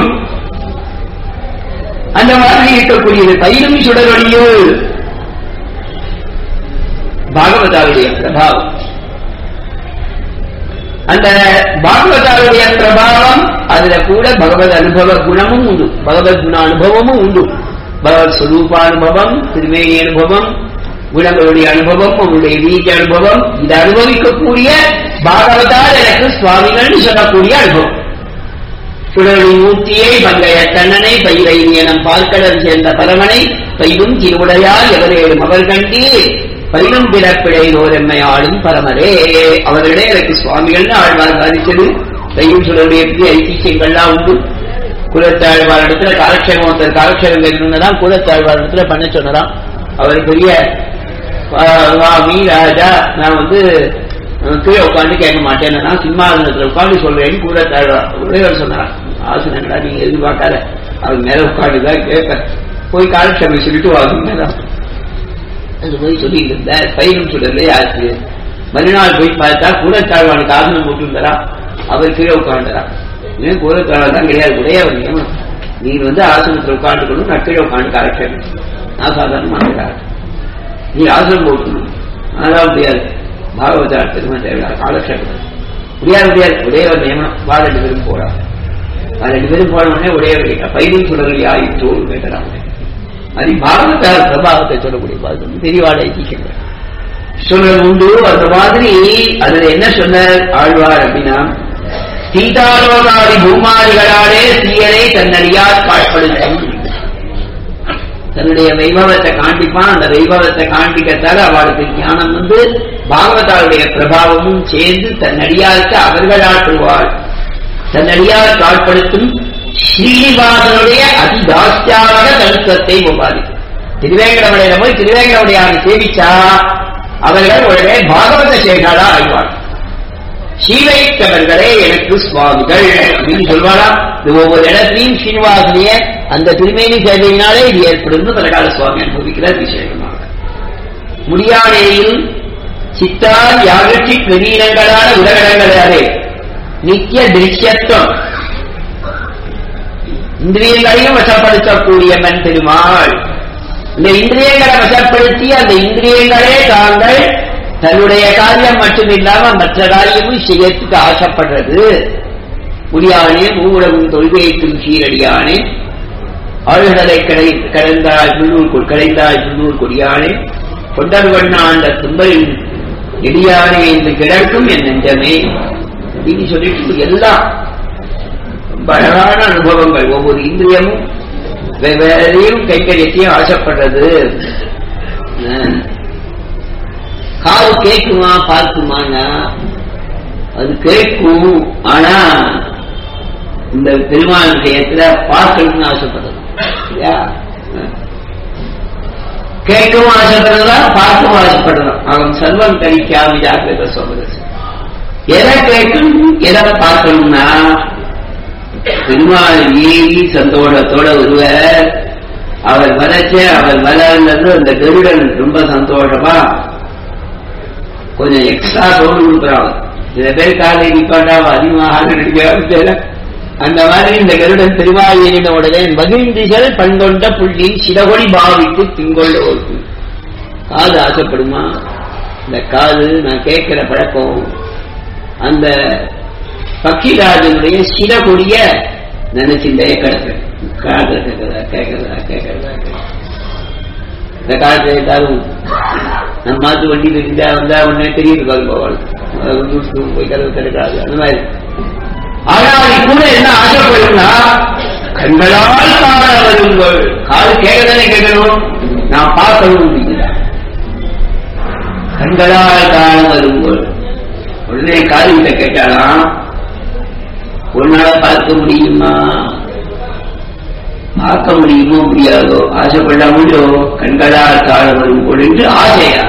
அந்த மாதிரி இருக்கக்கூடியது பயிரும் சுடரொழியோ பாகவதாவுடைய பிரபாவம் அந்த பாகவதாவுடைய பிரபாவம் அதுல கூட பகவத் அனுபவ குணமும் உண்டு பகவத் குண அனுபவமும் உண்டு பகவத் ஸ்வரூபானுபவம் திருமேனி அனுபவம் குணங்களுடைய அனுபவம் அவருடைய வீட்டு அனுபவம் இது அனுபவிக்கக்கூடிய பாகவதால் எனக்கு சுவாமிகள் சொல்லக்கூடிய அனுபவம் சுடரொளி மூர்த்தியை பங்கைய கண்ணனை பயிரை எனம் பார்க்கடல் சேர்ந்த பரமனை பையும் திருவுடையால் எவரேடும் அவர் கண்டீர் பயிலும் பிறப்பிடை ஓரெம்மை ஆளும் பரமரே அவர்களே எனக்கு சுவாமிகள்னு ஆழ்வார் பாதிச்சது தையும் சுடருடைய பெரிய ஐதிஹ்யங்கள்லாம் உண்டு குலத்தாழ்வார் இடத்துல காலக்ஷேமம் ஒருத்தர் காலக்ஷேமம் கேட்கணும்னு குலத்தாழ்வார் இடத்துல பண்ண சொன்னதாம் அவர் பெரிய சுவாமி ராஜா நான் வந்து அஹ், கீழே உட்காந்து கேட்க மாட்டேன் நான் சிம்மாசனத்துல உட்காந்து சொல்றேன்னு கூடத்தாழ்வார் உடையவர் சொன்னார் ஆசனங்களா நீங்க எதிர்பார்க்காத அவர் மேல உட்காந்துதான் கேட்க போய் காலக்ஷேமம் சொல்லிட்டு வாங்க அது போய் சொல்லிட்டு இருந்த பயிரும் சுடர்லே ஆச்சு மறுநாள் போய் பார்த்தா கூடத்தாழ்வானுக்கு ஆசனம் போட்டு இருந்தாரா அவர் கீழே உட்காந்துரா ஏன் கூடத்தாழ்வான் தான் கிடையாது உடையவர் நியமனம் நீர் வந்து ஆசனத்தில் உட்காந்துக்கணும் நான் கீழே உட்காந்து காலக்ஷேமம் நான் சாதாரணமாக நீ ஆசனம் போட்டுக்கணும் அதெல்லாம் முடியாது பாகவதார் பெருமை தேவையான காலக்ஷேபம் முடியாது முடியாது உடையவர் நியமனம் வா ரெண்டு பேரும் போறா வா ரெண்டு பேரும் போன உடனே உடையவர் கேட்டா பயிரும் சுடர்கள் ஆயிட்டோம் கேட்டான் அது பாகவதார் பிரபாவத்தை சொல்லக்கூடிய பாகம் பெரியவாடை ஐதிகள் சொல்றது உண்டு அந்த மாதிரி அதுல என்ன சொன்னார் ஆழ்வார் அப்படின்னா சீதாலோகாதி பூமாதிகளாலே சீயரை தன்னடியார் காட்படுத்தும் தன்னுடைய வைபவத்தை காண்பிப்பான் அந்த வைபவத்தை காண்பிக்கத்தால அவளுக்கு ஞானம் வந்து பாகவதாருடைய பிரபாவமும் சேர்ந்து தன்னடியாருக்கு அவர்களால் பெறுவாள் தன்னடியார் காட்படுத்தும் ஸ்ரீனிவாசனுடைய அதிதாஸ்தியாக தனுத்தத்தை ஒவ்வாது திருவேங்கடமலையில போய் திருவேங்கடமுடையான சேவிச்சா அவர்கள் உடனே பாகவத சேகாலா ஆழ்வார் ஸ்ரீவைத்தவர்களே எனக்கு சுவாமிகள் அப்படின்னு சொல்வாரா இது ஒவ்வொரு இடத்தையும் ஸ்ரீனிவாசனைய அந்த திருமேனி சேவையினாலே இது ஏற்படும் பரகால சுவாமி அனுபவிக்கிறார் விசேஷமாக முடியானேயில் சித்தார் யாகட்சி பெரியங்களான உலகடங்களாலே நித்திய திருஷ்யத்துவம் இந்திரியங்களையும் வசப்படுத்தக்கூடியவன் பெருமாள் இந்த இந்திரியங்களை வசப்படுத்தி அந்த இந்திரியங்களே தாங்கள் தன்னுடைய காரியம் மட்டும் இல்லாம மற்ற காரியமும் செய்யறதுக்கு ஆசைப்படுறது முடியானே மூவுலகும் தொல்கைக்கும் சீரடியானே ஆழ்கடலை கடை கடந்தாய் புல்லூர் கடைந்தாய் புல்லூர் கொடியானே கொண்டர் வண்ணாண்ட தும்பலின் நெடியானே என்று கிடக்கும் என் நெஞ்சமே அப்படின்னு சொல்லிட்டு எல்லாம் ரொம்ப அழகான அனுபவங்கள் ஒவ்வொரு இந்திரியமும் வெவ்வேறையும் கைக்கரியத்தையும் ஆசைப்படுறது அஹ் காது கேட்குமா பார்க்குமானா அது கேட்கும் ஆனா இந்த பெருமாள் விஷயத்துல பார்க்கணும்னு ஆசைப்படுறது இல்லையா அஹ். கேட்கவும் ஆசைப்படுறதா பார்க்கவும் ஆசைப்படுறோம் அவன் சர்வம் கழிக்காம ஜாக்கிரத சொல்றது எதை கேட்கணும் எதை பார்க்கணும்னா பெருமாள் ஏறி சந்தோஷத்தோட வருவர் அவர் வளர்ச்ச அவர் வளர்ந்தது அந்த கருடன் ரொம்ப சந்தோஷமா கொஞ்சம் எக்ஸ்ட்ரா சவுண்ட் கொடுக்குறாங்க சில பேர் காலை நிப்பாட்டாவ அதிகமாக நடிக்க அந்த மாதிரி இந்த கருடன் பெருமாள் ஏறின உடனே மகிழ்ந்திகள் பண்கொண்ட புள்ளி சிடகொடி பாவித்து திங்கொண்ட ஒரு புல். காது ஆசைப்படுமா இந்த காது நான் கேட்கிற பழக்கம் அந்த பக்ஷிராஜனுடைய சிறகுடைய நினைச்சுட்டே கிடப்பேன் காது கேட்கறதா கேட்கறதா கேட்கறதா கேட்கறதா. இந்த காலத்துல ஏதாவது நம்ம மாத்து வண்டி தெரிஞ்சா வந்தா உடனே பெரிய கால் போவாள் போய் கதவு திறக்காது அந்த மாதிரி ஆனால் கூட என்ன ஆசைப்படும்னா கண்களால் காண வருங்கள் காது கேட்கதானே கேட்கணும் நான் பார்க்கணும் அப்படிங்கிறா கண்களால் காண வருங்கள் உடனே காதுகிட்ட கேட்டாலாம் உன்னால பார்க்க முடியுமா பார்க்க முடியுமோ முடியாதோ ஆசைப்படாமலோ கண்களால் காண வரும்போது என்று ஆசையா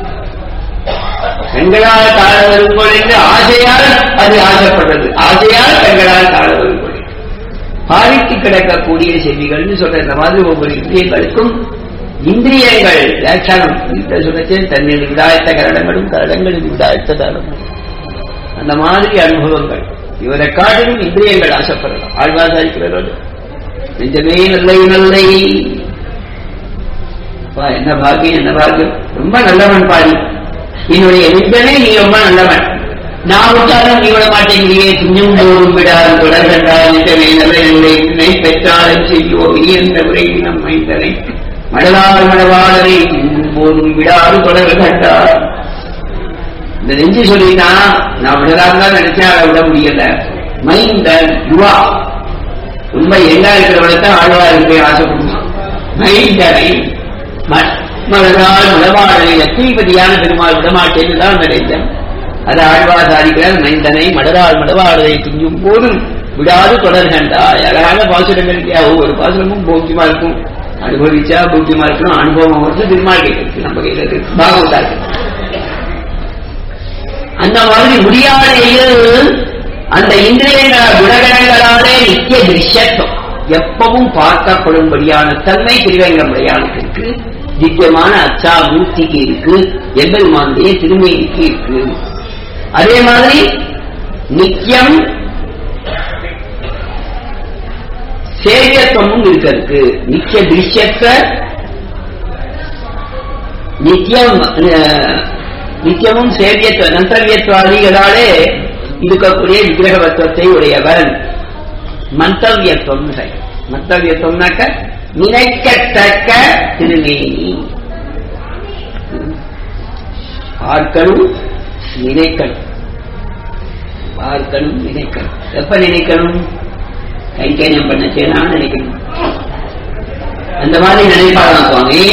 கண்களால் காண வரும்போது என்று ஆசையால் அது ஆசைப்பட்டது ஆசையால் கண்களால் காண வரும்போது பாதித்து கிடக்கக்கூடிய செவிகள்னு சொல்ற இந்த மாதிரி ஒவ்வொரு இந்திரியங்களுக்கும் இந்திரியங்கள் வியாக்கியானம் வீட்டை சொல்லச்சேன் தன்னில் விடாயத்த கரடங்களும் கரடங்களில் விடாயத்த தானமும் அந்த மாதிரி அனுபவங்கள் இவரை காட்டிலும் இந்திரியங்கள் ஆசைப்படலாம் ஆழ்வாசாரிக்கிறவர்கள் நெஞ்சமே நல்லை நல்லை அப்பா, என்ன பாக்கியம் என்ன பாக்கியம் ரொம்ப நல்லவன் பாடி என்னுடைய நெஞ்சமே நீ ரொம்ப நல்லவன் நான் விட்டாலும் நீ விட மாட்டேங்கிறியே துஞ்சும் போரும் விடாது தொடர்கண்டால் நெஞ்சமே நல்ல நிலை உன்னை பெற்றாலும் செய்யோ நீ என்ற உரையினம் மைந்தனை மடலால் மடவாளரை துஞ்சும் போரும் விடாது தொடர்கண்டார் இந்த நெஞ்சு சொல்லினா நான் விடலாம் தான் நினைச்சேன் அதை விட முடியல மைந்தன் யுவா உண்மை எங்க இருக்கிறவனை தான் ஆழ்வா இருப்பே ஆசைப்படுவான் மைந்தனை ம- மலரால் மலவாழனை லட்சுமிபதியான பெருமாள் விடமாட்டேன்னு தான் நினைத்தேன் அது ஆழ்வாசாரிக்கிறார் மைந்தனை மலரால் மலவாழனை துஞ்சும் போதும் விடாது தொடர்கண்டாய் அழகான பாசுரங்கள் இல்லையா ஒவ்வொரு பாசுரமும் போக்கியமா இருக்கும் அனுபவிச்சா போக்கியமா இருக்கணும் அனுபவம் வந்து பெருமாள் கேட்கறது நம்ம கையில இருக்கு பாகவதா இருக்கு அந்த மாதிரி முடியாதையில் அந்த இந்திரிய குணகணங்களாலே நித்திய திருஷ்யத்துவம் எப்பவும் பார்க்கப்படும்படியான தன்மை திருவேங்கமுடையானுக்கு நித்தியமான அச்சா மூர்த்திக்கு இருக்கு எம்பெருமானுடைய திருமைக்கு இருக்கு அதே மாதிரி நித்தியம் சேவியத்துவமும் இருக்கிறதுக்கு நித்திய திருஷ்யத்தை நித்தியம் அஹ், நித்தியமும் சேவியத்துவ நந்தவியத்துவாதிகளாலே இருக்கக்கூடிய விக்கிரகவத்துவத்தை உடையவன் மந்தவியத்துவம் மந்தவியத்துவம்னாக்க நினைக்கத்தக்க திருமேனி பார்க்கணும் நினைக்கணும் பார்க்கணும் நினைக்கணும் எப்ப நினைக்கணும் கைங்கரியம் பண்ணச்சேனா நினைக்கணும் அந்த மாதிரி நினைப்பாளாம் சுவாமி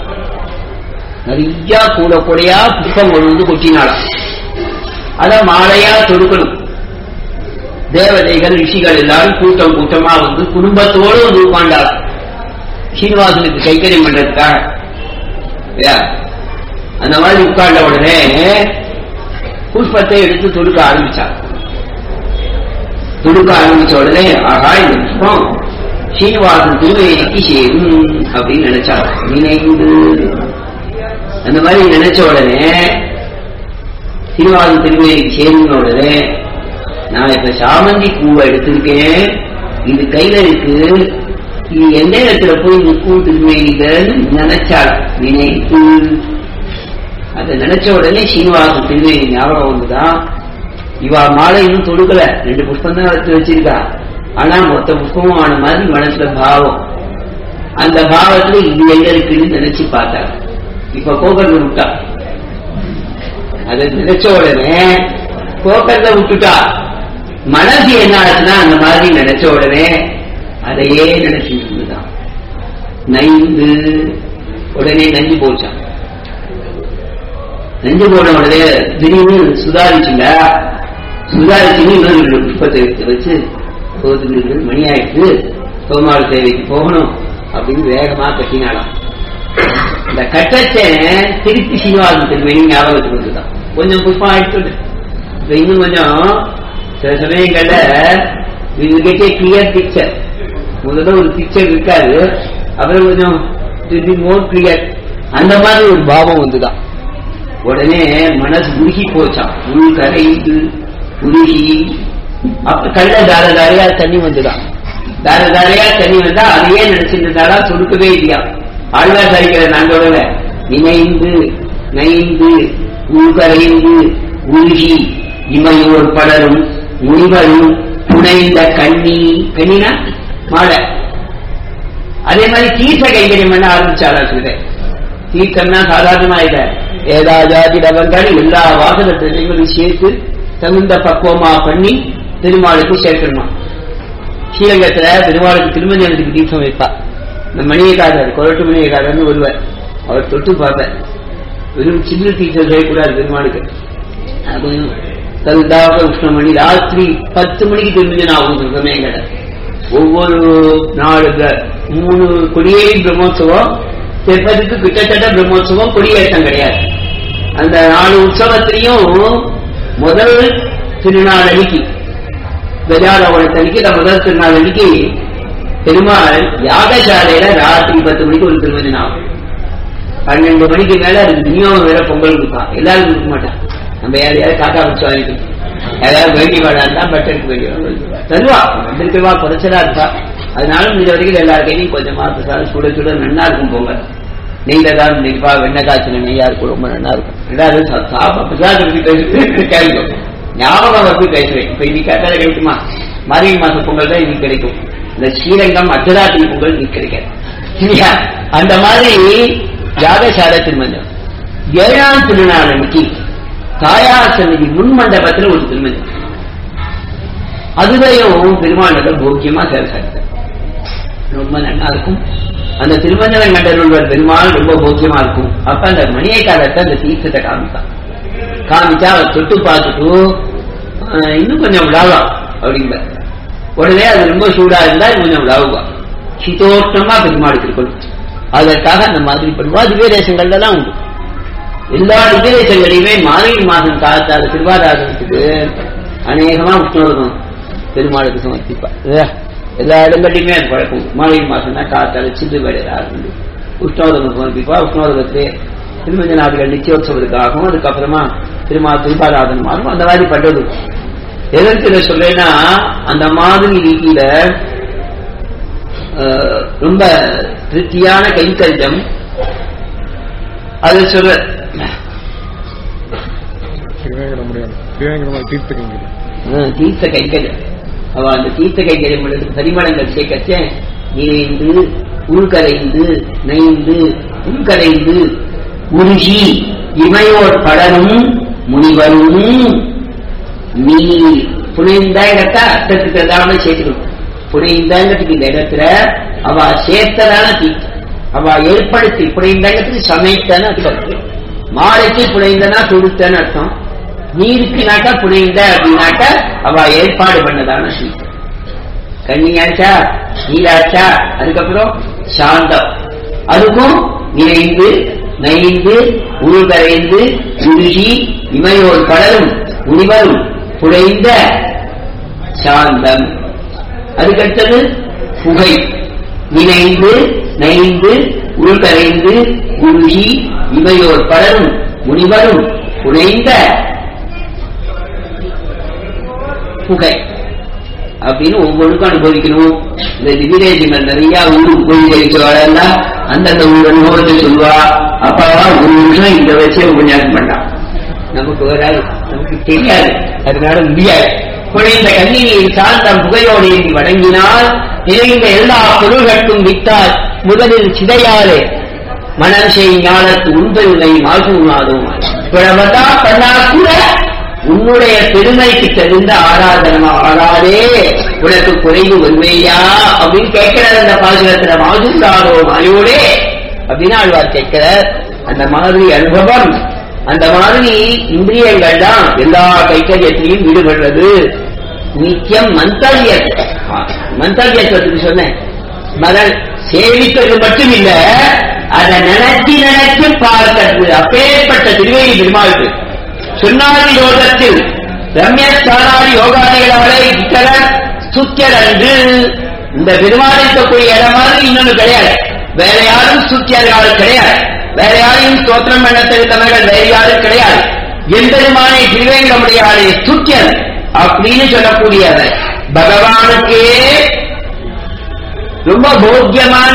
நிறைய கூட கூடையா புஷ்பம் கொண்டு வந்து கொட்டினாளாம் அத மாலையா தொடுக்கணும் தேவதைகள் ரிஷிகள் எல்லாரும் கூட்டம் கூட்டமா வந்து குடும்பத்தோடு வந்து உட்காண்டாளாம் சீனிவாசனுக்கு கைக்கரியம் பண்றதுக்காக இல்லையா? அந்த மாதிரி உட்கார்ந்த உடனே புஷ்பத்தை எடுத்து தொடுக்க ஆரம்பிச்சார் தொடுக்க ஆரம்பிச்ச உடனே ஆகா இந்த புஷ்பம் சீனிவாசன் திருவேணிக்கு சேரும் அப்படின்னு நினைச்சார் நினைந்து அந்த மாதிரி நினைச்ச உடனே சீனிவாசன் திருவேணிக்கு சேருன உடனே நான் இப்ப சாமந்தி பூவை எடுத்திருக்கேன் இது கையில இருக்கு இது எந்த இடத்துல போய் நிற்கும் திருவேணிகள்னு நினைச்சாள் நினைத்து அதை நினைச்ச உடனே சீனிவாசன் திருவேணி ஞாபகம் வந்துதான் இவா மாலை இன்னும் தொடுக்கல ரெண்டு புஷ்பம் தான் எடுத்து வச்சிருக்கா ஆனா மொத்த புஷ்பமும் ஆன மாதிரி மனசுல பாவம் அந்த பாவத்துல இது எங்க இருக்குன்னு நினைச்சு பார்த்தா இப்ப கோகர்ல விட்டா அதை நினைச்ச உடனே கோகர்ல விட்டுட்டா மனசு என்ன ஆச்சுன்னா அந்த மாதிரி நினைச்ச உடனே அதையே நினைச்சிட்டு இருந்துதான் நைந்து உடனே நஞ்சு போச்சான் நெஞ்சு போன உடனே திடீர்னு சுதாரிச்சுங்க சுதாரிச்சுன்னு இன்னொரு ரெண்டு புஷ்பத்தை எடுத்து வச்சு போதுக்கு மணி ஆயிடுச்சு சோமாள் தேவைக்கு போகணும் அப்படின்னு வேகமா கட்டினாலாம் இந்த கட்டத்தை திருப்பி சீனிவாசன் திருமணி ஞாபகத்துக்கு வந்துதான் கொஞ்சம் புஷ்பம் ஆயிடுச்சு இப்ப இன்னும் கொஞ்சம் சில சமயங்கள்ல will get a clear picture முதல்ல ஒரு பிக்சர் இருக்காது அப்புறம் கொஞ்சம் திருப்பி மோர் கிளியர் அந்த மாதிரி ஒரு பாவம் வந்துதான் உடனே மனசு உருகி போச்சான் உள் கரைந்து உருகி அப்ப கள்ள தார தாரையா தண்ணி வந்துதான் தார தாரையா தண்ணி வந்தா அதையே நினைச்சிட்டு இருந்தாரா சொடுக்கவே இல்லையா ஆழ்வார் சரிக்கிற நான் சொல்லல நினைந்து நைந்து உள்கரைந்து உருகி இமையோர் படரும் முனிவரும் புனைந்த கண்ணி கண்ணினா மாலை அதே மாதிரி தீர்த்த கைங்கரியம் பண்ண ஆரம்பிச்சாரா சொல்றேன் தீர்த்தம்னா சாதாரணமா இல்ல ஏதாஜாதி டவங்கள் எல்லா வாசன திரைகளும் சேர்த்து தகுந்த பக்குவமா பண்ணி திருமாலுக்கு சேர்க்கணுமா ஸ்ரீரங்கத்துல பெருமாளுக்கு திருமஞ்சனத்துக்கு தீர்த்தம் வைப்பா இந்த மணியக்காரர் கொரட்டு மணியக்காரர்னு ஒருவர் அவர் தொட்டு பார்ப்பார் வெறும் சின்ன தீர்த்தம் செய்யக்கூடாது பெருமாளுக்கு அது கொஞ்சம் தகுந்தாக உஷ்ணம் பண்ணி ராத்திரி பத்து மணிக்கு திருமஞ்சன் ஆகும் சில சமயங்கள்ல ஒவ்வொரு நாலு க- மூணு கொடியேறி பிரம்மோற்சவம் திருப்பதிக்கு கிட்டத்தட்ட பிரம்மோற்சவம் கொடியேற்றம் கிடையாது அந்த நாலு உற்சவத்திலையும் முதல் திருநாள் அன்னைக்கு கஜாரோகணத்தன்னைக்கு இந்த முதல் திருநாள் அன்னைக்கு பெருமாள் யாகசாலையில ராத்திரி பத்து மணிக்கு ஒரு திருமணம் ஆகும் பன்னெண்டு மணிக்கு மேல அதுக்கு விநியோகம் வேற பொங்கல் கொடுப்பான் எல்லாரும் கொடுக்க மாட்டான் நம்ம யாரையாவது காக்கா வச்சு வாங்கிக்கணும் ஏதாவது வேண்டி வாடாந்தா பட்டருக்கு வேண்டி தருவா வந்திருக்கவா குறைச்சலா இருப்பா அதனால இந்த வரைக்கும் எல்லார் கையிலையும் கொஞ்சமா பிரசாதம் சுட சுட நன்னா இருக்கும் பொங்கல் நெய்ல தான் நெய்ப்பா வெண்ணெய் காய்ச்சின நெய்யா இருக்கும் ரொம்ப நல்லா இருக்கும் ரெண்டாவது சா- சாப்பா பிரசாதம் எப்படி கேள்வி ஞாபகம் வந்து பேசுவேன் இப்ப இன்னைக்கு கட்டளை கிடைக்குமா மார்கழி மாச பொங்கல் தான் இன்னைக்கு கிடைக்கும் இந்த ஸ்ரீரங்கம் அர்த்தராத்திரி பொங்கல் இன்னைக்கு கிடைக்காது இல்லையா அந்த மாதிரி யாகசாலை திருமஞ்சம் ஏழாம் திருநாள் அன்னைக்கு தாயார் சந்நிதி முன் மண்டபத்துல ஒரு திருமஞ்சம் அதுலயும் பெருமாள் போக்கியமா சேர சார் ரொம்ப நல்லா இருக்கும் அந்த திருமஞ்சனம் கண்டருள்வர் பெருமாள் ரொம்ப போக்கியமா இருக்கும் அப்ப அந்த மணியை காலத்தை அந்த தீர்த்தத்தை காமித்தான் காமிச்சா அவர் தொட்டு பார்த்துட்டு ஆஹ், இன்னும் கொஞ்சம் விழாவலாம் அப்படிம்ப உடனே அது ரொம்ப சூடா இருந்தா இது கொஞ்சம் விழாவுவா சீதோஷ்ணமா பெருமாளுக்கு இருக்கணும் அதற்காக அந்த மாதிரி பண்ணுவா திவ்ய தேசங்கள்ல தான் உண்டு எல்லா திவ்ய தேசங்களையுமே மார்கழி மாதம் காலத்தால் திருவாராதனத்துக்கு அநேகமா உஷ்ணோதகம் பெருமாளுக்கு சமர்ப்பிப்பா இல்லையா? எல்லா இடங்கள்லையுமே அது பழக்கம் உண்டு. மார்கழி மாசம் தான் காலத்தால் சிந்து வேலையில் ஆரம்பிச்சு உஷ்ணோதகம் சமர்ப்பிப்பா உஷ்ணோதகத்திலே திருமஞ்சனாதிகள் நிச்சயோத்சவத்துக்காகவும் அதுக்கப்புறமா திருமால் திருபாராதனம் ஆகும் அந்த மாதிரி பண்றது எதற்கு இதை சொல்றேன்னா அந்த மாதிரி ரீதியில அஹ், ரொம்ப திருப்தியான கைங்கரியம் அது சொல்ற திருவேங்கடமுடியான் திருவேங்கடமுடியான் தீர்த்த கைங்கரியம் அஹ், தீர்த்த கைங்கரியம் அவ அந்த தீர்த்த கைங்கரியம் பண்ணுறது பரிமளங்கள் சேர்க்கச்ச நிறைந்து உள்கரைந்து நைந்து உள்கரைந்து உருகி இமையோர் படரும் முனிவரும் நீ புனைந்த இடத்த அர்த்தத்துக்கு எதாவது சேர்த்துக்கணும் புனைந்தங்கிறதுக்கு இந்த இடத்துல அவ சேர்த்ததான தீர்த்தம் அவ ஏற்படுத்தி புனைந்தங்கிறதுக்கு சமைத்தன்னு அர்த்தம் மாலைக்கு புனைந்தனா கொடுத்தன்னு அர்த்தம் நீருக்குனாக்கா புனைந்த அப்படின்னாக்கா அவ ஏற்பாடு பண்ணதான தீர்த்தம் கன்னியாச்சா நீராச்சா அதுக்கப்புறம் சாந்தம் அதுக்கும் நிறைந்து நைந்து உருகரைந்து உருகி இமையோர் கடலும் உனிவரும் புடைந்த சாந்தம் அதுக்கடுத்தது புகை நினைந்து நைந்து உள்கரைந்து உருகி இவையோர் பலரும் முனிவரும் புனைந்த புகை அப்படின்னு ஒவ்வொன்றுக்கும் அனுபவிக்கணும் இந்த திவிதேசங்கள் நிறைய ஊருக்கு போய் ஜெயிச்சவாளெல்லாம் அந்தந்த ஊர் அனுபவத்தை சொல்லுவா அப்பாவா ஒரு நிமிஷம் இந்த வச்சே உபன்யாசம் பண்ணான் நமக்கு வராது நமக்கு தெரியாது அதனால முடியாது குழைந்த கண்ணினியை சார்ந்தம் புகையோடு ஏந்தி வழங்கினால் நிறைந்த எல்லா பொருள்களுக்கும் வித்தால் முதலில் சிதையாறு மனம் செய் ஞானத்து உண்பதில்லை மாசுமாதும் பிறவதா பண்ணா கூட உன்னுடைய பெருமைக்கு தெரிந்த ஆராதனமா ஆடாதே உனக்கு குறைவு வருவையா அப்படின்னு கேட்கிறார் அந்த பாசுரத்துல மாசுராரோ மாயோடே அப்படின்னு ஆழ்வார் கேட்கிறார் அந்த மாதிரி அனுபவம் அந்த மாதிரி இந்திரியங்கள் தான் எல்லா கைக்கரியத்திலையும் ஈடுபடுறது நித்தியம் மந்தவிய மந்தவியத்துவத்துக்கு சொன்னேன் மகள் சேவிப்பது மட்டும் இல்ல அதை நினைச்சு நினைச்சு பார்க்கிறது அப்பேற்பட்ட திருவேணி பெருமாளுக்கு சுண்ணாதி யோகத்தில் ரம்யஸ்தானாதி யோகாதிகளாலே இத்தரன் சுத்தியர் அன்று இந்த பெருமாளிக்கக்கூடிய இடம் மாதிரி இன்னொன்னு கிடையாது வேற யாரும் சுத்தியர்கள் கிடையாது வேற யாரையும் ஸ்தோத்திரம் பண்ண தெரிந்தவர்கள் வேற யாரும் கிடையாது எம்பெருமானை திருவேங்கமுடையாளே சுத்தியன் அப்படின்னு சொல்லக்கூடியவர் பகவானுக்கே ரொம்ப போக்கியமான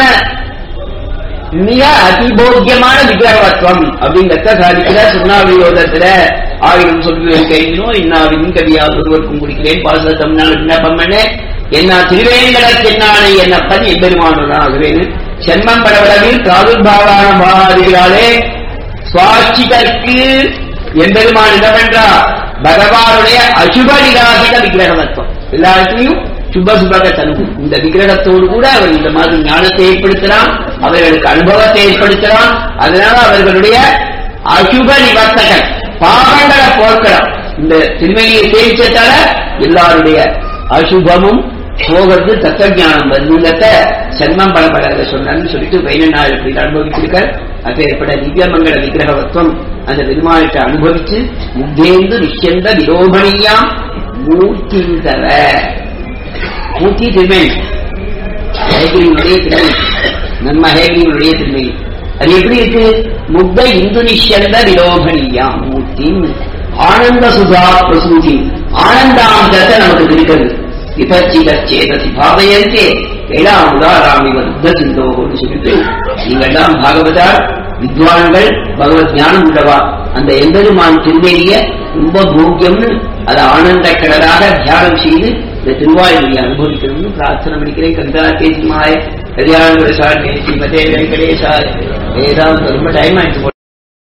மிக அதிபோக்கியமான விக்கிரகத்துவம் அப்படிங்கிறத சாதிக்கிற சுண்ணாவியோதத்துல ஆயிரம் சொல்லுவேன் கையினோ இன்னாவின் கவியால் ஒருவருக்கும் குடிக்கிறேன் பாசுர தமிழ்நாடு விண்ணப்பம் பண்ண என்ன திருவேங்கடத் என்னானை என்னப்பன் எம்பெருமானுடன் சென்மம் படவளவில் பிராதுர்பாவான பாதிகளாலே சுவாட்சிதற்கு எம்பெருமான் என்ன பண்றா பகவானுடைய அசுபநிராசிக விக்கிரகமத்துவம் எல்லாத்தையும் சுப சுபக தனுகு இந்த விக்கிரகத்தோடு கூட அவர் இந்த மாதிரி ஞானத்தை ஏற்படுத்தலாம் அவர்களுக்கு அனுபவத்தை ஏற்படுத்தலாம் அதனால அவர்களுடைய அசுப நிவர்த்தகன் பாவங்களை போக்கலாம் இந்த திருமையை சேவிச்சதால எல்லாருடைய அசுபமும் போகிறது தத்துவஞானம் வருதுங்கிறத சன்மம் பலப்படாத சொன்னான்னு சொல்லிட்டு வைனநாள் இப்படி அனுபவிச்சிருக்கார் அப்பேற்பட்ட திவ்யமங்கல விக்கிரகவத்துவம் அந்த பெருமாளுக்கு அனுபவிச்சு முத்தேந்து நிச்சயந்த விரோபணியாம் மூர்த்திந்தர மூர்த்தி திருமேனி ஹேகிரியுடைய திருமேனி நம்ம ஹேகிரியுடைய திருமேனி அது எப்படி இருக்கு முக்த இந்து நிஷந்த விலோபனியாம் மூர்த்தி ஆனந்த சுதா பிரசூதி ஆனந்தாந்தத்தை நமக்கு இருக்கிறது விபச்சிதச்சேதசி பாவயந்தே ஏழாம் உதாராமி வந்த சிந்தோன்னு சொல்லிட்டு நீங்கள்லாம் பாகவதார் வித்வான்கள் பகவத் ஞானம் உள்ளவா அந்த எம்பெருமான் திருமேனிய ரொம்ப போக்கியம்னு அதை ஆனந்த கடலாக தியானம் செய்து இந்த திருவாயுடைய அனுபவிக்கணும்னு பிரார்த்தனை பண்ணிக்கிறேன் கந்தா கேசிமாய கல்யாண சார் ஸ்ரீமதே வெங்கடேசாய் வேதாந்த ரொம்ப டைம் ஆயிடுச்சு